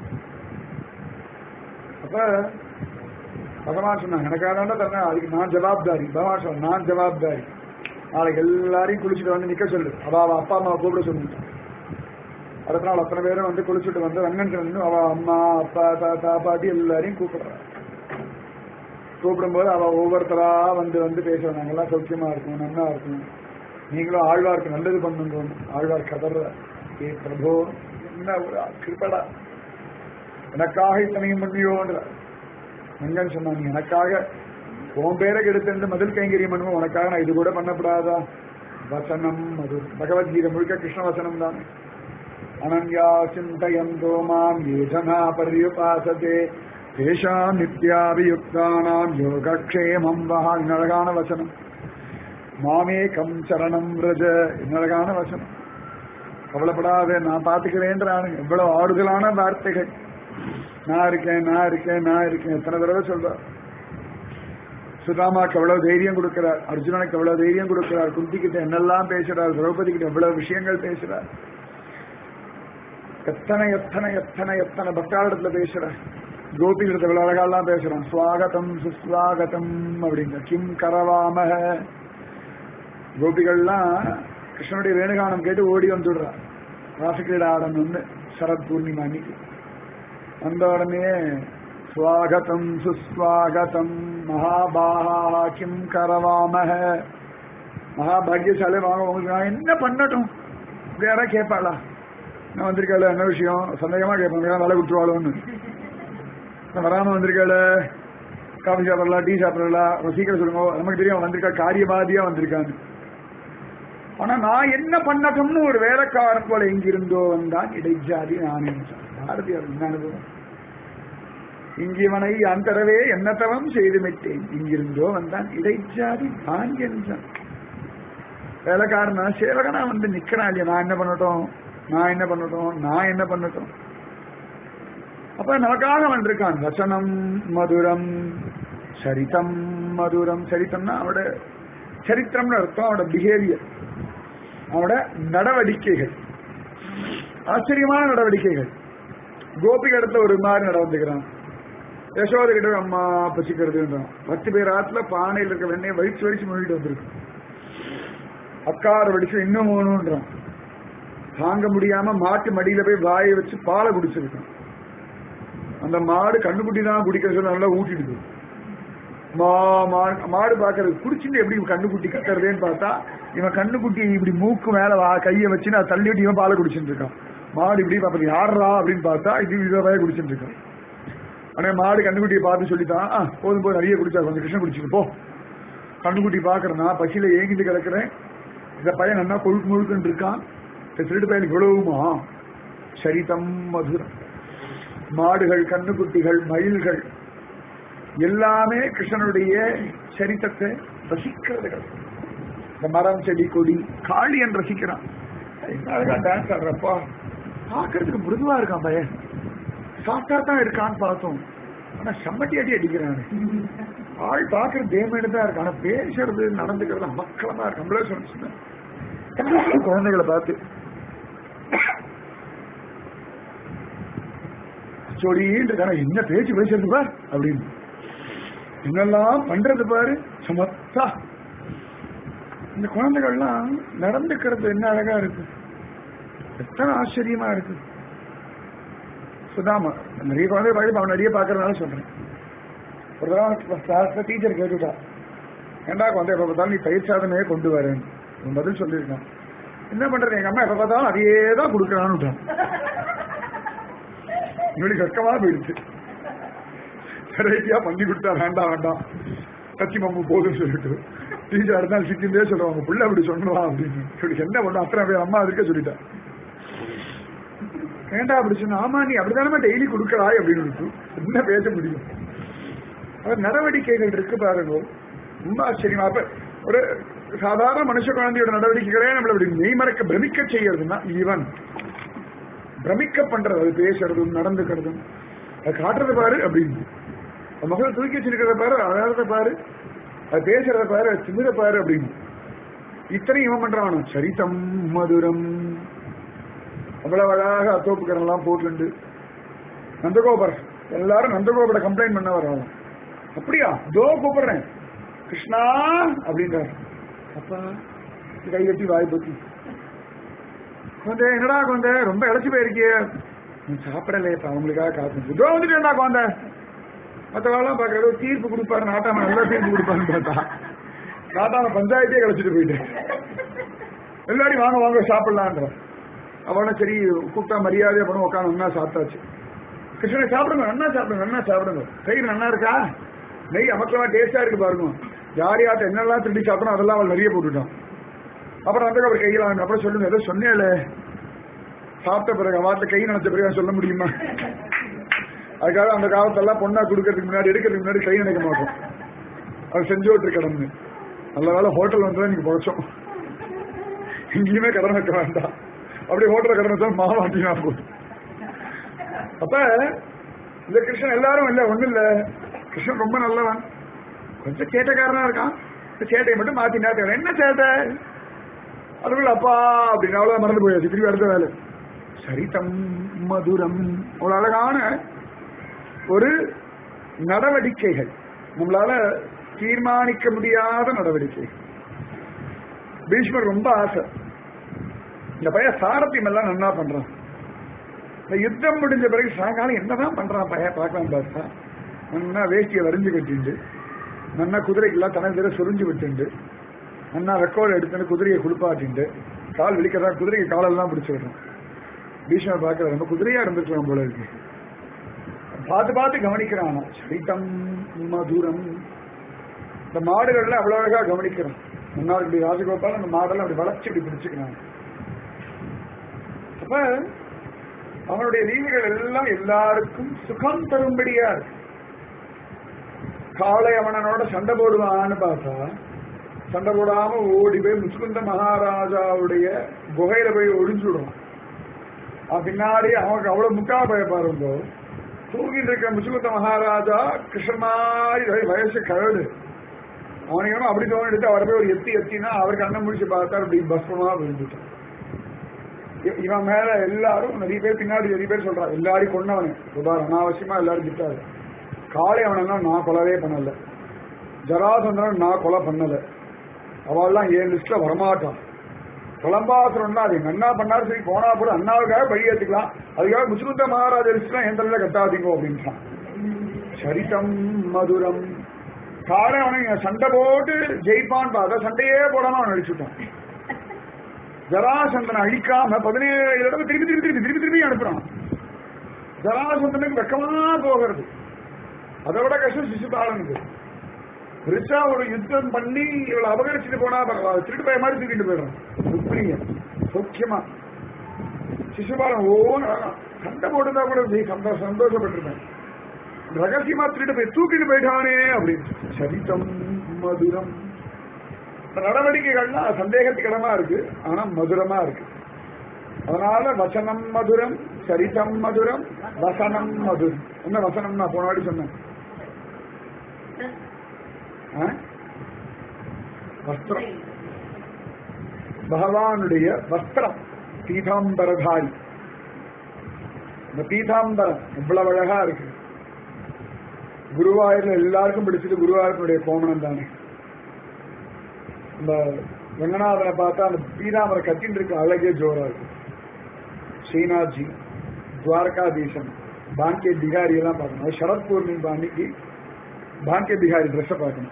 அப்ப பகவான் சொன்னாங்க எனக்காக தான் தரேன் அதுக்கு நான் ஜவாப்தாரி பகவான் சொன்ன நான் ஜவாப்தாரி நாளைக்கு எல்லாரையும் குளிச்சுட்டு வந்து நிக்க சொல்லு அவ அவ அப்பா அம்மாவை கூப்பிட சொல்லிட்டான் அடுத்த நாள் அத்தனை பேரும் வந்து குளிச்சுட்டு வந்து ரங்கன் நின்று அவ அம்மா அப்பா தாத்தா பாட்டி எல்லாரையும் கூப்பிடுறான் கூப்பிடும்போது அவ ஒவ்வொருத்தரா வந்து வந்து பேசுவாங்க நாங்கெல்லாம் சௌக்கியமா இருக்கும் நன்னா இருக்கும் நீங்களும் ஆழ்வாருக்கு நல்லது பண்ணுங்க ஆழ்வார் கதற ஏ பிரபு என்ன ஒரு கிருப்படா எனக்காக இத்தனையும் பண்ணியோன்ற ரங்கன் சொன்னான் நீ எனக்காக உன் பேரை கெடுத்து மதில் கைங்கரியம் பண்ணுவோம் உனக்காக நான் இது கூட பண்ணப்படாதா வசனம் மது பகவத்கீதை முழுக்க கிருஷ்ண வசனம் தான் அனன்யா சிந்தயந்தோ மாம் ஏ ஜனா பர்யுபாசதே தேஷாம் நித்யாபியுக்தானாம் யோகக்ஷேமம் வஹா அழகான வசனம் மாமேகம் சரணம் ரஜ அழகான வசனம் கவலைப்படாத நான் பாத்துக்கிறேன்றானு எவ்வளவு ஆறுதலான வார்த்தைகள் நான் இருக்கேன் நான் இருக்கேன் நான் இருக்கேன் எத்தனை தடவை சொல்ற சுதாமாக்கு எவ்வளவு தைரியம் கொடுக்கிறார் அர்ஜுனனுக்கு எவ்வளவு தைரியம் கொடுக்கிறார் குந்தி கிட்ட என்னெல்லாம் பேசுறார் திரௌபதி கிட்ட எவ்வளவு விஷயங்கள் பேசுறார் எத்தனை எத்தனை எத்தனை எத்தனை பக்தாளிடத்துல பேசுறார் கோபிகிட்ட எவ்வளவு அழகாலாம் பேசுறான் சுவாகதம் சுஸ்வாகதம் அப்படிங்க கிம் கரவாம கோபிகள்லாம் கிருஷ்ணனுடைய வேணுகானம் கேட்டு ஓடி வந்துடுறான் ராசகிரீட ஆடணும்னு சரத் பூர்ணிமா அன்னைக்கு வந்த உடனே ஸ்வாகதம் சுஸ்வாகதம் மகாபாகா கிம் கரவாமக மகாபாகியசாலே வாங்க உங்களுக்கு நான் என்ன பண்ணட்டும் இப்படி யாராவது கேட்பாளா நான் வந்திருக்காள் என்ன விஷயம் சந்தேகமா கேட்பாங்க வேலை விட்டுருவாளோன்னு நான் வராம வந்திருக்காள் காஃபி சாப்பிடலாம் டீ சாப்பிடலாம் சீக்கிரம் சொல்லுங்க நமக்கு தெரியும் அவன் வந்திருக்கா காரியபாதியா வந்திருக்கான்னு ஆனா நான் என்ன பண்ணட்டும்னு ஒரு வேலைக்காரன் போல எங்கிருந்தோ வந்தான் இடைஜாதி நான் என்றான் பாரதியார் என்ன அனுபவம் இங்கிவனை அந்தரவே என்னத்தவம் செய்து விட்டேன் இங்கிருந்தோ வந்தான் இடைஜாதி நான் என்றான் வேலைக்காரனா சேவகனா வந்து நிக்கிறான் இல்லையா நான் என்ன பண்ணட்டும் நான் என்ன பண்ணட்டும் நான் என்ன பண்ணட்டும் அப்ப நமக்காக வந்திருக்கான் வசனம் மதுரம் சரிதம் மதுரம் சரித்தம்னா அவனோட சரித்திரம்னு அர்த்தம் அவனோட பிஹேவியர் அவனோட நடவடிக்கைகள் ஆச்சரியமான நடவடிக்கைகள் கோபிக இடத்துல ஒரு மாதிரி நடந்துக்கிறான் யசோத கிட்ட அம்மா பசிக்கிறதுன்றான் பத்து பேர் ஆத்துல பானையில் இருக்க வெண்ணெய் வலிச்சு வலிச்சு மூடிட்டு வந்திருக்கு அக்கார வடிச்சு இன்னும் மூணுன்றான் தாங்க முடியாம மாட்டு மடியில போய் வாயை வச்சு பாலை குடிச்சிருக்கான் அந்த மாடு கண்ணுக்குட்டி தான் குடிக்கிற சொல்லி நல்லா ஊட்டிடுது மா மா- மாடு பாக்குறது குடிச்சுட்டு எப்படி கண்ணுக்குட்டி கத்துறதேன்னு பார்த்தா இவன் கண்ணுக்குட்டி இப்படி மூக்கு மேல வா- கையை வச்சு நான் தள்ளி விட்டு இவன் பாலை குடிச்சிட்டு இருக்கான் மாடு இப்படி பாப்பது யாரா அப்படின்னு பார்த்தா இது இதை குடிச்சிட்டு இருக்கான் ஆனா மாடு கண்ணுக்குட்டியை பார்த்து சொல்லித்தான் "ஆ, போதும் போதும் நிறைய குடிச்சா கொஞ்சம் கிருஷ்ணன் குடிச்சுட்டு போ கண்ணுக்குட்டி பாக்குறேன்னா பசியில ஏங்கிட்டு கிடக்குறேன் இந்த பையன் நல்லா கொழுக்கு முழுக்குன்னு இருக்கான் இந்த திருட்டு பையனுக்கு இவ்வளவுமா சரிதம் மதுரம் மாடுகள் கண்ணுக்குட்டிகள் மயில்கள் எல்லாமே கிருஷ்ணனுடைய சரித்தத்தை ரசிக்கிறதுகள் இந்த மரம் செடி கொடி காளியன் ரசிக்கிறான் என்ன அழகா டான்ஸ் ஆடுறப்பா பார்க்கறதுக்கு மிருதுவா இருக்கான் பையன் சாஃப்டா தான் இருக்கான்னு பார்த்தோம் ஆனா செம்மட்டி அடி அடிக்கிறான் ஆள் பார்க்கறது தேமேடு தான் இருக்கு ஆனா பேசுறது நடந்துக்கிறது அமக்களமா இருக்கு நம்மளே சொன்ன குழந்தைகளை பார்த்து சொல்லிட்டு இருக்கான என்ன பேச்சு பேசுறது பார் அப்படின்னு என்னெல்லாம் பண்றது பாரு சமத்தா இந்த குழந்தைகள்லாம் நடந்துக்கிறது என்ன அழகா இருக்கு எத்தனை ஆச்சரியமா இருக்கு சுதாமா நிறைய குழந்தை பார்த்து அவன் நிறைய பார்க்கறதுனால சொல்றேன் ஒரு தடவை டீச்சர் கேட்டுட்டா ஏண்டா குழந்தை எப்ப பார்த்தாலும் நீ பயிர் சாதனையே கொண்டு வரேன் அவன் பதில் சொல்லியிருக்கான் என்ன பண்றது எங்க அம்மா எப்ப பார்த்தாலும் அதையே தான் கொடுக்கறான்னு இவனுக்கு கஷ்டமா போயிடுச்சு வெரைட்டியா பண்ணி கொடுத்தா வேண்டாம் வேண்டாம் கச்சி மாமு போதும்னு சொல்லிட்டு டீச்சர் அடுத்த நாள் சிக்கிந்தே சொல்லுவாங்க புள்ள அப்படி சொன்னவா அப்படின்னு சொல்லி என்ன பண்ணும் அத்தனை பேர் அம்மா அதுக்கே சொல்லிட்டா ஏண்டா அப்படி சொன்ன ஆமா நீ அப்படிதானே டெய்லி கொடுக்கறாய் அப்படின்னு இருக்கு. என்ன பேச முடியும் அது நடவடிக்கைகள் இருக்கு பாருங்க ரொம்ப ஆச்சரியமா அப்ப ஒரு சாதாரண மனுஷ குழந்தையோட நடவடிக்கைகளே நம்மள அப்படி மெய்மறக்க பிரமிக்க செய்யறதுன்னா ஈவன் பிரமிக்க பண்றது அது பேசுறதும் நடந்துக்கிறதும் அது காட்டுறது பாரு அப்படின்னு அது முகத்தை தூக்கி வச்சிருக்கிறத பாரு அழகத பாரு அது பேசுறத பாரு அது திமிர பாரு அப்படின்னு இத்தனையும் இவன் பண்றான் சரிதம் மதுரம் அவ்வளவு அழகாக அத்தோப்புக்கரம் எல்லாம் போட்டுண்டு நந்தகோபர் எல்லாரும் நந்தகோபரை கம்ப்ளைண்ட் பண்ண வராங்க அப்படியா தோ கூப்பிடுறேன் கிருஷ்ணா அப்படின்றார் அப்பா கை கட்டி வாய் பத்தி குழந்தை என்னடா குழந்தை ரொம்ப இழைச்சி போயிருக்கிய நீ சாப்பிடலையப்பா அவங்களுக்காக காத்து இதோ வந்துட்டேன்டா குழந்தை மற்றவெல்லாம் பார்க்கறது ஒரு தீர்ப்பு கொடுப்பாரு நாட்டாம நல்லா தீர்ப்பு கொடுப்பாருன்னு பார்த்தா நாட்டாம பஞ்சாயத்தே கழிச்சிட்டு போயிட்டேன் எல்லாரும் வாங்க வாங்க சாப்பிடலான்ற அவன சரி கூப்பிட்டா மரியாதையா பண்ண உட்காந்து நல்லா சாப்பிட்டாச்சு கிருஷ்ணனை சாப்பிடுங்க நல்லா சாப்பிடுங்க நல்லா சாப்பிடுங்க தயிர் நல்லா இருக்கா நெய் அமக்கலமா டேஸ்டா இருக்கு பாருங்க யார் யார்ட்ட என்னெல்லாம் திருடி சாப்பிடணும் அதெல்லாம் அவள் நிறைய போட்டுட்டான் அப்புறம் அந்த அவர் கையில வாங்க அப்புறம் சொல்லுங்க ஏதோ சொன்னேல சாப்பிட்ட பிறகு வார்த்தை கை நினைச்ச பிறகு சொல்ல முடியுமா அதுக்காக அந்த காலத்தெல்லாம் பொண்ணா கொடுக்கறதுக்கு முன்னாடி எடுக்கிறதுக்கு முன்னாடி கை நினைக்க மாட்டோம் அது செஞ்சோட்டு கடன்னு நல்ல வேலை ஹோட்டல் வந்து நீங்க பொழைச்சோம் எங்கேயுமே கடன் வைக்க வேண்டாம் அப்படியே ஹோட்டல்ல கடன் வச்சா மாவாட்டினா போதும் அப்ப இந்த கிருஷ்ணன் எல்லாரும் இல்ல ஒண்ணு இல்ல கிருஷ்ணன் ரொம்ப நல்லவன் கொஞ்சம் சேட்டைக்காரனா இருக்கான் இந்த சேட்டையை மட்டும் மாத்தினா தேவை என்ன சேட்டை அதுக்குள்ள அப்பா அப்படின்னு அவ்வளவு மறந்து போயாச்சு திருப்பி அடுத்த வேலை சரிதம் மதுரம் ஒரு அழகான ஒரு நடவடிக்கைகள் நம்மளால தீர்மானிக்க முடியாத நடவடிக்கை பீஷ்மர் ரொம்ப ஆசை இந்த பையன் சாரத்தியம் எல்லாம் நன்னா பண்றான் இந்த யுத்தம் முடிஞ்ச பிறகு சாயங்காலம் என்னதான் பண்றான் பையன் பார்க்கலாம் பார்த்தா நன்னா வேஷ்டியை வரைஞ்சு கட்டிண்டு நன்னா குதிரைக்கெல்லாம் தனது தர சொரிஞ்சு விட்டுண்டு நன்னா ரெக்கார்டு எடுத்துட்டு குதிரையை குளிப்பாட்டிண்டு கால் விழிக்கிறதா குதிரைக்கு காலெல்லாம் பிடிச்சு விடுறான் பீஷ்மர் பார்க்கற நம்ம குதிரையா இருந்திருக்கலாம் போல இருக்கு பார்த்து பார்த்து கவனிக்கிறான் சரிதம் மதுரம் இந்த மாடுகள்ல அவ்வளவு அழகா கவனிக்கிறான் முன்னாள் இப்படி ராஜகோபால் அந்த மாடெல்லாம் அப்படி வளைச்சு இப்படி பிடிச்சுக்கிறான் அப்ப அவனுடைய லீலைகள் எல்லாம் எல்லாருக்கும் சுகம் தரும்படியா இருக்கு காளை அவனோட சண்டை போடுவான்னு பார்த்தா சண்டை போடாம ஓடி போய் முச்சுகுந்த மகாராஜாவுடைய குகையில போய் ஒழிஞ்சுடுவான் அவன் பின்னாடி அவனுக்கு அவ்வளவு முக்கா பயப்பாருந்தோ தூங்கிட்டு இருக்க முச்சுகுந்த மகாராஜா கிருஷ்ண மாதிரி வயசு கழடு அவனுக்கு அப்படி தோணி எடுத்து அவரை போய் ஒரு எத்தி எத்தினா அவருக்கு அண்ணன் முடிச்சு பார்த்தா அப்படி பஸ்மமா விழுந்துட்டான் இ- இவன் மேல எல்லாரும் நிறைய பேர் பின்னாடி நிறைய பேர் சொல்றாங்க எல்லாரையும் கொன்னவனே சுபார் அனாவசியமா எல்லாரும் திட்டாரு காளை அவனெல்லாம் நான் கொலவே பண்ணல ஜராசந்திரன் நான் கொலை பண்ணல அவெல்லாம் என் லிஸ்ட்ல வரமாட்டான் புலம்பாசுரம்னா அது எங்க அண்ணா பண்ணாரு சரி போனா கூட அண்ணாவுக்காக பழி ஏத்துக்கலாம் அதுக்காக முச்சுகுந்த மகாராஜ லிஸ்ட்லாம் என் தலையில கட்டாதீங்க அப்படின்றான் சரிதம் மதுரம் காளை அவனை சண்டை போட்டு ஜெயிப்பான் பார்த்தா சண்டையே போடாம அவன் அடிச்சுட்டான் ஜராசந்தனை அழிக்காம பதினேழு தடவை திருப்பி திருப்பி திருப்பி திருப்பி திருப்பி அனுப்புறான் ஜராசந்தனுக்கு வெக்கமா போகிறது அதை விட கஷ்டம் சிசுபாலனுக்கு பெருசா ஒரு யுத்தம் பண்ணி இவளை அபகரிச்சுட்டு போனா பரவாயில்ல திருட்டு பய மாதிரி தூக்கிட்டு போயிடுறான் ருக்மிணிய சௌக்கியமா சிசுபாலன் ஓன்னு அழகான். சண்டை போட்டுதான் கூட நீ சந்தோ- சந்தோஷப்பட்டிருப்பேன் ரகசியமா திருட்டு போய் தூக்கிட்டு போயிட்டானே அப்படின்னு சரிதம் மதுரம் இந்த நடவடிக்கைகள்லாம் சந்தேகத்துக்கிடமா இருக்கு ஆனா மதுரமா இருக்கு அதனால வசனம் மதுரம் சரிதம் மதுரம் வசனம் மதுரம் என்ன வசனம் நான் போன வாட்டி சொன்னேன் ஆ? வஸ்திரம் பகவானுடைய வஸ்திரம் பீதாம்பரதாரி இந்த பீதாம்பரம் இவ்வளவு அழகா இருக்கு குருவாயூர்ல எல்லாருக்கும் பிடிச்சது குருவாயூரனுடைய கோமணம் தானே இந்த ரங்கநாதனை பார்த்தா அந்த பீதாமரை கட்டின்னு இருக்க அழகே ஜோரா இருக்கு ஸ்ரீநாத்ஜி துவாரகாதீசன் பாங்கிய பிகாரி எல்லாம் பார்க்கணும் அது சரத் பூர்ணிமா அன்னைக்கு பாங்கிய பிகாரி ட்ரெஸ்ஸை பார்க்கணும்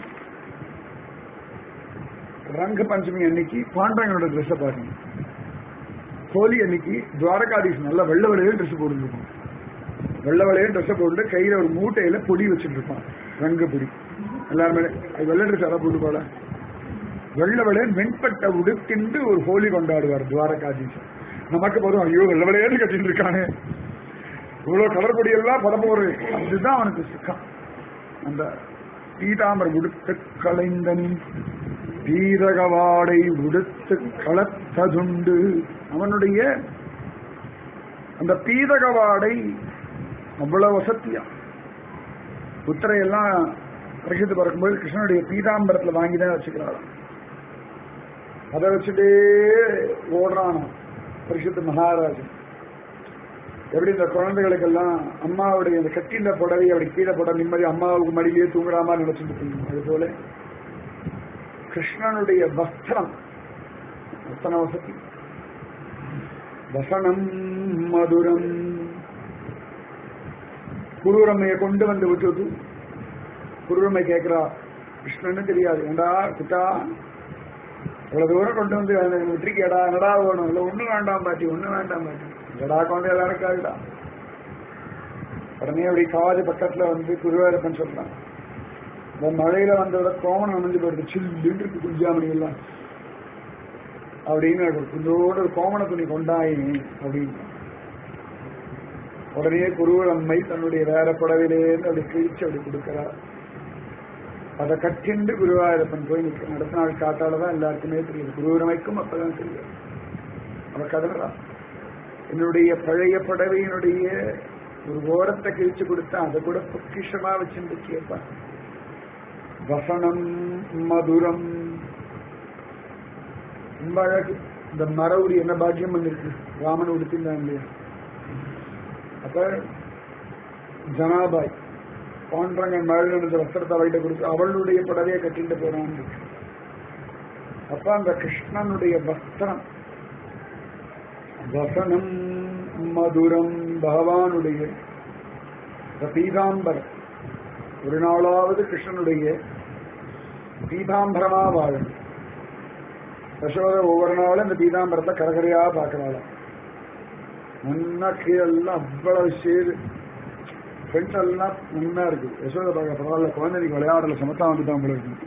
ரங்க பஞ்சமி அன்னைக்கு பாண்டவங்களோட ட்ரெஸ்ஸை பார்க்கணும் ஹோலி அன்னைக்கு துவாரகாதீசன் நல்லா வெள்ளை வெள்ளையே ட்ரெஸ் போட்டுருப்பான் வெள்ளை வெள்ளையே ட்ரெஸ்ஸை போட்டு கையில ஒரு மூட்டையில பொடி வச்சுட்டு இருப்பான் ரங்க பொடி எல்லாருமே அது வெள்ளை ட்ரெஸ் யாராவது போட்டு போல வெள்ளை வெள்ளையே வெண்பட்ட உடுத்திண்டு ஒரு ஹோலி கொண்டாடுவார் துவாரகாதீசன் நமக்கு போதும் ஐயோ வெள்ளை வெள்ளையேன்னு கட்டிட்டு இருக்கானே இவ்வளவு கலர் பொடியெல்லாம் பரப்போரு அதுதான் அவனுக்கு சுக்கம் அந்த பீதாம்பர் உடுத்து கலைந்தனி பீரகவாடை உடுத்து களத்ததுண்டு அவனுடைய அந்த பீதகவாடை அவ்வளவு வசத்தியா புத்திரையெல்லாம் பரிசுத்து பறக்கும்போது கிருஷ்ணனுடைய பீதாம்பரத்துல வாங்கி தான் வச்சுக்கிறாராம் அதை வச்சுட்டே ஓடுறானாம் பரிசுத்த மகாராஜன் எப்படி இந்த குழந்தைகளுக்கெல்லாம் அம்மாவுடைய இந்த கட்டில புடவை அப்படி கீழே போட நிம்மதி அம்மாவுக்கு மடியிலே தூங்குற மாதிரி நினைச்சிட்டு இருக்கீங்க அது போல கிருஷ்ணனுடைய வஸ்திரம் வஸ்தன வசதி வசனம் மதுரம் குருரம்மையை கொண்டு வந்து விட்டுட்டு குருரம்மை கேட்கிறா கிருஷ்ணன்னு தெரியாது ஏண்டா குட்டா இவ்வளவு தூரம் கொண்டு வந்து அதை விட்டுருக்கியடா என்னடா வேணும் இல்ல ஒண்ணு வேண்டாம் பாட்டி ஒண்ணு வேண்டாம் பாட்டி என்னடா கொண்டு எல்லாரும் இருக்காதுடா உடனே அப்படி காது பக்கத்துல வந்து குருவாரப்பன் சொல்றான் இந்த மழையில வந்தோட கோமணம் அணிஞ்சு போயிடுது சில்லுன்னு இருக்கு குஞ்சாமணி எல்லாம் அப்படின்னு கொஞ்சோட ஒரு கோமண துணி கொண்டாயே அப்படின்னு உடனே குருவரம்மை தன்னுடைய வேற புடவையிலேருந்து அப்படி கிழிச்சு அப்படி கொடுக்கிறார் அதை கட்டிண்டு குருவாயூரப்பன் போய் நிற்க அடுத்த நாள் காட்டாலதான் எல்லாருக்குமே தெரியுது குருவரமைக்கும் அப்பதான் தெரியும் அவ கதறா என்னுடைய பழைய புடவையினுடைய ஒரு ஓரத்தை கிழிச்சு கொடுத்தா அதை கூட பொக்கிஷமா வச்சுட்டு கேட்பான் வசனம் மதுரம் ரொம்ப அழகு இந்த மரவுரி என்ன பாக்கியம் பண்ணிருக்கு ராமன் உடுத்திருந்தான் இல்லையா அப்ப ஜனாபாய் பாண்டரங்கன் மழை நடந்த வஸ்திரத்தை அவள்கிட்ட கொடுத்து அவளுடைய புடவையை கட்டிட்டு போறான் அப்ப அந்த கிருஷ்ணனுடைய வஸ்திரம் வசனம் மதுரம் பகவானுடைய இந்த பீதாம்பரம் ஒரு நாளாவது கிருஷ்ணனுடைய பீதாம்பரமா வாழும் யசோத ஒவ்வொரு நாளும் இந்த பீதாம்பரத்தை கரகரையா பார்க்கறாளாம் நல்லா கீழெல்லாம் அவ்வளவு சேரு ஃப்ரெண்ட்ஸ் எல்லாம் நல்லா இருக்கு யசோத பார்க்க பரவாயில்ல குழந்தைக்கு விளையாடல சமத்தா வந்துட்டான் போல இருக்கு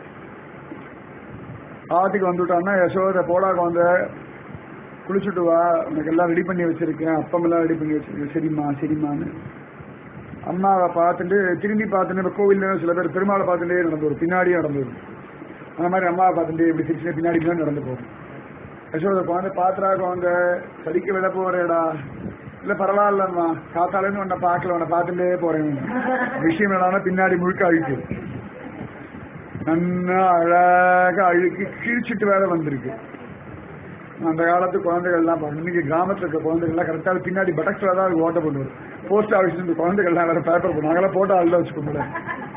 ஆத்துக்கு வந்துட்டான்னா யசோத போடா குழந்த குளிச்சுட்டு வா உனக்கு எல்லாம் ரெடி பண்ணி வச்சிருக்கேன் அப்பமெல்லாம் ரெடி பண்ணி வச்சிருக்கேன் சரிம்மா சரிம்மான்னு அம்மாவை பார்த்துட்டு திரும்பி பார்த்துட்டு இப்போ கோவிலில் சில பேர் பெருமாளை பார்த்துட்டே நடந்து வரும் பின்னாடியே நடந்து வரும் அந்த மாதிரி அம்மாவை பார்த்துட்டு இப்படி சிரிச்சு பின்னாடி பின்னாடி நடந்து போகும் யசோத குழந்தை பாத்திரா குழந்தை படிக்க விட போறேடா இல்ல பரவாயில்லம்மா காத்தாலேருந்து உன்னை பார்க்கல உன்னை பார்த்துட்டே போறேன் விஷயம் என்னன்னா பின்னாடி முழுக்க அழுக்கு நன்னா அழகா அழுக்கி கிழிச்சிட்டு வேற வந்திருக்கு அந்த காலத்து குழந்தைகள் எல்லாம் பாருங்க. இன்னைக்கு கிராமத்துல இருக்க குழந்தைகள் எல்லாம் கரெக்டா பின்னாடி பட்டக்ஸ்ல தான் அதுக்கு ஓட்ட பண்ணுவது போஸ்ட் ஆஃபீஸ் இந்த குழந்தைகள் எல்லாம் வேற பேப்பர் பண்ணுவாங்க அதெல்லாம் போட்டோ அள்ள வச்சுக்க முடியல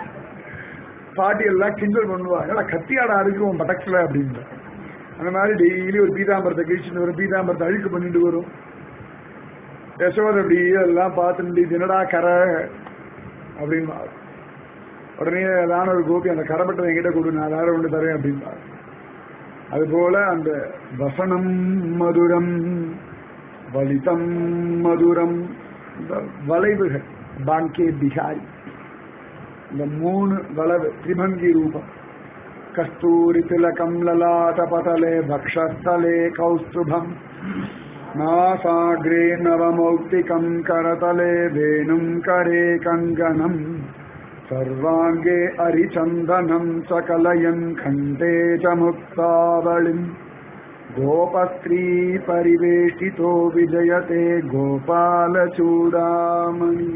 பாட்டி எல்லாம் கிண்டல் பண்ணுவாங்க எல்லாம் கத்தியாடா இருக்கு உன் பட்டக்ஸ்ல அப்படின்னு அந்த மாதிரி டெய்லி ஒரு பீதாம்பரத்தை கிழிச்சுட்டு வரும் பீதாம்பரத்தை அழுக்கு பண்ணிட்டு வரும் யசோத அப்படி எல்லாம் பார்த்துட்டு இது என்னடா கரை அப்படின்னு உடனே ஏதான ஒரு கோபி அந்த கரைப்பட்டதை என்கிட்ட கொடு நான் வேற ஒன்று தரேன் அப்படின்னு அதுபோல அந்த வசனம் மதுரம் வலிதம் மதுரம் இந்த வளைவுகள் பாங்கே பிகாரி இந்த மூணு வளவு திரிபங்கி ரூபம் கஸ்தூரி திலகம் லலாட்ட பதலே பக்ஷஸ்தலே கௌஸ்துபம் நாசாகிரே நவமௌக்திகம் கரதலே வேணும் கரே கங்கணம் सर्वाङ्गे अरिचन्दनम् सकलयन् खण्डे च मुक्तावलिम् गोपस्त्री परिवेष्टितो विजयते गोपालचूडामणि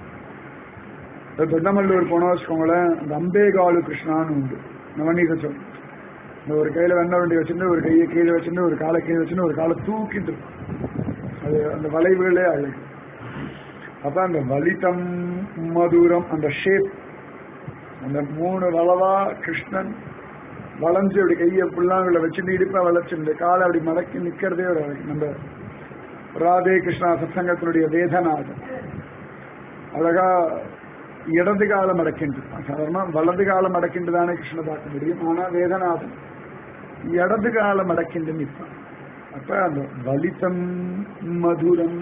தொண்டமல்லூர் போனா வச்சுக்கோங்களேன் அந்த அம்பேகாலு கிருஷ்ணான்னு உண்டு நவநீத சொல் இந்த ஒரு கையில வெண்ண வண்டி வச்சுட்டு ஒரு கையை கீழே வச்சுட்டு ஒரு காலை கீழே வச்சுட்டு ஒரு காலை தூக்கிட்டு இருக்கும். அது அந்த வளைவுகளே அழகு அப்ப அந்த வலிதம் மதுரம் அந்த ஷேப் அந்த மூணு வளவா கிருஷ்ணன் வளைஞ்சு அப்படி கையை புல்லாங்குள்ள வச்சுட்டு இடுப்பை வளைச்சுட்டு காலை அப்படி மடக்கி நிக்கிறதே ஒரு அழகு நம்ம ராதே கிருஷ்ணா சத்சங்கத்தினுடைய வேதநாதன் அழகா இடது காலம் அடக்கின்று சாதாரணமா வலது காலம் அடக்கின்று தானே கிருஷ்ண பார்க்க முடியும் ஆனா வேதநாதன் இடது காலம் அடக்கின்று நிற்பான் அப்ப அந்த வலிதம் மதுரம்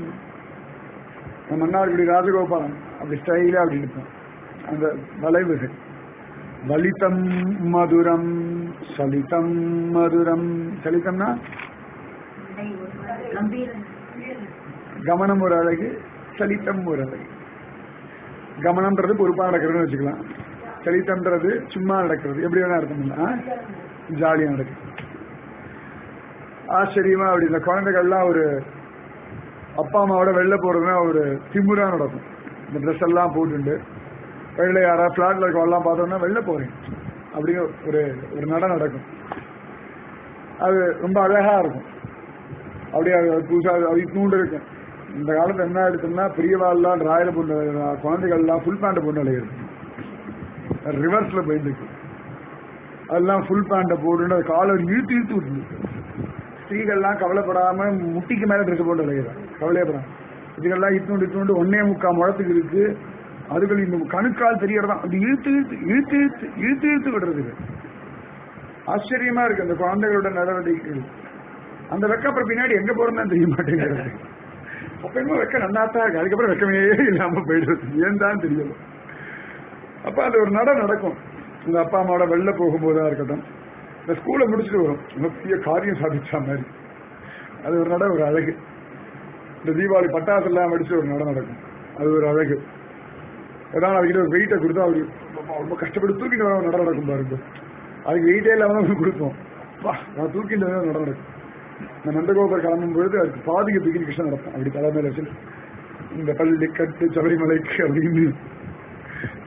நம்ம மன்னார்குடி ராஜகோபாலன் அப்படி ஸ்டைலா அப்படி இருப்பான் அந்த வளைவுகள் வலிதம் மதுரம் சலிதம் மதுரம் சலிதம்னா கமனம் ஒரு அழகு சலித்தம் ஒரு அழகு கமனம்ன்றது பொறுப்பா நடக்கிறதுன்னு வச்சுக்கலாம் சலித்தம்ன்றது சும்மா நடக்கிறது எப்படி வேணா இருக்கும் ஜாலியா நடக்குது ஆச்சரியமா அப்படி இந்த குழந்தைகள்லாம் ஒரு அப்பா அம்மாவோட வெளில போறதுன்னா ஒரு திமுறா நடக்கும் இந்த ட்ரெஸ் எல்லாம் போட்டுண்டு வெளில யாரா பிளாட்ல இருக்கவெல்லாம் பார்த்தோம்னா வெளில போறேன் அப்படின்னு ஒரு ஒரு நட நடக்கும் அது ரொம்ப அழகா இருக்கும் அப்படியே அது புதுசா அது தூண்டு இருக்கும் இந்த காலத்துல என்ன எடுத்தோம்னா பெரியவாள்லாம் ராயல பொண்ணு குழந்தைகள்லாம் ஃபுல் பேண்ட் பொண்ணு அழைக்கிறது ரிவர்ஸ்ல போயிட்டு இருக்கு அதெல்லாம் ஃபுல் பேண்ட போட்டு அது காலை இழுத்து இழுத்து விட்டுருக்கு ஸ்திரீகள்லாம் கவலைப்படாம முட்டிக்கு மேல ட்ரெஸ் போட்டு அழைக்கிறாங்க கவலையப்படாம இதுகள்லாம் இத்துண்டு இத்துண்டு ஒன்னே முக்கால் முழத்துக்கு இருக்கு அதுகள் இந்த கணுக்கால் தெரியறதான் அது இழுத்து இழுத்து இழுத்து இழுத்து இழுத்து இழுத்து விடுறது இது. ஆச்சரியமா இருக்கு அந்த குழந்தைகளோட நடவடிக்கைகள் அந்த வெக்க அப்புறம் பின்னாடி எங்க போறதுன்னு தெரிய மாட்டேங்கிறது அப்ப என்ன வெக்க நன்னாத்தான் இருக்கு அதுக்கப்புறம் வெக்கமே இல்லாம போயிடுறது ஏன் தான் தெரியல அப்ப அது ஒரு நட நடக்கும் இந்த அப்பா அம்மாவோட வெளில போகும்போதா இருக்கட்டும் இந்த ஸ்கூலை முடிச்சுட்டு வரும் ரொம்ப பெரிய காரியம் சாதிச்சா மாதிரி அது ஒரு நட ஒரு அழகு இந்த தீபாவளி பட்டாசு எல்லாம் வெடிச்சு ஒரு நட நடக்கும் அது ஒரு அழகு ஏதாவது அதுக்கிட்ட ஒரு வெயிட்டை கொடுத்தா அவரு ரொம்ப- ரொம்ப கஷ்டப்பட்டு தூக்கிட்டு வர ஒரு நட நடக்கும் பாருங்க அதுக்கு வெயிட்டே இல்லாம தான் கொடுப்போம் வா நான் தூக்கிட்டு வர நட நடக்கும் இந்த நந்தகோபுரம் கிளம்பும் பொழுது அதுக்கு பாதிக்கு தூக்கி கிருஷ்ணன் நடப்போம் அப்படி தலைமையில வச்சு இந்த பள்ளி கட்டு சபரிமலைக்கு அப்படின்னு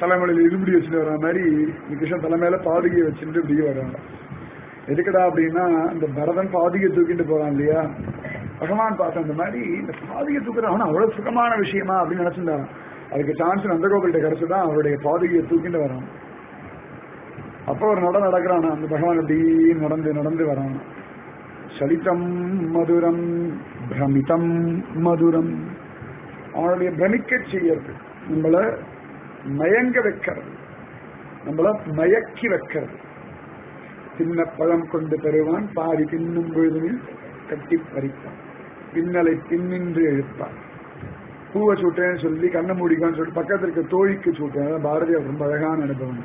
தலைமுறையில் இருமுடி வச்சுட்டு வர மாதிரி இந்த கிருஷ்ணன் தலைமையில பாதுகையை வச்சுட்டு இப்படியே வர்றாங்க எதுக்குடா அப்படின்னா இந்த பரதன் பாதுகை தூக்கிட்டு போறான் இல்லையா பகவான் பார்த்த அந்த மாதிரி இந்த பாதுகை தூக்குறது அவன் அவ்வளவு சுகமான விஷயமா அப்படின்னு நினைச்சிருந்தாரான் அதுக்கு சான்ஸ் நந்தகோபில்கிட்ட கிடைச்சுதான் அவருடைய பாதுகையை தூக்கிட்டு வரான் அப்போ ஒரு நட நடக்கிறான் அந்த பகவான் அப்படி நடந்து நடந்து வரான் சலிதம் மதுரம் பிரமிதம் மதுரம் அவனுடைய பிரமிக்க செய்யறது நம்மள மயங்க வைக்கிறது நம்மள மயக்கி வைக்கிறது சின்ன பழம் கொண்டு தருவான் பாதி பின்னும் பொழுதுமில் கட்டி பறிப்பான் பின்னலை பின்னின்று எழுப்பான் பூவை சூட்டேன்னு சொல்லி கண்ணை மூடிக்கான்னு சொல்லி பக்கத்துல இருக்க தோழிக்கு சூட்டேன் அதான் பாரதியார் ரொம்ப அழகான அனுபவம்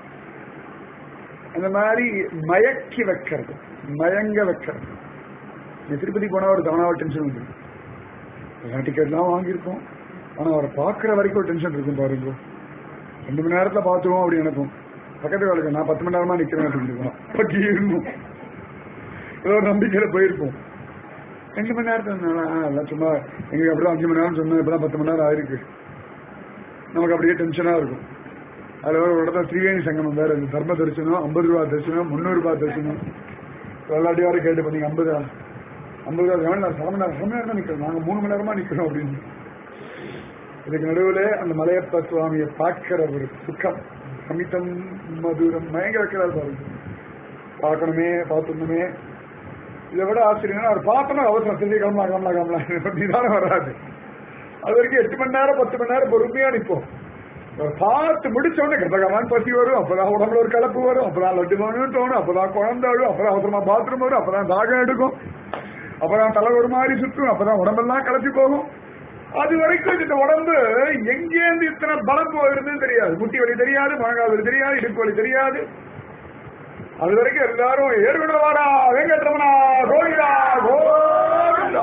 அந்த மாதிரி மயக்கி வைக்கிறது மயங்க வைக்கிறது இந்த திருப்பதி போனா ஒரு தவணாவை டென்ஷன் வந்து டிக்கெட்லாம் வாங்கியிருக்கோம் ஆனா அவரை பார்க்குற வரைக்கும் ஒரு டென்ஷன் இருக்கும் பாருங்க ரெண்டு மணி நேரத்துல பார்த்துருவோம் அப்படி நினைப்போம் பக்கத்து வேலைக்கு நான் பத்து மணி நேரமா நிக்கிறேன் அப்படின்னு பட்டி இருந்தோம் ஏதோ ஒரு நம்பிக்கையில போயிருப்போம் ரெண்டு மணி நேரத்துல எல்லாம் சும்மா எங்களுக்கு அப்படிதான் அஞ்சு மணி நேரம் சொன்னா இப்பதான் பத்து மணி நேரம் ஆயிருக்கு நமக்கு அப்படியே டென்ஷனா இருக்கும் அதுல ஒரு இடத்துல திரிவேணி சங்கமம் வேற இருக்கு தர்ம தரிசனம் ஐம்பது ரூபா தரிசனம் முந்நூறு ரூபாய் தரிசனம் எல்லாட்டி வரை கேட்டு பண்ணீங்க ஐம்பது ஐம்பது ரூபா எவ்வளவு நேரம் சம நேரம் சம நேரம் தான் நிக்கிறோம் நாங்க மூணு மணி நேரமா நிக்கிறோம் அப்படின்னு இதுக்கு நடுவுல அந்த மலையப்ப சுவாமியை பார்க்கிற ஒரு சுக்கம் அமிதம் மதுரம் மயங்க வைக்கிறார் பாருங்க பார்க்கணுமே பார்த்துடணுமே இதை விட ஆச்சரியம் அவர் பார்த்தோம்னா அவசரம் திரும்பி கிளம்பலாம் கிளம்பலாம் கிளம்பலாம் நிதானம் வராது அது வரைக்கும் எட்டு மணி நேரம் பத்து மணி நேரம் பொறுமையா நிற்போம் பார்த்து முடிச்ச உடனே கதகமான் பசி வரும் அப்பதான் உடம்புல ஒரு கலப்பு வரும் அப்பதான் லட்டு வேணும்னு தோணும் அப்பதான் குழந்தை அழும் அப்பதான் அவசரமா பாத்ரூம் வரும் அப்பதான் தாகம் எடுக்கும் அப்பதான் தலை ஒரு மாதிரி சுற்றும் அப்பதான் உடம்பெல்லாம் கலப்பி போகும் அது வரைக்கும் இந்த உடம்பு எங்கேருந்து இத்தனை பலம் போயிருதுன்னு தெரியாது முட்டி வலி தெரியாது முழங்கால் வலி தெரியாது இடுப்பு வலி தெரியாது அது வரைக்கும் எல்லாரும் ஏறுவிடவாடா வெங்கட்ரமணா கோவிடா கோவிந்தா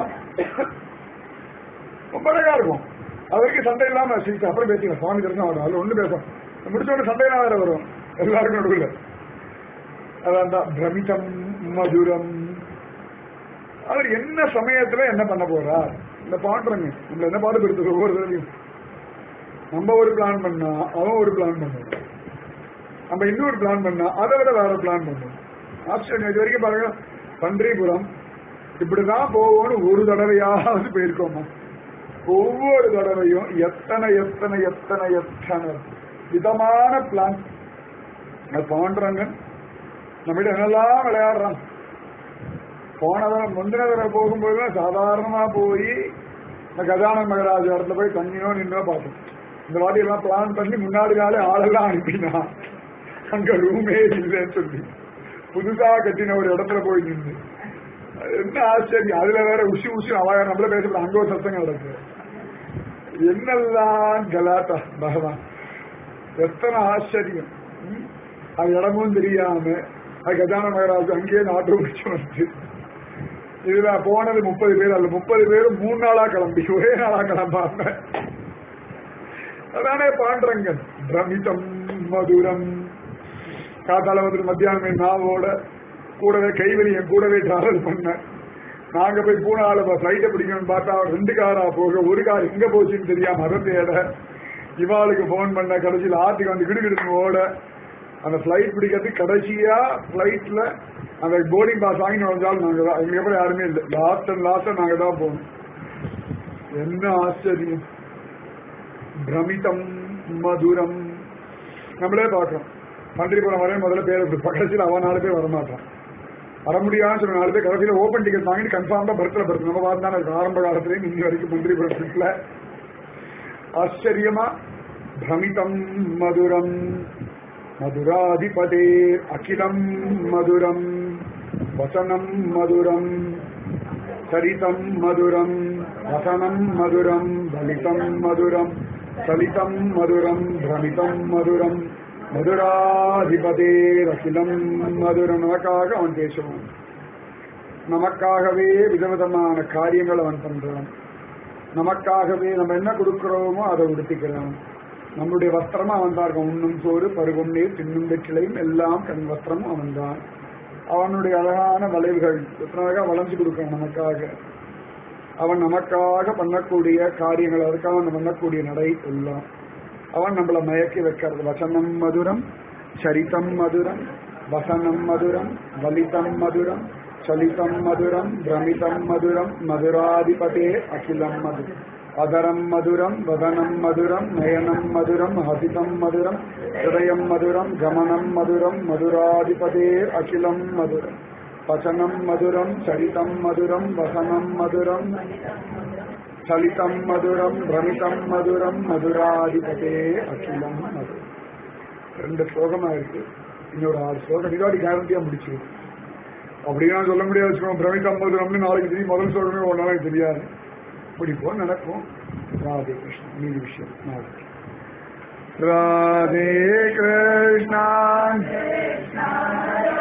ரொம்ப அழகா இருக்கும் அது வரைக்கும் சண்டை இல்லாம சீட்டு அப்புறம் பேசிக்கலாம் சுவாமி தரிசனம் ஆகும் அதுல ஒண்ணு பேசும் முடிச்ச உடனே சண்டையெல்லாம் வேற வரும் எல்லாருக்கும் நடுவில் அதான் தான் பிரமிதம் மதுரம் அவர் என்ன சமயத்துல என்ன பண்ண போறார் இந்த பாட்டுறங்க நம்மள என்ன பாடுபடுத்துறது ஒவ்வொரு தடவையும் நம்ம ஒரு பிளான் பண்ணா அவன் ஒரு பிளான் பண்ணுவான் நம்ம இன்னொரு பிளான் பண்ணா அதை விட வேற பிளான் பண்ணுவோம் ஆப்ஷன் இது வரைக்கும் பாருங்க பன்றிபுரம் இப்படிதான் போவோம்னு ஒரு தடவையாவது போயிருக்கோமா ஒவ்வொரு தடவையும் எத்தனை எத்தனை எத்தனை எத்தனை விதமான பிளான் அது பாண்டுறாங்க நம்ம என்னெல்லாம் விளையாடுறான் போன தடவை முந்தின தடவை போகும்போது சாதாரணமா போய் இந்த கஜானன் மகராஜ் இடத்துல போய் தங்கினோ நின்னோ பார்த்தோம் இந்த வாட்டி எல்லாம் பிளான் பண்ணி முன்னாடி நாளே ஆளெல்லாம் அனுப்பினா அங்க ரூமே இல்லைன்னு சொல்லி புதுசா கட்டின ஒரு இடத்துல போய் நின்று அது என்ன ஆச்சரியம் அதுல வேற உஷி உஷி அவ நம்மள பேசப்பட அங்க ஒரு சத்தங்க நடக்கு என்னெல்லாம் கலாட்டா பகவான் எத்தனை ஆச்சரியம் ம்? அது இடமும் தெரியாம அது கஜான மகராஜ் அங்கேயே நாட்டு முடிச்சு வந்து இதுல போனது முப்பது பேர் அல்ல முப்பது பேரும் மூணு நாளா கிளம்பி ஒரே நாளா கிளம்பாம அதானே பாண்டரங்கன் பிரமிதம் மதுரம் காத்தால வந்துட்டு மத்தியானம் நாவோட கூடவே கைவலி என் கூடவே டிராவல் பண்ணேன் நாங்க போய் பூனால ஃபிளைட்டை பிடிக்கணும்னு பார்த்தா ரெண்டு காரா போக ஒரு கார் எங்க போச்சுன்னு தெரியாம அதை தேட இவாளுக்கு போன் பண்ண கடைசியில் ஆத்துக்கு வந்து கிடுகிடுன்னு ஓட அந்த ஃபிளைட் பிடிக்கிறதுக்கு கடைசியா ஃபிளைட்ல அந்த போர்டிங் பாஸ் வாங்கி வந்தாலும் நாங்க தான் எங்களுக்கு அப்புறம் யாருமே இல்லை லாஸ்ட் அண்ட் லாஸ்டா நாங்க தான் போகணும் என்ன ஆச்சரியம் பிரமிதம் மதுரம் நம்மளே பார்க்கிறோம் பண்டிகைபுரம் வரையும் முதல்ல பேர் கொடுப்பா கடைசியில் அவன் நாலு பேர் வரமாட்டான் வர முடியாதுன்னு சொன்ன நாலு பேர் கடைசியில் ஓப்பன் டிக்கெட் வாங்கிட்டு கன்ஃபார்ம் தான் பர்த்தில் பர்த் நம்ம பார்த்து தானே இருக்கு ஆரம்ப காலத்துலேயும் இன்னி வரைக்கும் பண்டிகைபுரம் ட்ரிப்ல ஆச்சரியமா பிரமிதம் மதுரம் மதுராதிபதே அகிலம் மதுரம் வசனம் மதுரம் சரிதம் மதுரம் வசனம் மதுரம் பலிதம் மதுரம் சலிதம் மதுரம் பிரமிதம் மதுரம் மதுராதிபதே அகிலம் மதுரம் நமக்காக அவன் பேசுவான் நமக்காகவே விதவிதமான காரியங்கள் அவன் பண்றான் நமக்காகவே நம்ம என்ன கொடுக்கிறோமோ அதை உடுத்திக்கிறான் நம்முடைய வஸ்திரமா அவன் தான் இருக்கான் உண்ணும் சோறு பருகும் நீர் தின்னும் வெற்றிலையும் எல்லாம் கண் வஸ்திரமும் அவன் தான் அவனுடைய அழகான வளைவுகள் எத்தனை அழகா வளைஞ்சு கொடுக்கிறான் நமக்காக அவன் நமக்காக பண்ணக்கூடிய காரியங்கள் அதுக்காக அவன் பண்ணக்கூடிய நடை எல்லாம் அவன் நம்மள மயக்கி வைக்கிறது வசனம் மதுரம் சரிதம் மதுரம் வசனம் மதுரம் வலிதம் மதுரம் சலிதம் மதுரம் பிரமிதம் மதுரம் மதுராதிபதே அகிலம் மதுரம் அதரம் மதுரம் வதனம் மதுரம் நயனம் மதுரம் ஹசிதம் மதுரம் ஹிருதயம் மதுரம் கமனம் மதுரம் மதுராதிபதே அகிலம் மதுரம் வசனம் மதுரம் சரிதம் மதுரம் வசனம் மதுரம் சலிதம் மதுரம் பிரமிதம் மதுரம் மதுராதிபதே அகிலம் மதுரம் ரெண்டு ஸ்லோகமா இருக்கு இன்னொரு ஆறு ஸ்லோகம் இதோட கேரண்டியா முடிச்சிடும் அப்படின்னா சொல்ல முடியாது வச்சுக்கோங்க பிரமிதம் மதுரம்னு நாளைக்கு தெரியும் முதல் ஸ்லோகமே ஒரு நாளைக்கு தெரியாது பிடிப்போம் நடக்கும் ராதே கிருஷ்ணா மீதி விஷயம் நாளைக்கு ராதே கிருஷ்ணா